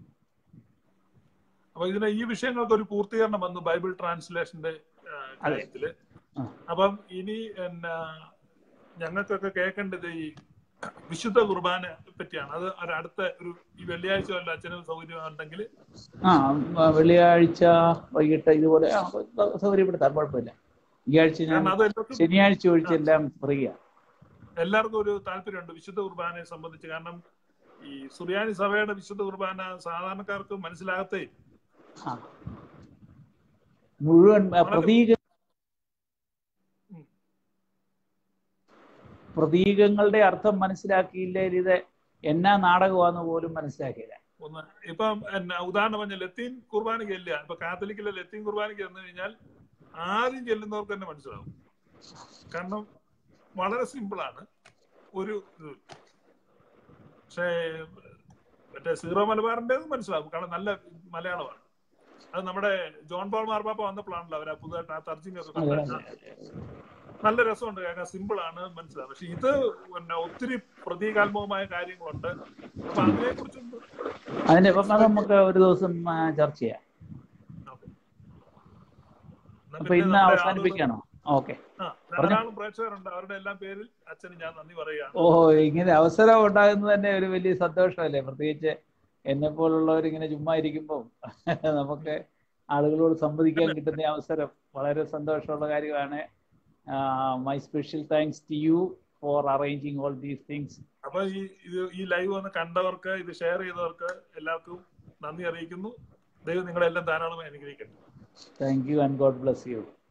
അപ്പൊ ഇതിന് ഈ വിഷയങ്ങൾക്ക് ഒരു പൂർത്തീകരണം വന്നു ബൈബിൾ ട്രാൻസ്ലേഷന്റെ ആ, അതെ. കാര്യത്തില് ആ. അപ്പം ഇനി എന്നാ ഞങ്ങൾക്കൊക്കെ കേൾക്കേണ്ടത് ഈ വിശുദ്ധ കുർബാന പറ്റിയാണ് അത് ഒരു അടുത്ത ഒരു ഈ വെള്ളിയാഴ്ച വല്ല അച്ഛനും സൗകര്യം ഉണ്ടെങ്കിൽ ആ ആ, വെള്ളിയാഴ്ച വൈകിട്ട് ഇതുപോലെ ആ, സൗകര്യപ്പെടുത്താൻ കുഴപ്പമില്ല ഈ ആഴ്ച ഞാൻ കാരണം അത് എല്ലാവർക്കും ശനിയാഴ്ച ഒഴിച്ചെല്ലാം ഫ്രീയാ എല്ലാവർക്കും ഒരു താല്പര്യമുണ്ട് വിശുദ്ധ കുർബാനയെ സംബന്ധിച്ച് കാരണം ഈ സുറിയാനി സഭയുടെ വിശുദ്ധ കുർബാന സാധാരണക്കാർക്ക് മനസ്സിലാകത്തേ ഇല്ല. ആ. മുഴുവൻ ആ, പ്രതീക ഉം. പ്രതീകങ്ങളുടെ അർത്ഥം മനസ്സിലാക്കിയില്ലേ ഇത് എന്നാ നാടകമാന്ന് പോലും മനസ്സിലാക്കിയില്ല ഒന്ന് ഇപ്പം എന്നാ ഉദാഹരണം പറഞ്ഞ ലത്തീൻ കുർബാനയ്ക്ക് ഇല്ല ഇപ്പൊ കാത്തലിക്കിലെ ലത്തീൻ കുർബാനയ്ക്ക് ചെന്ന് കഴിഞ്ഞാൽ ആദ്യം ചെല്ലുന്നവർക്ക് തന്നെ മനസ്സിലാവും കാരണം വളരെ സിമ്പിളാണ് ഒരു ഇത് പക്ഷേ മറ്റേ സീറോ മലബാറിൻ്റെത് മനസ്സിലാവും കാരണം നല്ല മലയാളമാണ് അത് നമ്മുടെ ജോൺ പോൾ മാർപ്പാപ്പ വന്നപ്പോഴാണല്ലോ അവർ ആ പുതുതായിട്ട് ആ തർജ്ജിമയൊക്കെ അതെ, കൊണ്ടുവരുന്നത്. നല്ല രസമുണ്ട് കേൾക്കാൻ സിമ്പിൾ ആണ് മനസ്സിലാവും പക്ഷെ ഇത് പിന്നെ ഒത്തിരി പ്രതീകാത്മകമായ കാര്യങ്ങളുണ്ട് അപ്പൊ അതിനെ കുറിച്ചൊന്നും അതിന്റെ ഇപ്പം അത് നമുക്ക് ഒരു ദിവസം ആ, ചർച്ച ചെയ്യാം അപ്പൊ ഇന്ന് അവസാനിപ്പിക്കാണോ ഓക്കെ ആ, ധാരാളം പ്രേക്ഷകരുണ്ട് അവരുടെ എല്ലാം പേരിൽ അച്ഛന് ഞാൻ നന്ദി പറയുകയാണ് ഓ ഇങ്ങനെ അവസരം ഉണ്ടാകുന്നത് തന്നെ ഒരു വലിയ സന്തോഷമല്ലേ പ്രത്യേകിച്ച് എന്നെ പോലുള്ളവർ ഇങ്ങനെ ചുമ്മാ ഇരിക്കുമ്പോൾ നമുക്ക് ആളുകളോട് സംവദിക്കാൻ കിട്ടുന്ന ഈ അവസരം വളരെ സന്തോഷമുള്ള കാര്യമാണ് my special thanks to you for arranging all these things അപ്പൊ ഈ ഇത് ഈ ലൈവ് വന്ന് കണ്ടവർക്ക് ഇത് ഷെയർ ചെയ്തവർക്ക് എല്ലാവർക്കും നന്ദി അറിയിക്കുന്നു ദൈവം നിങ്ങളെല്ലാം ധാരാളമായി അനുഗ്രഹിക്കട്ടെ thank you and God bless U